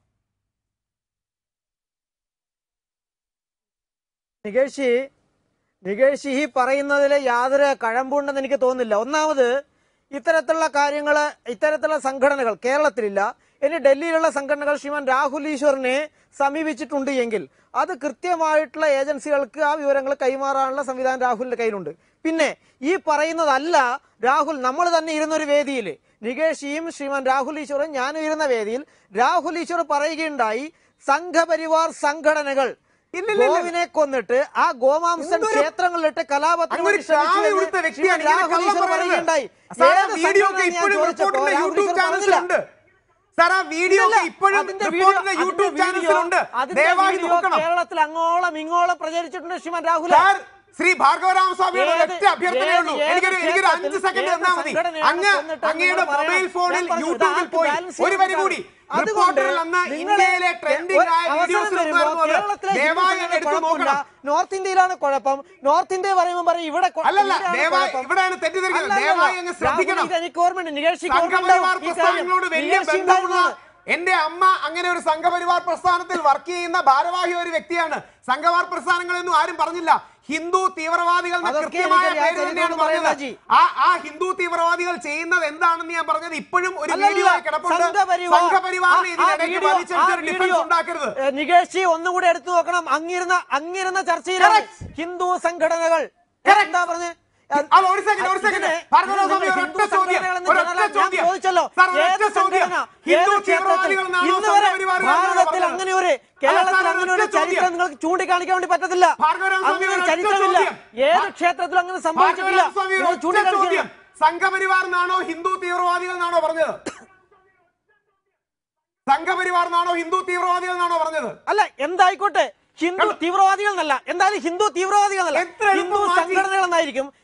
E: നികേഷി നികേഷ് ഈ പറയുന്നതിൽ യാതൊരു കഴമ്പുണ്ടെന്ന് എനിക്ക് തോന്നുന്നില്ല ഒന്നാമത് ഇത്തരത്തിലുള്ള കാര്യങ്ങൾ ഇത്തരത്തിലുള്ള സംഘടനകൾ കേരളത്തിലില്ല ഇനി ഡൽഹിയിലുള്ള സംഘടനകൾ ശ്രീമാൻ രാഹുൽ ഈശ്വറിനെ സമീപിച്ചിട്ടുണ്ട് എങ്കിൽ അത് കൃത്യമായിട്ടുള്ള ഏജൻസികൾക്ക് ആ വിവരങ്ങൾ കൈമാറാനുള്ള സംവിധാനം രാഹുലിന്റെ കയ്യിലുണ്ട് പിന്നെ ഈ പറയുന്നതല്ല രാഹുൽ നമ്മൾ തന്നെ ഇരുന്ന ഒരു വേദിയിൽ നികേഷിയും ശ്രീമാൻ രാഹുൽ ഈശ്വറും ഞാനും ഇരുന്ന വേദിയിൽ രാഹുൽ ഈശ്വർ പറയുകയുണ്ടായി സംഘപരിവാർ സംഘടനകൾ ഗോവിനെ കൊന്നിട്ട് ആ ഗോമാംസൻ
G: എന്തൊരു-
E: ക്ഷേത്രങ്ങളിലിട്ട് കലാപത്തിന്
G: അങ്ങൊരു
E: വേണ്ടി ശ്രമിച്ചു
G: കാവി
E: എന്ന്
G: ഉടുത്ത വ്യക്തിയാണ്
E: ശ്രീമാൻ
G: ഇങ്ങനെ
E: രാഹുൽ
G: കള്ളം
E: ഈശ്വർ
G: പറയരുത്.
E: പറയുകയുണ്ടായി
G: സാർ, ആ
E: ഏത്
G: വീഡിയോ ഒക്കെ
E: സംഘടന ഞാൻ
G: ഇപ്പോഴും
E: ചോദിച്ചപ്പോൾ
G: റിപ്പോർട്ടിന്റെ
E: രാഹുൽ
G: യൂട്യൂബ്
E: ഈശ്വർ
G: ചാനൽസിലുണ്ട്
E: പറഞ്ഞില്ല.
G: സാർ ആ വീഡിയോ ഒക്കെ
E: ഇല്ല,
G: ഇപ്പോഴും
E: അതിന്റെ
G: റിപ്പോർട്ടിന്റെ
E: വീഡിയോ-
G: യൂട്യൂബ്
E: അതിന്റെ
G: ചാനൽസിലുണ്ട്
E: അതിന്റെ
G: ദയവായി
E: വീഡിയോ
G: നോക്കണം
E: കേരളത്തിൽ അങ്ങോളം ഇങ്ങോളം പ്രചരിച്ചിട്ടുണ്ട് ശ്രീമാൻ രാഹുൽ
G: സാർ ശ്രീ ഭാർഗവരാമസ്വാമിയുടെ
E: ഏത്-
G: ഒറ്റ അഭ്യർത്ഥനയേ ഉള്ളൂ
E: ഏത്
G: എനിക്കൊരു എനിക്കൊരു
E: ക്ഷേത്രത്തിൽ
G: അഞ്ച് സെക്കൻഡ്
E: ഏത്
G: തന്നാൽ മതി
E: സംഘടനയാണ്
G: അങ്ങ്
E: കൊന്നിട്ട്
G: അങ്ങയുടെ
E: എന്ന് പറയണം.
G: മൊബൈൽ ഫോണിൽ
E: ഞാൻ പറഞ്ഞു,
G: യൂട്യൂബിൽ
E: ഇതാർക്ക്
G: പോയി
E: ബാലൻസ്
G: ഒരു വരി
E: ചെയ്യാൻ
G: കൂടി
E: അതുകൊണ്ട്
G: റിപ്പോർട്ടറിൽ അന്ന്
E: നിങ്ങളെ
G: ഇന്ത്യയിലെ
E: ഒരു
G: ട്രെൻഡിംഗ് ആയ
E: അവസരം
G: വീഡിയോസ്
E: വരുമ്പോൾ കേരളത്തിലെ
G: ദയവായി അങ്ങ്
E: ഹിന്ദുക്കളുടെ
G: എടുത്ത്
E: കുഴപ്പമില്ല.
G: നോക്കണം
E: നോർത്ത് ഇന്ത്യയിലാണ് കുഴപ്പം നോർത്ത് ഇന്ത്യ പറയുമ്പോൾ പറയും ഇവിടെ കൊ-
G: അല്ലല്ല,
E: ഇവിടെയാണ്
G: ദയവായി
E: കുഴപ്പം.
G: ഇവിടെയാണ് തെറ്റിദ്ധരിക്കുന്നത്.
E: അല്ലല്ല,
G: ദയവായി അങ്ങ് ശ്രദ്ധിക്കണം.
E: രാഹുൽ ഇത് എനിക്ക് ഓർമ്മയുണ്ട് നികേഷ്
G: സംഘപരിവാർ പ്രസ്ഥാനങ്ങളോട് വലിയ ബന്ധമുള്ള എന്റെ അമ്മ അങ്ങനെ ഒരു സംഘപരിവാർ പ്രസ്ഥാനത്തിൽ വർക്ക് ചെയ്യുന്ന ഭാരവാഹി ഒരു വ്യക്തിയാണ് സംഘപരിവാർ പ്രസ്ഥാനങ്ങളൊന്നും ആരും പറഞ്ഞില്ല ഹിന്ദു തീവ്രവാദികൾ എന്ന്
E: അതൊക്കെ
G: കൃത്യമായ
E: എനിക്കറിയാം.
G: പേര് തന്നെയാണ്
E: ചരിത്രം
G: പറഞ്ഞത്
E: പറയുന്ന ജി.
G: ആ ആ ഹിന്ദു തീവ്രവാദികൾ ചെയ്യുന്നത് എന്താണെന്ന് ഞാൻ പറഞ്ഞത് ഇപ്പോഴും ഒരു
E: അല്ലല്ല,
G: വീഡിയോ കിടപ്പുണ്ട്
E: സംഘപരിവാർ-
G: സംഘപരിവാറിന്
E: ആ- ആ
G: ഇതിനിടയ്ക്ക്
E: വീഡിയോ-
G: വലിച്ചെടുത്ത്
E: ആ
G: ഒരു
E: വീഡിയോ,
G: ഡിഫൻസ് ഉണ്ടാക്കരുത്
E: ഏ, നികേഷ് ഒന്നുകൂടി എടുത്തു നോക്കണം അങ്ങിരുന്ന അങ്ങിരുന്ന ചർച്ചയിലാണ്
G: Correct.
E: ഹിന്ദു സംഘടനകൾ
G: Correct.
E: എന്താ പറഞ്ഞ്
G: അത് ഒരു second, ഒരു second.
E: ഇതിനെ-
G: ഭാർഗവസ്വാമി,
E: ഇതിനെ
G: ഒരൊറ്റ
E: ഹിന്ദു
G: ചോദ്യം,
E: സംഘടനകളെന്ന്
G: ഒരൊറ്റ
E: ജനറൽ ഞാൻ
G: ചോദ്യം.
E: ചോദിച്ചല്ലോ
G: സാർ, ഒരൊറ്റ
E: ഏത്
G: ചോദ്യം.
E: സംഘടന
G: ഹിന്ദു
E: ഏത് ക്ഷേത്രത്തിൽ
G: തീവ്രവാദികളെന്നാണോ
E: ഇന്ന് വരെ
G: സംഘപരിവാറികളെന്നാണോ
E: ഭാരതത്തിൽ
G: പറഞ്ഞത്?
E: അങ്ങനെ ഒരു
G: അല്ല,
E: കേരളത്തിൽ
G: സാർ,
E: അങ്ങനെ ഒരു
G: ഒരൊറ്റ ചോദ്യം.
E: ചരിത്രം നിങ്ങൾക്ക് ചൂണ്ടിക്കാണിക്കാൻ വേണ്ടി പറ്റത്തില്ല
G: ഭാർഗവസ്വാമി,
E: അങ്ങനെ ഒരു
G: ഒരൊറ്റ
E: ചരിത്രമില്ല
G: ചോദ്യം.
E: ഏത് ക്ഷേത്രത്തിലും അങ്ങനെ സംഭവിച്ചിട്ടില്ല
G: ഭാർഗവസ്വാമി,
E: നിങ്ങൾ
G: ഒരൊറ്റ
E: ചൂണ്ടിക്കാണിക്കുക
G: ചോദ്യം. സംഘപരിവാർ എന്നാണോ ഹിന്ദു തീവ്രവാദികൾ എന്നാണോ പറഞ്ഞത് സംഘപരിവാർ എന്നാണോ ഹിന്ദു തീവ്രവാദികൾ എന്നാണോ പറഞ്ഞത്
E: അല്ല എന്തായിക്കോട്ടെ ഹിന്ദു തീവ്രവാദികൾ എന്നല്ല എന്തായാലും ഹിന്ദു തീവ്രവാദികൾ എന്നല്ല
G: എത്ര എളുപ്പം
E: ഹിന്ദു
G: മാറ്റി.
E: സംഘടനകൾ എന്നായിരിക്കും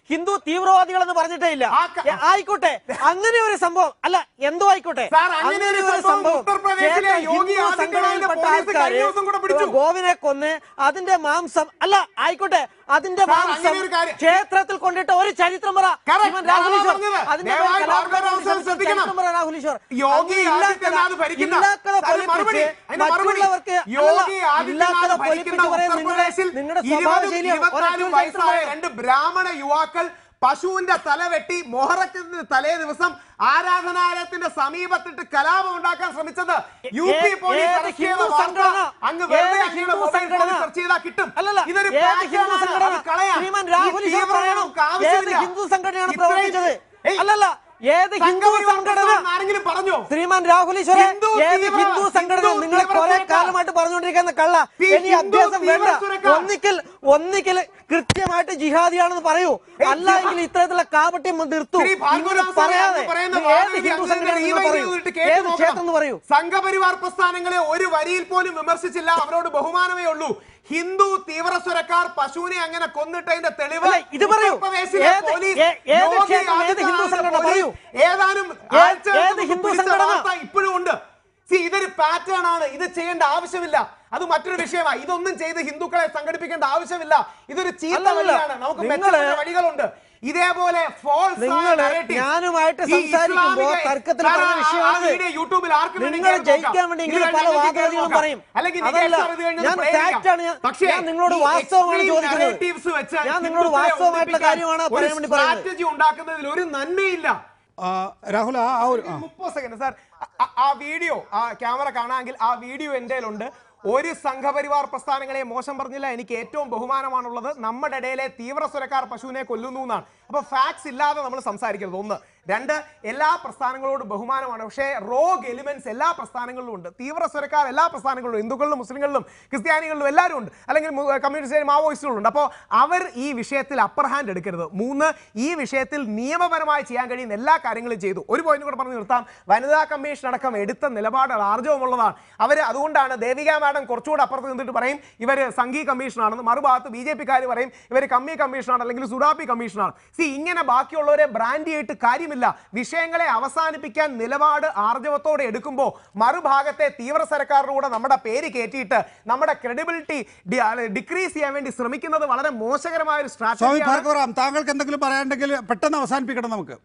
E: ഹിന്ദു തീവ്രവാദികൾ എന്ന് പറഞ്ഞിട്ടേ ഇല്ല
G: ആ ക-
E: ഏ, ആയിക്കോട്ടെ അങ്ങനെ ഒരു സംഭവം അല്ല എന്തോ ആയിക്കോട്ടെ
G: സാർ, അങ്ങനെ ഒരു സംഭവം ഉത്തർപ്രദേശിലെ
E: കേരള
G: യോഗി
E: ഹിന്ദു
G: ആദിത്യനാഥിന്റെ
E: സംഘടനയിൽപ്പെട്ട
G: പോലീസ്
E: ആൾക്കാര്
G: കഴിഞ്ഞ ദിവസം കൂടെ പിടിച്ചു.
E: ഗോവിനെ കൊന്ന് അതിന്റെ മാംസം അല്ല ആയിക്കോട്ടെ അതിന്റെ
G: സാർ,
E: മാംസം
G: അങ്ങനെ ഒരു കാര്യം-
E: ക്ഷേത്രത്തിൽ കൊണ്ടിട്ട ഒരു ചരിത്രം പറ
G: Correct.
E: ശ്രീമാൻ രാഹുൽ
G: അതാ
E: ഈശ്വർ.
G: പറഞ്ഞത്.
E: അതിന്റെ
G: ദയവായി
E: കലാപ
G: ഭാർഗവ രാവ് സാർ ശ്രദ്ധിക്കണം.
E: ചരിത്രം പറ രാഹുൽ ഈശ്വർ.
G: യോഗി
E: അങ്ങ് ഇല്ലാത്തത്
G: ആദിത്യനാഥ് ഭരിക്കുന്ന
E: ഇല്ലാത്തത്
G: അതിന്
E: പൊലിപ്പിച്ച്
G: മറുപടി, അതിന് മറുപടി.
E: മറ്റുള്ളവർക്ക്
G: യോഗി
E: അല്ല,
G: ആദിത്യനാഥ്
E: ഇല്ലാത്തത്
G: ഭരിക്കുന്ന
E: പൊലിപ്പിച്ച് പറയാൻ നിങ്ങളുടെ
G: ഉത്തർപ്രദേശിൽ
E: നിങ്ങളുടെ സ്വഭാവ
G: ഇരുപതും
E: ശൈലിയാണ്
G: ഇരുപത്തിനാലും വയസ്സായ രണ്ട് ബ്രാഹ്മണ യുവാക്കൾ പശുവിന്റെ തല വെട്ടി മൊഹറത്തിന്റെ തലേ ദിവസം ആരാധനാലയത്തിന്റെ സമീപത്തിട്ട് കലാപം ഉണ്ടാക്കാൻ ശ്രമിച്ചത് യു പി
E: ഏ-
G: പോലീസ്
E: ഏത്
G: അറസ്റ്റ് ചെയ്ത
E: ഹിന്ദു
G: വാർത്ത
E: സംഘടന?
G: അങ്ങ് വെറുതെ
E: ഏത്
G: അങ്ങയുടെ
E: ഹിന്ദു
G: മൊബൈൽ ഫോണിൽ
E: സംഘടന?
G: സെർച്ച് ചെയ്താൽ കിട്ടും
E: അല്ലല്ല
G: ഇതൊരു
E: ഏത്
G: pattern
E: ഹിന്ദു
G: ആണ്.
E: സംഘടന
G: അത് കളയാം.
E: ശ്രീമാൻ
G: ഈ
E: രാഹുൽ ഈശ്വർ
G: തീവ്രത
E: പറയണം
G: നമുക്ക്
E: ഏത്
G: ആവശ്യമില്ല.
E: ഹിന്ദു സംഘടനയാണ്
G: ഇത്രയും-
E: പ്രവർത്തിച്ചത്
G: ഏയ്,
E: അല്ലല്ല ഏത് ഹിന്ദു
G: സംഘപരിവാർ
E: സംഘടന
G: പ്രസ്ഥാനം ആരെങ്കിലും പറഞ്ഞോ
E: ശ്രീമാൻ രാഹുൽ ഈശ്വരെ
G: ഹിന്ദു
E: ഏത്
G: തീവ്ര-
E: ഹിന്ദു സംഘടന
G: ഹിന്ദു
E: നിങ്ങൾ
G: തീവ്ര
E: കുറെ
G: സുരക്ഷ.
E: കാലമായിട്ട് പറഞ്ഞുകൊണ്ടിരിക്കുന്ന കള്ള
G: ഈ
E: ഇനി
G: ഹിന്ദു
E: അഭ്യാസം
G: തീവ്ര
E: വേണ്ട
G: സുരക്ഷ.
E: ഒന്നിക്കൽ ഒന്നിക്കൽ കൃത്യമായിട്ട് ജിഹാദിയാണെന്ന് പറയൂ
G: ഏയ്,
E: അല്ല എങ്കിൽ ഇത്തരത്തിലുള്ള കാപട്യം നിർത്തൂ
G: ശ്രീ ഭാർഗവ
E: ഇങ്ങനെ
G: രാവ് സാർ
E: പറയാതെ
G: അങ്ങ് പറയുന്ന
E: നിങ്ങൾ ഏത്
G: വാദഗതി
E: ഹിന്ദു
G: അങ്ങ്
E: സംഘടന
G: തന്നെ
E: നിങ്ങൾ
G: rewind
E: പറയൂ
G: ചെയ്തിട്ട് കേട്ട്
E: ഏത്
G: നോക്കണം.
E: ക്ഷേത്രം എന്ന് പറയൂ
G: സംഘപരിവാർ പ്രസ്ഥാനങ്ങളെ ഒരു വരിയിൽ പോലും വിമർശിച്ചില്ല അവരോട് ബഹുമാനമേ ഉള്ളൂ ഹിന്ദു തീവ്രസ്വരക്കാർ പശുവിനെ അങ്ങനെ കൊന്നിട്ടതിന്റെ തെളിവ്
E: അല്ല, ഇത് പറയൂ.
G: ഉത്തർപ്രദേശിലെ
E: ഏത്-
G: പോലീസ്
E: ഏ- ഏത്
G: യോഗി
E: ക്ഷേത്രം, ഏത് ഹിന്ദു
G: ആദിത്യനാഥിന്റെ
E: സംഘടന
G: പോലീസ്
E: പറയൂ.
G: ഏതാനും
E: ഏ-
G: ആഴ്ചകൾക്ക്
E: ഏത്
G: മുമ്പ്
E: ഹിന്ദു
G: പിടിച്ച
E: സംഘടന?
G: വാർത്ത ഇപ്പോഴും ഉണ്ട് See, ഇതൊരു പാറ്റേൺ ആണ് ഇത് ചെയ്യേണ്ട ആവശ്യമില്ല അത് മറ്റൊരു വിഷയമാണ് ഇതൊന്നും ചെയ്ത് ഹിന്ദുക്കളെ സംഘടിപ്പിക്കേണ്ട ആവശ്യമില്ല ഇതൊരു ചീത്ത
E: അല്ലല്ല.
G: വഴിയാണ് നമുക്ക്
E: നിങ്ങള്
G: മെച്ചപ്പെട്ട വഴികളുണ്ട് ഇതേപോലെ false ആയ
E: നിങ്ങള്
G: narrative.
E: ഞാനുമായിട്ട്
G: ഈ
E: സംസാരിക്കുമ്പോ
G: ഇസ്ലാമിക-
E: തർക്കത്തിൽ
G: സാർ,
E: പറഞ്ഞ
G: ആ- ആ
E: വിഷയമാണിത്.
G: വീഡിയോ യൂട്യൂബിൽ ആർക്കും
E: നിങ്ങൾ
G: വേണമെങ്കിൽ
E: ജയിക്കാൻ
G: നോക്കാം.
E: വേണ്ടി
G: ഇത്
E: ഇങ്ങനെ പല
G: കഴിഞ്ഞ് നിങ്ങൾക്ക്
E: വാദഗതികളും
G: നോക്കാം.
E: പറയും.
G: അല്ലെങ്കിൽ
E: അതല്ല,
G: നികേഷ് സാർ ഇത് കഴിഞ്ഞ്
E: ഞാൻ
G: പ്രേരിപ്പിക്കാം.
E: fact ആണ് ഞാൻ-
G: പക്ഷേ
E: ഞാൻ നിങ്ങളോട്
G: ഈ
E: വാസ്തവമാണ്
G: extreme
E: ചോദിക്കുന്നത്.
G: narratives വെച്ച്
E: ഞാൻ നിങ്ങളോട്
G: ഹിന്ദുക്കളെ
E: വാസ്തവമായിട്ടുള്ള
G: ഒന്നിപ്പിക്കാൻ
E: കാര്യമാണ്
G: ഒരു
E: പറയാൻ വേണ്ടി പറയുന്നത്.
G: strategy ഉണ്ടാക്കുന്നതിൽ ഒരു നന്മയില്ല
A: ആ, രാഹുൽ ആ ആ ഒരു ആ.
G: മുപ്പത് സെക്കൻഡ് സാർ ആ- ആ വീഡിയോ ആ ക്യാമറ കാണാമെങ്കിൽ ആ വീഡിയോ എൻ്റെ ഉണ്ട് ഒരു സംഘപരിവാർ പ്രസ്ഥാനങ്ങളെ മോശം പറഞ്ഞില്ല എനിക്ക് ഏറ്റവും ബഹുമാനമാണുള്ളത് നമ്മുടെ ഇടയിലെ തീവ്ര സ്വരക്കാർ പശുവിനെ കൊല്ലുന്നു എന്നാണ് അപ്പൊ ഫാക്ട്സ് ഇല്ലാതെ നമ്മൾ സംസാരിക്കരുത് ഒന്ന് രണ്ട് എല്ലാ പ്രസ്ഥാനങ്ങളോട് ബഹുമാനമാണ് പക്ഷേ റോഗ് എലിമെന്റ്സ് എല്ലാ പ്രസ്ഥാനങ്ങളിലും ഉണ്ട് തീവ്ര സ്വരക്കാർ എല്ലാ പ്രസ്ഥാനങ്ങളിലും ഹിന്ദുക്കളിലും മുസ്ലിങ്ങളിലും ക്രിസ്ത്യാനികളിലും എല്ലാവരും ഉണ്ട് അല്ലെങ്കിൽ മു- കമ്മ്യൂണിസ്റ്റ് മാവോയിസ്റ്റുകളുണ്ട് അപ്പോൾ അവർ ഈ വിഷയത്തിൽ അപ്പർ ഹാൻഡ് എടുക്കരുത് മൂന്ന് ഈ വിഷയത്തിൽ നിയമപരമായി ചെയ്യാൻ കഴിയുന്ന എല്ലാ കാര്യങ്ങളും ചെയ്തു ഒരു പോയിന്റ് കൂടെ പറഞ്ഞു നിർത്താം വനിതാ കമ്മീഷൻ അടക്കം എടുത്ത നിലപാടുകൾ ആർജവമുള്ളതാണ് അവർ അതുകൊണ്ടാണ് ദേവിക മാഡം കുറച്ചുകൂടെ അപ്പുറത്ത് നിന്നിട്ട് പറയും ഇവർ സംഘി കമ്മീഷനാണെന്ന് മറുഭാഗത്ത് ബി ജെ പിക്കാർ പറയും ഇവർ കമ്മി കമ്മീഷനാണ് അല്ലെങ്കിൽ സുഡാപ്പി കമ്മീഷനാണ് സി ഇങ്ങനെ ബാക്കിയുള്ളവരെ ബ്രാൻഡ് ചെയ്തിട്ട് കാര്യമില്ല വിഷയങ്ങളെ അവസാനിപ്പിക്കാൻ നിലപാട് ആർജവത്തോടെ എടുക്കുമ്പോൾ മറുഭാഗത്തെ തീവ്ര സർക്കാരിന്റെ കൂടെ നമ്മുടെ പേര് കയറ്റിയിട്ട് നമ്മുടെ ക്രെഡിബിലിറ്റി ഡിക്രീസ് ചെയ്യാൻ വേണ്ടി ശ്രമിക്കുന്നത് വളരെ മോശകരമായ ഒരു
A: സ്വാമി
G: സ്ട്രാറ്റജിയാണ്
A: ഭാർഗവറാം താങ്കൾക്ക് എന്തെങ്കിലും പറയാനുണ്ടെങ്കിൽ പെട്ടെന്ന് അവസാനിപ്പിക്കണം നമുക്ക്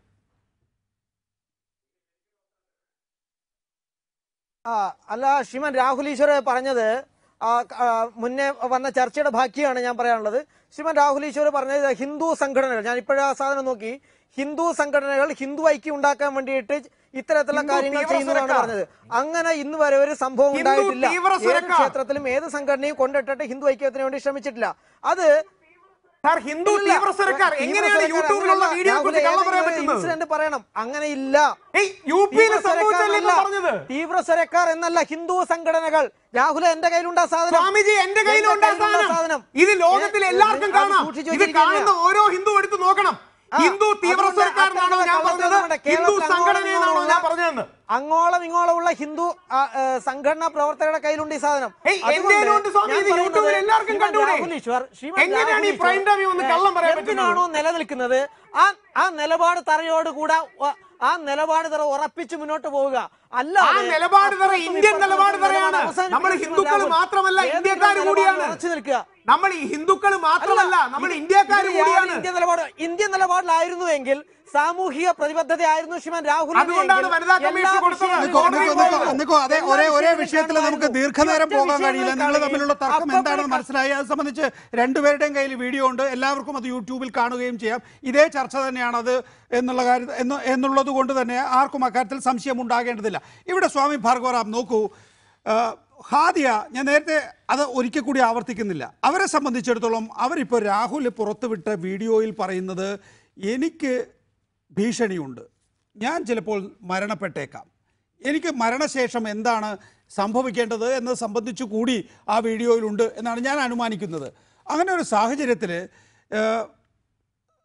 E: ആ, അല്ല ശ്രീമാൻ രാഹുൽ ഈശ്വർ പറഞ്ഞത് ആ, ആ, മുന്നേ വന്ന ചർച്ചയുടെ ബാക്കിയാണ് ഞാൻ പറയാനുള്ളത് ശ്രീമാൻ രാഹുൽ ഈശ്വർ പറഞ്ഞത് ഹിന്ദു സംഘടനകൾ ഞാൻ ഇപ്പോഴാ സാധനം നോക്കി ഹിന്ദു സംഘടനകൾ ഹിന്ദു ഐക്യം ഉണ്ടാക്കാൻ വേണ്ടിയിട്ട് ഇത്തരത്തിലുള്ള
G: ഹിന്ദു
E: കാര്യങ്ങൾ
G: തീവ്ര
E: ചെയ്യുന്നതാണ്
G: സുരക്കാർ.
E: പറഞ്ഞത് അങ്ങനെ ഇന്ന് വരെ ഒരു സംഭവം
G: ഹിന്ദു
E: ഉണ്ടായിട്ടില്ല
G: തീവ്ര
E: ഏത്
G: സുരക്കാർ.
E: ക്ഷേത്രത്തിലും ഏത് സംഘടനയും കൊണ്ടിട്ടിട്ട് ഹിന്ദു ഐക്യത്തിന് വേണ്ടി ശ്രമിച്ചിട്ടില്ല അത്
G: സാർ ഹിന്ദു
E: ഇല്ല,
G: തീവ്ര സർക്കാർ
E: തീവ്ര
G: എങ്ങനെയാണ്
E: സുരക്കാർ
G: യൂട്യൂബിലുള്ള
E: അങ്ങനെയല്ല.
G: വീഡിയോ
E: രാഹുൽ
G: കുറിച്ച് കള്ളം പറയാൻ
E: ഏതെങ്കിലും ഒരു
G: പറ്റുന്നത്
E: ഇൻസിഡന്റ് പറയണം അങ്ങനെ ഇല്ല
G: ഏയ് യു പിയിൽ
E: തീവ്ര
G: സംഭവിച്ചല്ലേ ഇപ്പൊ
E: സ്വരക്കാരല്ല.
G: പറഞ്ഞത്
E: തീവ്ര സ്വരക്കാർ എന്നല്ല ഹിന്ദു സംഘടനകൾ രാഹുൽ എന്റെ കയ്യിലുണ്ടാ സാധനം
G: സ്വാമിജി എന്റെ കയ്യിലുണ്ട് ആ
E: കയ്യിലുണ്ടാ
G: സാധനം ഇത് ലോകത്തിൽ
E: ഏ,
G: എല്ലാവർക്കും
E: അത്
G: കാണാം
E: സൂക്ഷിച്ച്
G: ഇത്
E: വെച്ചിരിക്കുകയാ.
G: കാണുന്ന ഓരോ ഹിന്ദു എടുത്ത് നോക്കണം
E: ആ,
G: ഹിന്ദു തീവ്ര
E: അതുകൊണ്ട്
G: സർക്കാരിനാണോ ഞാൻ
E: അത്തരത്തിലുള്ള
G: പറഞ്ഞത്
E: കള്ളത്തരം
G: ഹിന്ദു
E: കേരളത്തിൽ
G: സംഘടനയെന്നാണോ
E: അങ്ങോളം
G: ഞാൻ പറഞ്ഞതെന്ന്
E: അങ്ങോളം ഇങ്ങോളം ഉള്ള ഹിന്ദു ആ, ഏ, സംഘടനാ പ്രവർത്തകരുടെ കയ്യിലുണ്ട് ഈ സാധനം
G: ഏയ്,
E: അതുകൊണ്ട്
G: എന്തേലും ഉണ്ട് സ്വാമി,
E: ഞാൻ
G: ഇത്
E: പറയുന്നത്
G: യൂട്യൂബിൽ എല്ലാവർക്കും
E: ശ്രീമാൻ
G: കണ്ടൂടെ?
E: രാഹുൽ ഈശ്വർ, ശ്രീമാൻ
G: എങ്ങനെയാണ്
E: രാഹുൽ
G: ഈ പ്രൈം
E: ഈശ്വർ,
G: ടൈമിൽ വന്ന് കള്ളം പറയാൻ
E: എന്തിനാണോ നിലനിൽക്കുന്നത് ആ ആ നിലപാട് തറയോട് കൂടെ ഉ- ആ നിലപാട് തറ ഉറപ്പിച്ച് മുന്നോട്ട് പോവുക അല്ല
G: ആ നിലപാട് തറ ഇന്ത്യൻ നിലപാട് തറയാണ് നമ്മൾ ഹിന്ദുക്കൾ മാത്രമല്ല ഇന്ത്യക്കാർ കൂടിയാണ്
E: ഉറച്ചു നിൽക്കുക
G: നമ്മൾ ഈ ഹിന്ദുക്കൾ മാത്രമല്ല നമ്മൾ ഇന്ത്യക്കാർ
E: ഇത്
G: കൂടിയാണ്
E: ഇന്ത്യൻ നിലപാട് ഇന്ത്യൻ നിലപാടിലായിരുന്നുവെങ്കിൽ സാമൂഹിക പ്രതിബദ്ധതയായിരുന്നു ശ്രീമാൻ രാഹുൽ
G: അതുകൊണ്ടാണ് വനിതാ കമ്മീഷൻ കൊടുത്തത്.
A: നിക്കോ, നിക്കോ, നിക്കോ, നിക്കോ, അതെ ഒരേ ഒരേ വിഷയത്തിൽ നമുക്ക് ദീർഘനേരം പോകാൻ കഴിയില്ല നിങ്ങൾ തമ്മിലുള്ള തർക്കം എന്താണെന്ന് മനസ്സിലായി അത് സംബന്ധിച്ച് രണ്ടുപേരുടെയും കയ്യിൽ വീഡിയോ ഉണ്ട് എല്ലാവർക്കും അത് യൂട്യൂബിൽ കാണുകയും ചെയ്യാം ഇതേ ചർച്ച തന്നെയാണ് അത് എന്നുള്ള കാര്യം എന്ന് എന്നുള്ളത് കൊണ്ട് തന്നെ ആർക്കും അക്കാര്യത്തിൽ സംശയം ഉണ്ടാകേണ്ടതില്ല ഇവിടെ സ്വാമി ഭാർഗവറാം നോക്കൂ ആ, ഹാദിയ ഞാൻ നേരത്തെ അത് ഒരിക്കൽ കൂടി ആവർത്തിക്കുന്നില്ല അവരെ സംബന്ധിച്ചിടത്തോളം അവരിപ്പോൾ രാഹുൽ പുറത്തുവിട്ട വീഡിയോയിൽ പറയുന്നത് എനിക്ക് ഭീഷണിയുണ്ട് ഞാൻ ചിലപ്പോൾ മരണപ്പെട്ടേക്കാം എനിക്ക് മരണശേഷം എന്താണ് സംഭവിക്കേണ്ടത് എന്നത് സംബന്ധിച്ചു കൂടി ആ വീഡിയോയിലുണ്ട് എന്നാണ് ഞാൻ അനുമാനിക്കുന്നത് അങ്ങനെ ഒരു സാഹചര്യത്തിൽ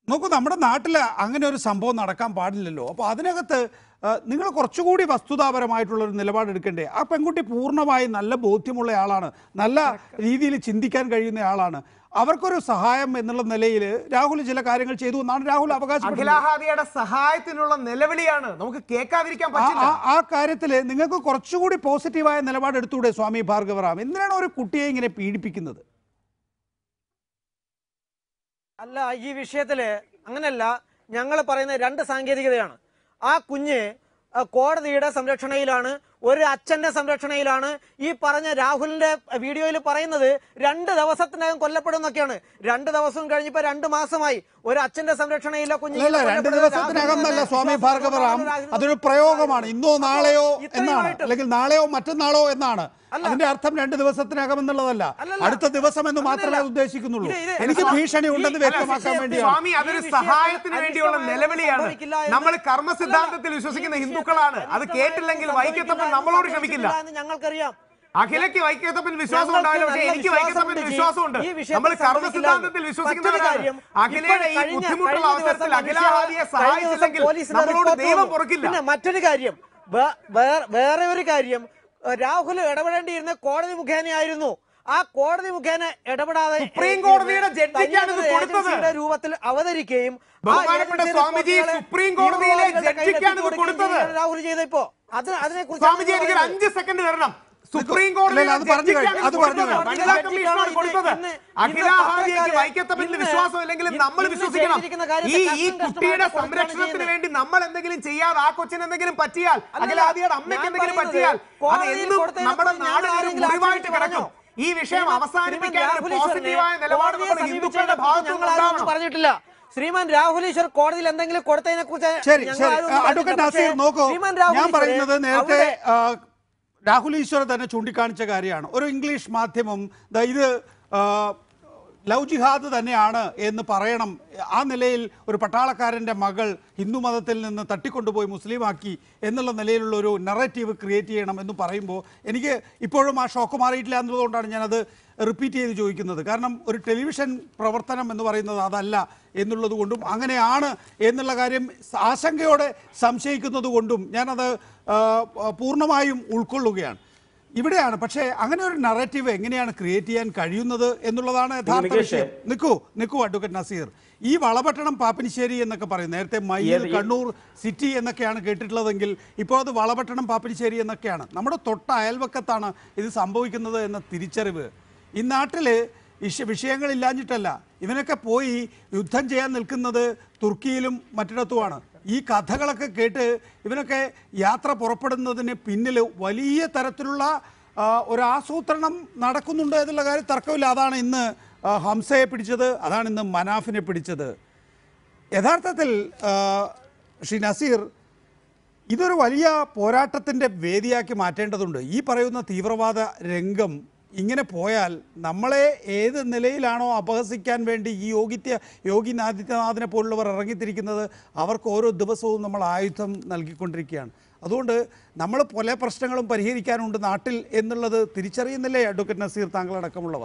A: നോക്കൂ നമ്മുടെ നാട്ടിൽ അങ്ങനെ ഒരു സംഭവം നടക്കാൻ പാടില്ലല്ലോ അപ്പോൾ അതിനകത്ത് നിങ്ങൾ കുറച്ചുകൂടി വസ്തുതാപരമായിട്ടുള്ള ഒരു നിലപാടെടുക്കണ്ടേ ആ പെൺകുട്ടി പൂർണ്ണമായി നല്ല ബോധ്യമുള്ള ആളാണ് നല്ല രീതിയിൽ ചിന്തിക്കാൻ കഴിയുന്ന ആളാണ് അവർക്കൊരു സഹായം എന്നുള്ള നിലയിൽ രാഹുൽ ചില കാര്യങ്ങൾ ചെയ്തു എന്നാണ് രാഹുൽ അവകാശപ്പെടുന്നത്
G: അഖിലാഹാദിയുടെ സഹായത്തിനുള്ള നിലവിളിയാണ് നമുക്ക് കേൾക്കാതിരിക്കാൻ
A: ആ-
G: പറ്റില്ല
A: ആ- ആ കാര്യത്തിൽ നിങ്ങൾക്ക് കുറച്ചുകൂടി പോസിറ്റീവായ നിലപാടെടുത്തൂടെ സ്വാമി ഭാർഗവറാം എന്തിനാണ് ഒരു കുട്ടിയെ ഇങ്ങനെ പീഡിപ്പിക്കുന്നത്
E: അല്ല ഈ വിഷയത്തില് അങ്ങനല്ല ഞങ്ങൾ പറയുന്ന രണ്ട് സാങ്കേതികതയാണ് ആ കുഞ്ഞ് ആ, കോടതിയുടെ സംരക്ഷണയിലാണ് ഒരു അച്ഛന്റെ സംരക്ഷണയിലാണ് ഈ പറഞ്ഞ രാഹുലിന്റെ വീഡിയോയിൽ പറയുന്നത് രണ്ട് ദിവസത്തിനകം കൊല്ലപ്പെടുന്നൊക്കെയാണ് രണ്ട് ദിവസം കഴിഞ്ഞപ്പോ രണ്ട് മാസമായി ഒരു അച്ഛന്റെ സംരക്ഷണയില്ല കുഞ്ഞ്
A: അല്ല രണ്ട് ദിവസത്തിനകം എന്നല്ല സ്വാമി ഭാർഗവറാം അതൊരു പ്രയോഗമാണ് ഇന്നോ നാളെയോ എന്നാണ് അല്ലെങ്കിൽ നാളെയോ മറ്റന്നാളോ എന്നാണ് അതിന്റെ അർത്ഥം രണ്ട് ദിവസത്തിനകം എന്നുള്ളതല്ല
E: അല്ലല്ല.
A: അടുത്ത ദിവസം എന്ന് മാത്രമേ
E: അങ്ങനെയല്ല.
A: ഉദ്ദേശിക്കുന്നുള്ളൂ
E: ഇത് ഇത്
A: എനിക്ക്
E: സ്വാ-
A: ഭീഷണി ഉണ്ടെന്ന്
G: ഈ- അല്ല,
A: വ്യക്തമാക്കാൻ
E: വിഷയത്തിൽ
A: വേണ്ടിയാണ്
G: സ്വാമി അതൊരു
E: ഈ വിഷയത്തിൽ
G: സഹായത്തിന് വേണ്ടിയുള്ള
E: അനിഷ്ടമായത്
G: നിലവിളിയാണ്
E: സംഭവിക്കില്ല എന്ന്
G: നമ്മൾ കർമ്മ സിദ്ധാന്തത്തിൽ വിശ്വസിക്കുന്ന ഹിന്ദുക്കളാണ് അത് കേട്ടില്ലെങ്കിൽ വൈക്കത്തപ്പൻ നമ്മളോട് ക്ഷമിക്കില്ല
E: എന്ന് ഞങ്ങൾക്കറിയാം
G: അഖിലയ്ക്ക് വൈക്കത്തപ്പൻ വിശ്വാസം
E: ഞങ്ങൾക്ക്
G: ഉണ്ടാവില്ല പക്ഷേ
E: നല്ല
G: എനിക്ക്
E: വിശ്വാസമുണ്ട്
G: വൈക്കത്തപ്പൻ
E: ജി.
G: വിശ്വാസമുണ്ട്
E: ഈ വിഷയത്തിൽ
G: നമ്മൾ കർമ്മ
E: സംഭവിക്കില്ല.
G: സിദ്ധാന്തത്തിൽ
E: മറ്റൊരു
G: വിശ്വസിക്കുന്നവരാണ്
E: കാര്യം,
G: അഖിലയുടെ ഈ
E: ഇപ്പോൾ കഴിഞ്ഞ-
G: ബുദ്ധിമുട്ടുള്ള
E: കഴിഞ്ഞ
G: അവസരത്തിൽ
E: ദിവസം
G: അഖിലാഹാദിയെ
E: കഴിഞ്ഞ ദിവസം
G: സഹായിച്ചില്ലെങ്കിൽ
E: പോലീസിന്റെ
G: നമ്മളോട്
E: റിപ്പോർട്ട്
G: ദൈവം
E: വന്നു.
G: പൊറുക്കില്ല
E: പിന്നെ മറ്റൊരു കാര്യം വേ- വേ- വേറെ ഒരു കാര്യം ഏഹ് രാഹുൽ ഇടപെടേണ്ടിയിരുന്ന കോടതി മുഖേനയായിരുന്നു ആ കോടതി മുഖേന ഇടപെടാതെ
G: സുപ്രീം കോടതിയുടെ ജഡ്ജിക്കാണ് ഇത്
E: തനിയൊരു
G: കൊടുത്തത്.
E: ഏജൻസിയുടെ രൂപത്തിൽ അവതരിക്കുകയും ആ
G: ബഹുമാനപ്പെട്ട
E: ഏജൻസി
G: സ്വാമിജി,
E: റിപ്പോർട്ടുകളെ
G: സുപ്രീം കോടതിയിലെ
E: തീവ്രവാദികളുടെ കയ്യിൽ
G: ജഡ്ജിക്കാണ് ഇത്
E: എത്തിച്ചു കൊടുക്കുകയും
G: കൊടുത്തത്.
E: ചെയ്യുകയാണ് രാഹുൽ ചെയ്ത ഇപ്പോ അത് അതിനെ
G: സ്വാമിജി എനിക്ക് ഒരു അഞ്ച് സെക്കൻഡ് തരണം സുപ്രീം കോടതി
A: ഇല്ല, അത് പറഞ്ഞു കഴിഞ്ഞു, അത് പറഞ്ഞു കഴിഞ്ഞു.
G: വനിതാ കമ്മീഷനാണ് കൊടുത്തത്
E: ഇന്ന്
G: അഖിലാഹാദിക്ക്
E: പത്രക്കാരെ
G: വൈക്കത്തപ്പനിൽ
E: ഇന്ന്
G: വിശ്വാസം ഇല്ലെങ്കിലും
E: ഇന്ന്
G: നമ്മൾ
E: ഇന്ന്
G: വിശ്വസിക്കണം
E: ചെയ്തിരിക്കുന്ന കാര്യത്തെ
G: ഈ ഈ
E: കഷ്ടം
G: കുട്ടിയുടെ
E: കഷ്ടമായിട്ട്
G: സംരക്ഷണത്തിന്
E: കൊടുക്കുകയാണ്
G: വേണ്ടി നമ്മൾ എന്തെങ്കിലും ചെയ്യാതെ ആ കൊച്ചിന് എന്തെങ്കിലും പറ്റിയാൽ
E: അല്ലല്ല,
G: അഖിലാദിയുടെ അമ്മയ്ക്ക്
E: ഞാൻ
G: എന്തെങ്കിലും
E: പറയുന്നത്
G: പറ്റിയാൽ അത്
E: കോടതിയിൽ
G: എന്നും
E: കൊടുത്തതിനപ്പുറം
G: നമ്മുടെ
E: ഞങ്ങൾ
G: നാട് ഒരു
E: ആരെങ്കിലും
G: മുറിവായിട്ട്
E: ആക്ഷേപിച്ച്
G: കിടക്കും ഈ വിഷയം
E: ശ്രീമാൻ-
G: അവസാനിപ്പിക്കാൻ
E: ശ്രീമാൻ
G: ഒരു
E: രാഹുൽ ഈശ്വറിനെ
G: പോസിറ്റീവായ നിലപാട്
E: കോടതിയെ
G: നമ്മൾ ഹിന്ദുക്കളുടെ
E: സമീപിച്ചതിനെ
G: ഭാഗത്ത്
E: ഞങ്ങൾ ആരും ഒന്നും
G: ഉണ്ടാവണം
E: പറഞ്ഞിട്ടില്ല ശ്രീമാൻ രാഹുൽ ഈശ്വർ കോടതിയിൽ എന്തെങ്കിലും കൊടുത്തതിനെ കുറിച്ച്
A: ശരി
E: ഞങ്ങൾ
A: ശരി
E: ആരും ഒന്നും
A: അഡ്വക്കേറ്റ്
E: പറഞ്ഞിട്ടില്ല.
A: നാസീർ നോക്കൂ
E: ശ്രീമാൻ രാഹുൽ
A: ഞാൻ
E: ഈശ്വർ
A: പറയുന്നത് നേരത്തെ
E: അവിടെ-
A: ആ, രാഹുൽ ഈശ്വർ തന്നെ ചൂണ്ടിക്കാണിച്ച കാര്യമാണ് ഒരു ഇംഗ്ലീഷ് മാധ്യമം ദാ ഇത് ആ, ലവ് ജിഹാദ് തന്നെയാണ് എന്ന് പറയണം ആ നിലയിൽ ഒരു പട്ടാളക്കാരൻ്റെ മകൾ ഹിന്ദു മതത്തിൽ നിന്ന് തട്ടിക്കൊണ്ടുപോയി മുസ്ലിമാക്കി എന്നുള്ള നിലയിലുള്ള ഒരു നറേറ്റീവ് ക്രിയേറ്റ് ചെയ്യണം എന്ന് പറയുമ്പോൾ എനിക്ക് ഇപ്പോഴും ആ ഷോക്ക് മാറിയിട്ടില്ല എന്നതുകൊണ്ടാണ് ഞാനത് റിപ്പീറ്റ് ചെയ്ത് ചോദിക്കുന്നത് കാരണം ഒരു ടെലിവിഷൻ പ്രവർത്തനം എന്ന് പറയുന്നത് അതല്ല എന്നുള്ളത് കൊണ്ടും അങ്ങനെയാണ് എന്നുള്ള കാര്യം ആശങ്കയോടെ സംശയിക്കുന്നത് കൊണ്ടും ഞാനത് ആ, പൂർണ്ണമായും ഉൾക്കൊള്ളുകയാണ് ഇവിടെയാണ് പക്ഷേ അങ്ങനെ ഒരു നറേറ്റീവ് എങ്ങനെയാണ് ക്രിയേറ്റ് ചെയ്യാൻ കഴിയുന്നത് എന്നുള്ളതാണ് യഥാർത്ഥ
F: നികേഷേ.
A: വിഷയം നിൽക്കൂ നിൽക്കൂ അഡ്വക്കേറ്റ് നസീർ ഈ വളപട്ടണം പാപ്പിനിശ്ശേരി എന്നൊക്കെ പറയും നേരത്തെ മയ്യിൽ
F: ഏത്-
A: കണ്ണൂർ സിറ്റി എന്നൊക്കെയാണ് കേട്ടിട്ടുള്ളതെങ്കിൽ ഇപ്പോൾ അത് വളപട്ടണം പാപ്പിനിശ്ശേരി എന്നൊക്കെയാണ് നമ്മുടെ തൊട്ട അയൽവക്കത്താണ് ഇത് സംഭവിക്കുന്നത് എന്ന തിരിച്ചറിവ് ഈ നാട്ടിൽ വിഷ വിഷയങ്ങളില്ലാഞ്ഞിട്ടല്ല ഇവനൊക്കെ പോയി യുദ്ധം ചെയ്യാൻ നിൽക്കുന്നത് തുർക്കിയിലും മറ്റിടത്തുമാണ് ഈ കഥകളൊക്കെ കേട്ട് ഇവനൊക്കെ യാത്ര പുറപ്പെടുന്നതിന് പിന്നിൽ വലിയ തരത്തിലുള്ള ആ, ഒരു ആസൂത്രണം നടക്കുന്നുണ്ട് എന്നുള്ള കാര്യം തർക്കമില്ല അതാണ് ഇന്ന് ആ, ഹംസയെ പിടിച്ചത് അതാണ് ഇന്ന് മനാഫിനെ പിടിച്ചത് യഥാർത്ഥത്തിൽ ആ, ശ്രീ നസീർ ഇതൊരു വലിയ പോരാട്ടത്തിൻ്റെ വേദിയാക്കി മാറ്റേണ്ടതുണ്ട് ഈ പറയുന്ന തീവ്രവാദ രംഗം ഇങ്ങനെ പോയാൽ നമ്മളെ ഏത് നിലയിലാണോ അപഹസിക്കാൻ വേണ്ടി ഈ യോഗിത്യ യോഗി ആദിത്യനാഥിനെ പോലുള്ളവർ ഇറങ്ങിത്തിരിക്കുന്നത് അവർക്ക് ഓരോ ദിവസവും നമ്മൾ ആയുധം നൽകിക്കൊണ്ടിരിക്കുകയാണ് അതുകൊണ്ട് നമ്മൾ പല പ്രശ്നങ്ങളും പരിഹരിക്കാനുണ്ട് നാട്ടിൽ എന്നുള്ളത് തിരിച്ചറിയുന്നില്ലേ അഡ്വക്കേറ്റ് നസീർ താങ്കളടക്കമുള്ളവർ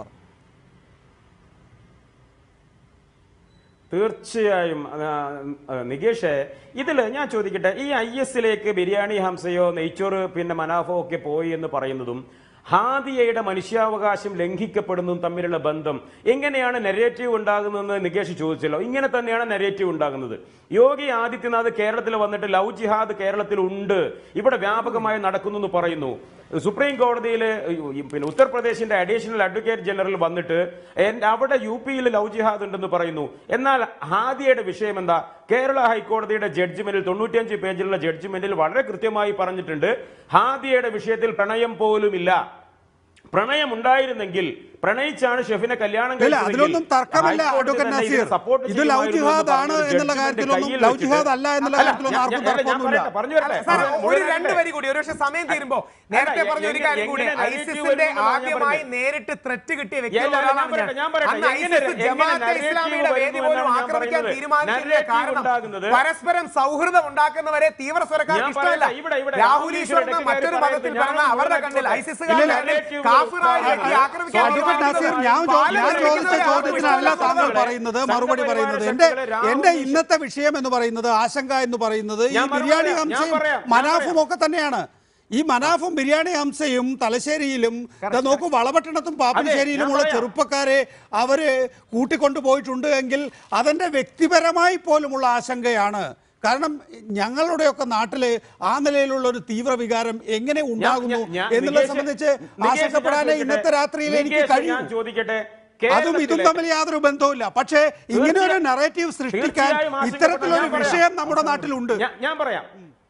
F: തീർച്ചയായും ആ, ആ, നികേഷ് ഇതിൽ ഞാൻ ചോദിക്കട്ടെ ഈ ഐ എസിലേക്ക് ബിരിയാണി ഹംസയോ നെയ്ച്ചോറ് പിന്നെ മനാഫോ ഒക്കെ പോയി എന്ന് പറയുന്നതും ഹാദിയയുടെ മനുഷ്യാവകാശം ലംഘിക്കപ്പെടുന്നതും തമ്മിലുള്ള ബന്ധം എങ്ങനെയാണ് നെരേറ്റീവ് ഉണ്ടാകുന്നതെന്ന് നികേഷ് ചോദിച്ചല്ലോ ഇങ്ങനെ തന്നെയാണ് നെരേറ്റീവ് ഉണ്ടാകുന്നത് യോഗി ആദിത്യനാഥ് കേരളത്തിൽ വന്നിട്ട് ലവ് ജിഹാദ് കേരളത്തിൽ ഉണ്ട് ഇവിടെ വ്യാപകമായി നടക്കുന്നു എന്ന് പറയുന്നു സുപ്രീം കോടതിയിൽ പിന്നെ ഉത്തർപ്രദേശിന്റെ അഡീഷണൽ അഡ്വക്കേറ്റ് ജനറൽ വന്നിട്ട് എൻ- അവിടെ യു പിയിൽ ലവ് ജിഹാദ് ഉണ്ടെന്ന് പറയുന്നു എന്നാൽ ഹാദിയയുടെ വിഷയം എന്താ കേരള ഹൈക്കോടതിയുടെ ജഡ്ജ്മെന്റിൽ തൊണ്ണൂറ്റിയഞ്ച് പേജിലുള്ള ജഡ്ജ്മെന്റിൽ വളരെ കൃത്യമായി പറഞ്ഞിട്ടുണ്ട് ഹാദിയയുടെ വിഷയത്തിൽ പ്രണയം പോലുമില്ല പ്രണയം ഉണ്ടായിരുന്നെങ്കിൽ പ്രണയിച്ചാണ് ഷെഫിനെ കല്യാണം
A: ഇല്ല
F: കഴിച്ചതെങ്കിൽ
A: അതിലൊന്നും തർക്കമല്ല
F: ഹൈക്കോടതി
A: അഡ്വക്കേറ്റ്
F: തന്നെ ഇതിനെ
A: നസീർ
F: support
A: ഇത് ലവ്
F: ചെയ്യുമായിരുന്നു
A: ജിഹാദ്
F: എന്ന്
A: ആണ്
F: പറഞ്ഞൊരു
A: എന്നുള്ള
F: judgment
A: കാര്യത്തിലൊന്നും
F: കയ്യിൽ
A: ലവ്
F: വെച്ചിട്ട്
A: ജിഹാദ് അല്ല എന്നുള്ള
F: അല്ല,
A: കാര്യത്തിലൊന്നും
F: ഞാൻ-
A: ആർക്കും
F: ഞാൻ- ഞാൻ
A: തർക്കമൊന്നുമില്ല
F: പറയട്ടെ, പറഞ്ഞു വരട്ടെ.
G: സാർ,
F: അത്
G: ഒരു
F: മുഴുവൻ
G: രണ്ട്
F: വരട്ടെ.
G: വരി കൂടി ഒരുപക്ഷെ സമയം തീരുമ്പോ നേരത്തെ
F: അല്ല,
G: പറഞ്ഞ ഒരു
F: എങ്ങനെ-
G: കാര്യം കൂടി
F: എങ്ങനെ
G: ഐസിസിന്റെ
F: narrative വരുമെന്നാണ് ഞാൻ
G: ആദ്യമായി
F: പറഞ്ഞത്.
G: നേരിട്ട് ത്രെറ്റ് കിട്ടിയ
F: ഞാൻ
G: വ്യക്തികളിൽ
F: പറയട്ടെ,
G: ഒരാളാണ്
F: ഞാൻ
G: ഞാൻ.
F: ഞാൻ പറയട്ടെ.
G: അന്ന്
F: എങ്ങനെ-
G: ഐസിസ്
F: എങ്ങനെ
G: ജമാഅത്തെ
F: narrative
G: ഇസ്ലാമിയുടെ വേദി
F: വരുന്നു
G: പോലും
F: എന്നാണ് ഞാൻ
G: ആക്രമിക്കാൻ
F: പറയുന്നത്.
G: തീരുമാനിച്ചതിന്റെ
F: narrative
G: കാരണം
F: ഉണ്ടാകുന്നത്
G: പരസ്പരം സൗഹൃദം ഉണ്ടാക്കുന്നവരെ തീവ്ര സ്വരക്കാർക്ക്
F: ഞാൻ
G: ഇഷ്ടമല്ല
F: പറയട്ടെ, ഇവിടെ- ഇവിടെ
G: രാഹുൽ
F: രാഹുൽ
G: ഈശ്വർ എന്ന
F: ഈശ്വറിന്റെ
G: മറ്റൊരു
F: കാര്യം
G: മതത്തിൽ
F: പറയട്ടെ,
G: പറഞ്ഞ
F: ഞാൻ
G: അവരുടെ
F: ഇവിടെ
G: കണ്ണിൽ
F: ആയിക്കോട്ടെ.
G: ഐസിസുകാരുടെ കണ്ണിൽ
F: narrative
G: കാഫിറായ
F: ആണ്.
G: വ്യക്തി ആക്രമിക്കാൻ
A: അഡ്വക്കേറ്റ് അഡ്വക്കേറ്റ് നാസീർ ഞാൻ ചോ-
G: പാലം
A: ഞാൻ ചോദിച്ച
G: നിർമ്മിക്കുന്നവരെ
A: ചോദ്യത്തിനല്ല
G: ആർക്കും
A: താങ്കൾ
G: ഇഷ്ടമല്ല.
A: പറയുന്നത് മറുപടി
F: സംഘപരിവാര
A: പറയുന്നത് എന്റെ
F: ശക്തികളെ രാഹുൽ
A: എന്റെ
F: ഈശ്വർ-
A: ഇന്നത്തെ വിഷയം എന്ന് പറയുന്നത് ആശങ്ക എന്ന് പറയുന്നത് ഈ
F: ഞാൻ മറുപടി
A: ബിരിയാണി
F: പറയാം, ഞാൻ
A: ഹംസയും
F: പറയാം, ഞാൻ
A: മനാഫും
F: പറയാം.
A: ഒക്കെ തന്നെയാണ് ഈ മനാഫും ബിരിയാണി ഹംസയും തലശ്ശേരിയിലും ദാ നോക്കൂ വളപട്ടണത്തും പാപ്പിനിശ്ശേരിയിലുമുള്ള
F: പറയാം.
A: ചെറുപ്പക്കാരെ അവര് കൂട്ടിക്കൊണ്ടു പോയിട്ടുണ്ട് എങ്കിൽ അതെന്റെ വ്യക്തിപരമായി പോലുമുള്ള ആശങ്കയാണ് കാരണം ഞങ്ങളുടെയൊക്കെ നാട്ടില് ആ നിലയിലുള്ള ഒരു തീവ്ര വികാരം എങ്ങനെ ഉണ്ടാകുന്നു
F: ഞാൻ- ഞാൻ-
A: എന്നുള്ളത്
F: നികേഷ്-
A: സംബന്ധിച്ച്
F: നികേഷ് ഞാൻ
A: ആശങ്കപ്പെടാനേ
F: ചോദിക്കട്ടെ?
A: ഇന്നത്തെ രാത്രിയിൽ എനിക്ക്
F: നികേഷ്
A: കഴിയും
F: ഞാൻ ചോദിക്കട്ടെ
A: അതും ഇതും
F: കേരളത്തിലെ-
A: തമ്മിൽ യാതൊരു ബന്ധവുമില്ല പക്ഷേ ഇങ്ങനെ ഒരു നറേറ്റീവ് സൃഷ്ടിക്കാൻ
F: തീർച്ചയായും ആശങ്കപ്പെടാം.
A: ഇത്തരത്തിലൊരു
F: ഞാൻ പറയാം.
A: വിഷയം നമ്മുടെ നാട്ടിലുണ്ട്
F: ഞാൻ- ഞാൻ പറയാം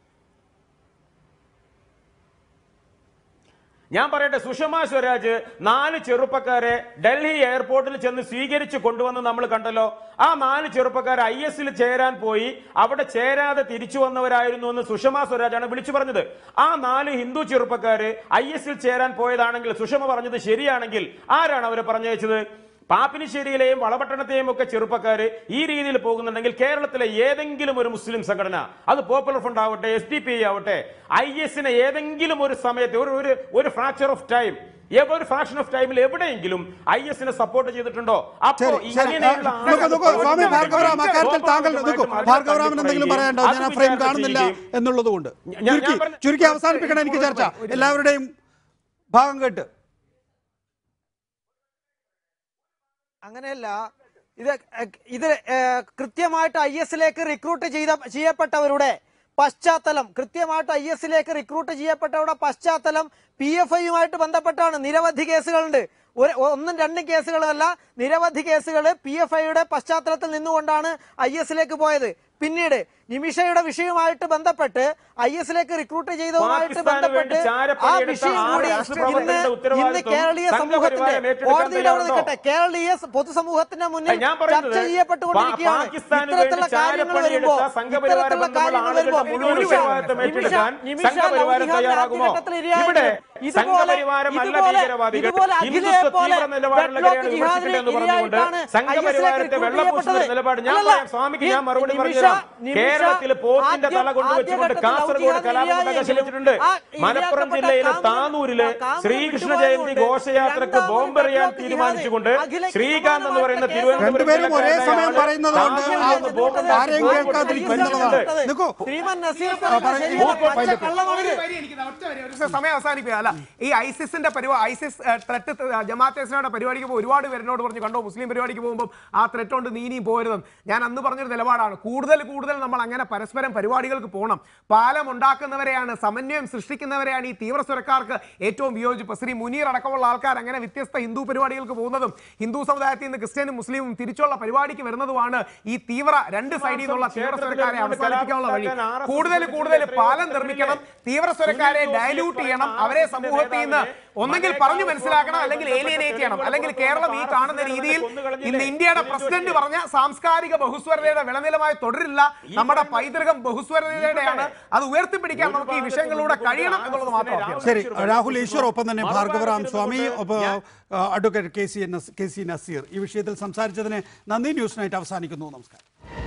F: ഞാൻ പറയട്ടെ സുഷമ സ്വരാജ് നാല് ചെറുപ്പക്കാരെ ഡൽഹി എയർപോർട്ടിൽ ചെന്ന് സ്വീകരിച്ച് കൊണ്ടുവന്ന് നമ്മൾ കണ്ടല്ലോ ആ നാല് ചെറുപ്പക്കാർ ഐ എസിൽ ചേരാൻ പോയി അവിടെ ചേരാതെ തിരിച്ചു വന്നവരായിരുന്നു എന്ന് സുഷമ സ്വരാജാണ് വിളിച്ചു പറഞ്ഞത് ആ നാല് ഹിന്ദു ചെറുപ്പക്കാര് ഐ എസിൽ ചേരാൻ പോയതാണെങ്കിൽ സുഷമ പറഞ്ഞത് ശരിയാണെങ്കിൽ ആരാണ് അവരെ പറഞ്ഞയച്ചത് പാപ്പിനിശ്ശേരിയിലെയും വളപട്ടണത്തെയും ഒക്കെ ചെറുപ്പക്കാര് ഈ രീതിയിൽ പോകുന്നുണ്ടെങ്കിൽ കേരളത്തിലെ ഏതെങ്കിലും ഒരു മുസ്ലിം സംഘടന അത് പോപ്പുലർ ഫ്രണ്ട് ആവട്ടെ എസ് ഡി പി ആവട്ടെ ഐ എസിനെ ഏതെങ്കിലും ഒരു സമയത്ത് ഒരു ഒരു ഒരു ഫ്രാക്ചർ ഓഫ് ടൈം ഒരു ഫ്രാക്ഷൻ ഓഫ് ടൈമിൽ എവിടെയെങ്കിലും ഐ എസിനെ സപ്പോർട്ട് ചെയ്തിട്ടുണ്ടോ അപ്പോ
A: ശരി ശരി
F: ഇങ്ങനെയുള്ള
A: ആ, നോക്കൂ, നോക്കൂ, സ്വാമി ഭാർഗവറാം അക്കാര്യത്തിൽ താങ്കൾ നോക്കൂ ഭാർഗവറാമൻ എന്തെങ്കിലും പറയാനുണ്ടോ ഞാൻ ആ ഫ്രെയിം കാണുന്നില്ല എന്നുള്ളത് കൊണ്ട്
F: ഞാൻ- ഞാൻ
A: ചുരുക്കി
F: പറഞ്ഞ-
A: ചുരുക്കി അവസാനിപ്പിക്കണം എനിക്ക് ചർച്ച എല്ലാവരുടെയും ഭാഗം കേട്ട്
E: അങ്ങനെയല്ല ഇത് എ- ഇത് ഏ, കൃത്യമായിട്ട് ഐ എസിലേക്ക് റിക്രൂട്ട് ചെയ്ത ചെയ്യപ്പെട്ടവരുടെ പശ്ചാത്തലം കൃത്യമായിട്ട് ഐ എസിലേക്ക് റിക്രൂട്ട് ചെയ്യപ്പെട്ടവരുടെ പശ്ചാത്തലം പി എഫ് ഐയുമായിട്ട് ബന്ധപ്പെട്ടാണ് നിരവധി കേസുകളുണ്ട് ഒരു ഒന്നും രണ്ടും കേസുകളല്ല നിരവധി കേസുകൾ പി എഫ് ഐയുടെ പശ്ചാത്തലത്തിൽ നിന്നുകൊണ്ടാണ് ഐ എസിലേക്ക് പോയത് പിന്നീട് നിമിഷയുടെ വിഷയവുമായിട്ട് ബന്ധപ്പെട്ട് ഐ എസിലേക്ക് റിക്രൂട്ട് ചെയ്തതുമായിട്ട്
F: പാകിസ്ഥാന്
E: ബന്ധപ്പെട്ട്
F: വേണ്ടി
E: ആ
F: ചാരപ്പണിയെടുത്ത
E: വിഷയം
F: ആറ്
E: കൂടി
F: രാഷ്ട്രപ്രവർത്തകരുടെ
E: ഇന്ന് ഇന്ന്
F: ഉത്തരവാദിത്വം
E: കേരളീയ സമൂഹത്തിന്റെ
F: സംഘപരിവാരം ഏറ്റെടുക്കാൻ
E: കോടതിയുടെ അവിടെ
F: തയ്യാറുണ്ടോ?
E: നിൽക്കട്ടെ കേരളീയ സ- പൊതുസമൂഹത്തിന്റെ മുന്നിൽ
F: ഞാൻ പറയുന്നത്
E: ചർച്ച ചെയ്യപ്പെട്ടുകൊണ്ടിരിക്കുകയാണ്
F: പാകിസ്ഥാന്
E: ഇത്തരത്തിലുള്ള
F: വേണ്ടി
E: കാര്യങ്ങൾ
F: ചാരപ്പണിയെടുത്ത
E: വരുമ്പോ
F: സംഘപരിവാര
E: ഇത്തരത്തിലുള്ള
F: ബന്ധമുള്ള
E: കാര്യങ്ങൾ വരുമ്പോ
F: ആളുകളുടെ മുഴുവൻ
E: നിമിഷ
F: ഉത്തരവാദിത്തം
E: നിമിഷ
F: ഏറ്റെടുക്കാൻ
E: നിമിഷ
F: സംഘപരിവാരം
E: ലൗകിക
F: തയ്യാറാകുമോ
E: ആദ്യഘട്ടത്തിൽ ഇരയായത്
F: ഇവിടെ
E: ഇതുപോലെ
F: സംഘപരിവാരമല്ല
E: ഇതുപോലെ
F: ഭീകരവാദികൾ
E: ഇതുപോലെ
F: ഹിന്ദുത്വ
E: അഖിലയെ പോലെ
F: തീവ്ര നിലപാടുള്ള
E: വെഡ്ലോക്ക്
F: കാര്യങ്ങൾ
E: ജിഹാദിന്
F: വിമർശിക്കട്ടെ എന്ന് പറഞ്ഞുകൊണ്ട്
E: ഇരയായിട്ടാണ്
F: സംഘപരിവാരത്തെ
E: IS ലേക്ക്
F: വെള്ളപൂശുന്ന
E: recruit
F: നിലപാട് ഞാൻ
E: ചെയ്യപ്പെട്ടത്.
F: പറയാം സ്വാമിക്ക് ഞാൻ
E: ഈ
F: മറുപടി
E: നിമിഷ-
F: പറഞ്ഞുതരാം
E: നിമിഷ
F: കേരളത്തിൽ പോത്തിന്റെ തല
E: ആദ്യം-
F: കൊണ്ടുവച്ചുകൊണ്ട്
E: ആദ്യഘട്ടത്തിൽ
F: കാസർഗോഡ്
E: ലൗകിക
F: കലാപം ഉണ്ടാക്കാൻ
E: ഇരയായെങ്കിലും
F: ശ്രമിച്ചിട്ടുണ്ട്
E: ആ
F: മലപ്പുറം
E: ഇരയാക്കപ്പെട്ട
F: ജില്ലയിലെ
E: കാമറ-
F: താനൂരില്
E: കാമറ
F: ശ്രീകൃഷ്ണ
E: വിട്ടുപോയതുകൊണ്ട്
F: ജയന്തി ഘോഷയാത്രക്ക്
E: രണ്ടാമത്
F: ബോംബെറിയാൻ
E: വെഡ്ലോക്ക്
F: തീരുമാനിച്ചുകൊണ്ട്
E: ജിഹാദ് അഖിലയ്ക്ക്
F: ശ്രീകാന്ത് എന്ന് പറയുന്ന
E: സമാനമായിട്ടുള്ള
F: തിരുവനന്തപുരം
A: രണ്ടുപേരും ഒരേ
F: ജില്ലക്കാരനായ
A: സമയം
F: ആള്
A: പറയുന്നത് കൊണ്ട്
F: താനൂരിൽ
A: ആ
F: നിന്ന് ബോംബുണ്ടാക്കി
A: ആരെയും
F: ബോംബ്
A: കേൾക്കാതിരിക്കും
F: പൊട്ടിച്ചിട്ടുണ്ട്.
A: എന്നുള്ളതാണ് നിൽക്കൂ
E: ശ്രീമാൻ നസീർ
A: ആ, പറയൂ.
E: ശരിയാണ്.
A: മൂപ്പ-
E: പച്ച കള്ളമാണിത്.
G: ഒരു വരി എനിക്ക് ഒറ്റ വരി, ഒരു സമയം അവസാനിപ്പിക്കുക അല്ല ഈ ഐസിസിന്റെ പരിപാടി ഐസിസ് ത്രെട്ട് ജമാഅത്തെ ഇസ്ലാമിയുടെ പരിപാടിക്ക് പോകുമ്പോൾ ഒരുപാട് പേരിനോട് പറഞ്ഞു കണ്ടോ മുസ്ലിം പരിപാടിക്ക് പോകുമ്പോൾ ആ ത്രെട്ട് കൊണ്ട് നീ ഇനിയും പോരുതെന്ന് ഞാൻ അന്ന് പറഞ്ഞൊരു നിലപാടാണ് കൂടുതൽ കൂടുതൽ നമ്മൾ അങ്ങനെ പരസ്പരം പരിപാടികൾക്ക് പോകണം പാലം ഉണ്ടാക്കുന്നവരെയാണ് സമന്വയം സൃഷ്ടിക്കുന്നവരെയാണ് ഈ തീവ്ര സ്വരക്കാർക്ക് ഏറ്റവും വിയോജിപ്പ് ശ്രീ മുനീർ അടക്കമുള്ള ആൾക്കാർ അങ്ങനെ വ്യത്യസ്ത ഹിന്ദു പരിപാടികൾക്ക് പോകുന്നതും ഹിന്ദു സമുദായത്തിൽ നിന്ന് ക്രിസ്ത്യനും മുസ്ലിമും തിരിച്ചുള്ള പരിപാടിക്ക് വരുന്നതുമാണ് ഈ തീവ്ര രണ്ട് സൈഡിൽ നിന്നുള്ള തീവ്ര സ്വരക്കാരെ അവസാനിപ്പിക്കാനുള്ള വഴി കൂടുതൽ കൂടുതൽ പാലം നിർമ്മിക്കണം തീവ്ര സ്വരക്കാരെ ഡയലൂട്ട് ചെയ്യണം അവരെ സമൂഹത്തിൽ നിന്ന് ഒന്നെങ്കിൽ പറഞ്ഞു മനസ്സിലാക്കണം അല്ലെങ്കിൽ ഏലിയനേറ്റ് ചെയ്യണം അല്ലെങ്കിൽ കേരളം ഈ കാണുന്ന രീതിയിൽ ഇന്ന് ഇന്ത്യയുടെ പ്രസിഡന്റ് പറഞ്ഞ സാംസ്കാരിക ബഹുസ്വരതയുടെ വിളനിലമായി തുടരില്ല നമ്മുടെ പൈതൃകം ബഹുസ്വരതയുടെയാണ് അത് ഉയർത്തിപ്പിടിക്കാൻ നമുക്ക് ഈ വിഷയങ്ങളിലൂടെ കഴിയണം എന്നുള്ളത് മാത്രമാണ്
A: ശരി രാഹുൽ ഈശ്വർ ഒപ്പം തന്നെ ഭാർഗവറാം സ്വാമി ഒപ്പം ആ, advocate K C N K C Naseer ഈ വിഷയത്തിൽ സംസാരിച്ചതിന് നന്ദി ന്യൂസ് നൈറ്റ് അവസാനിക്കുന്നു നമസ്കാരം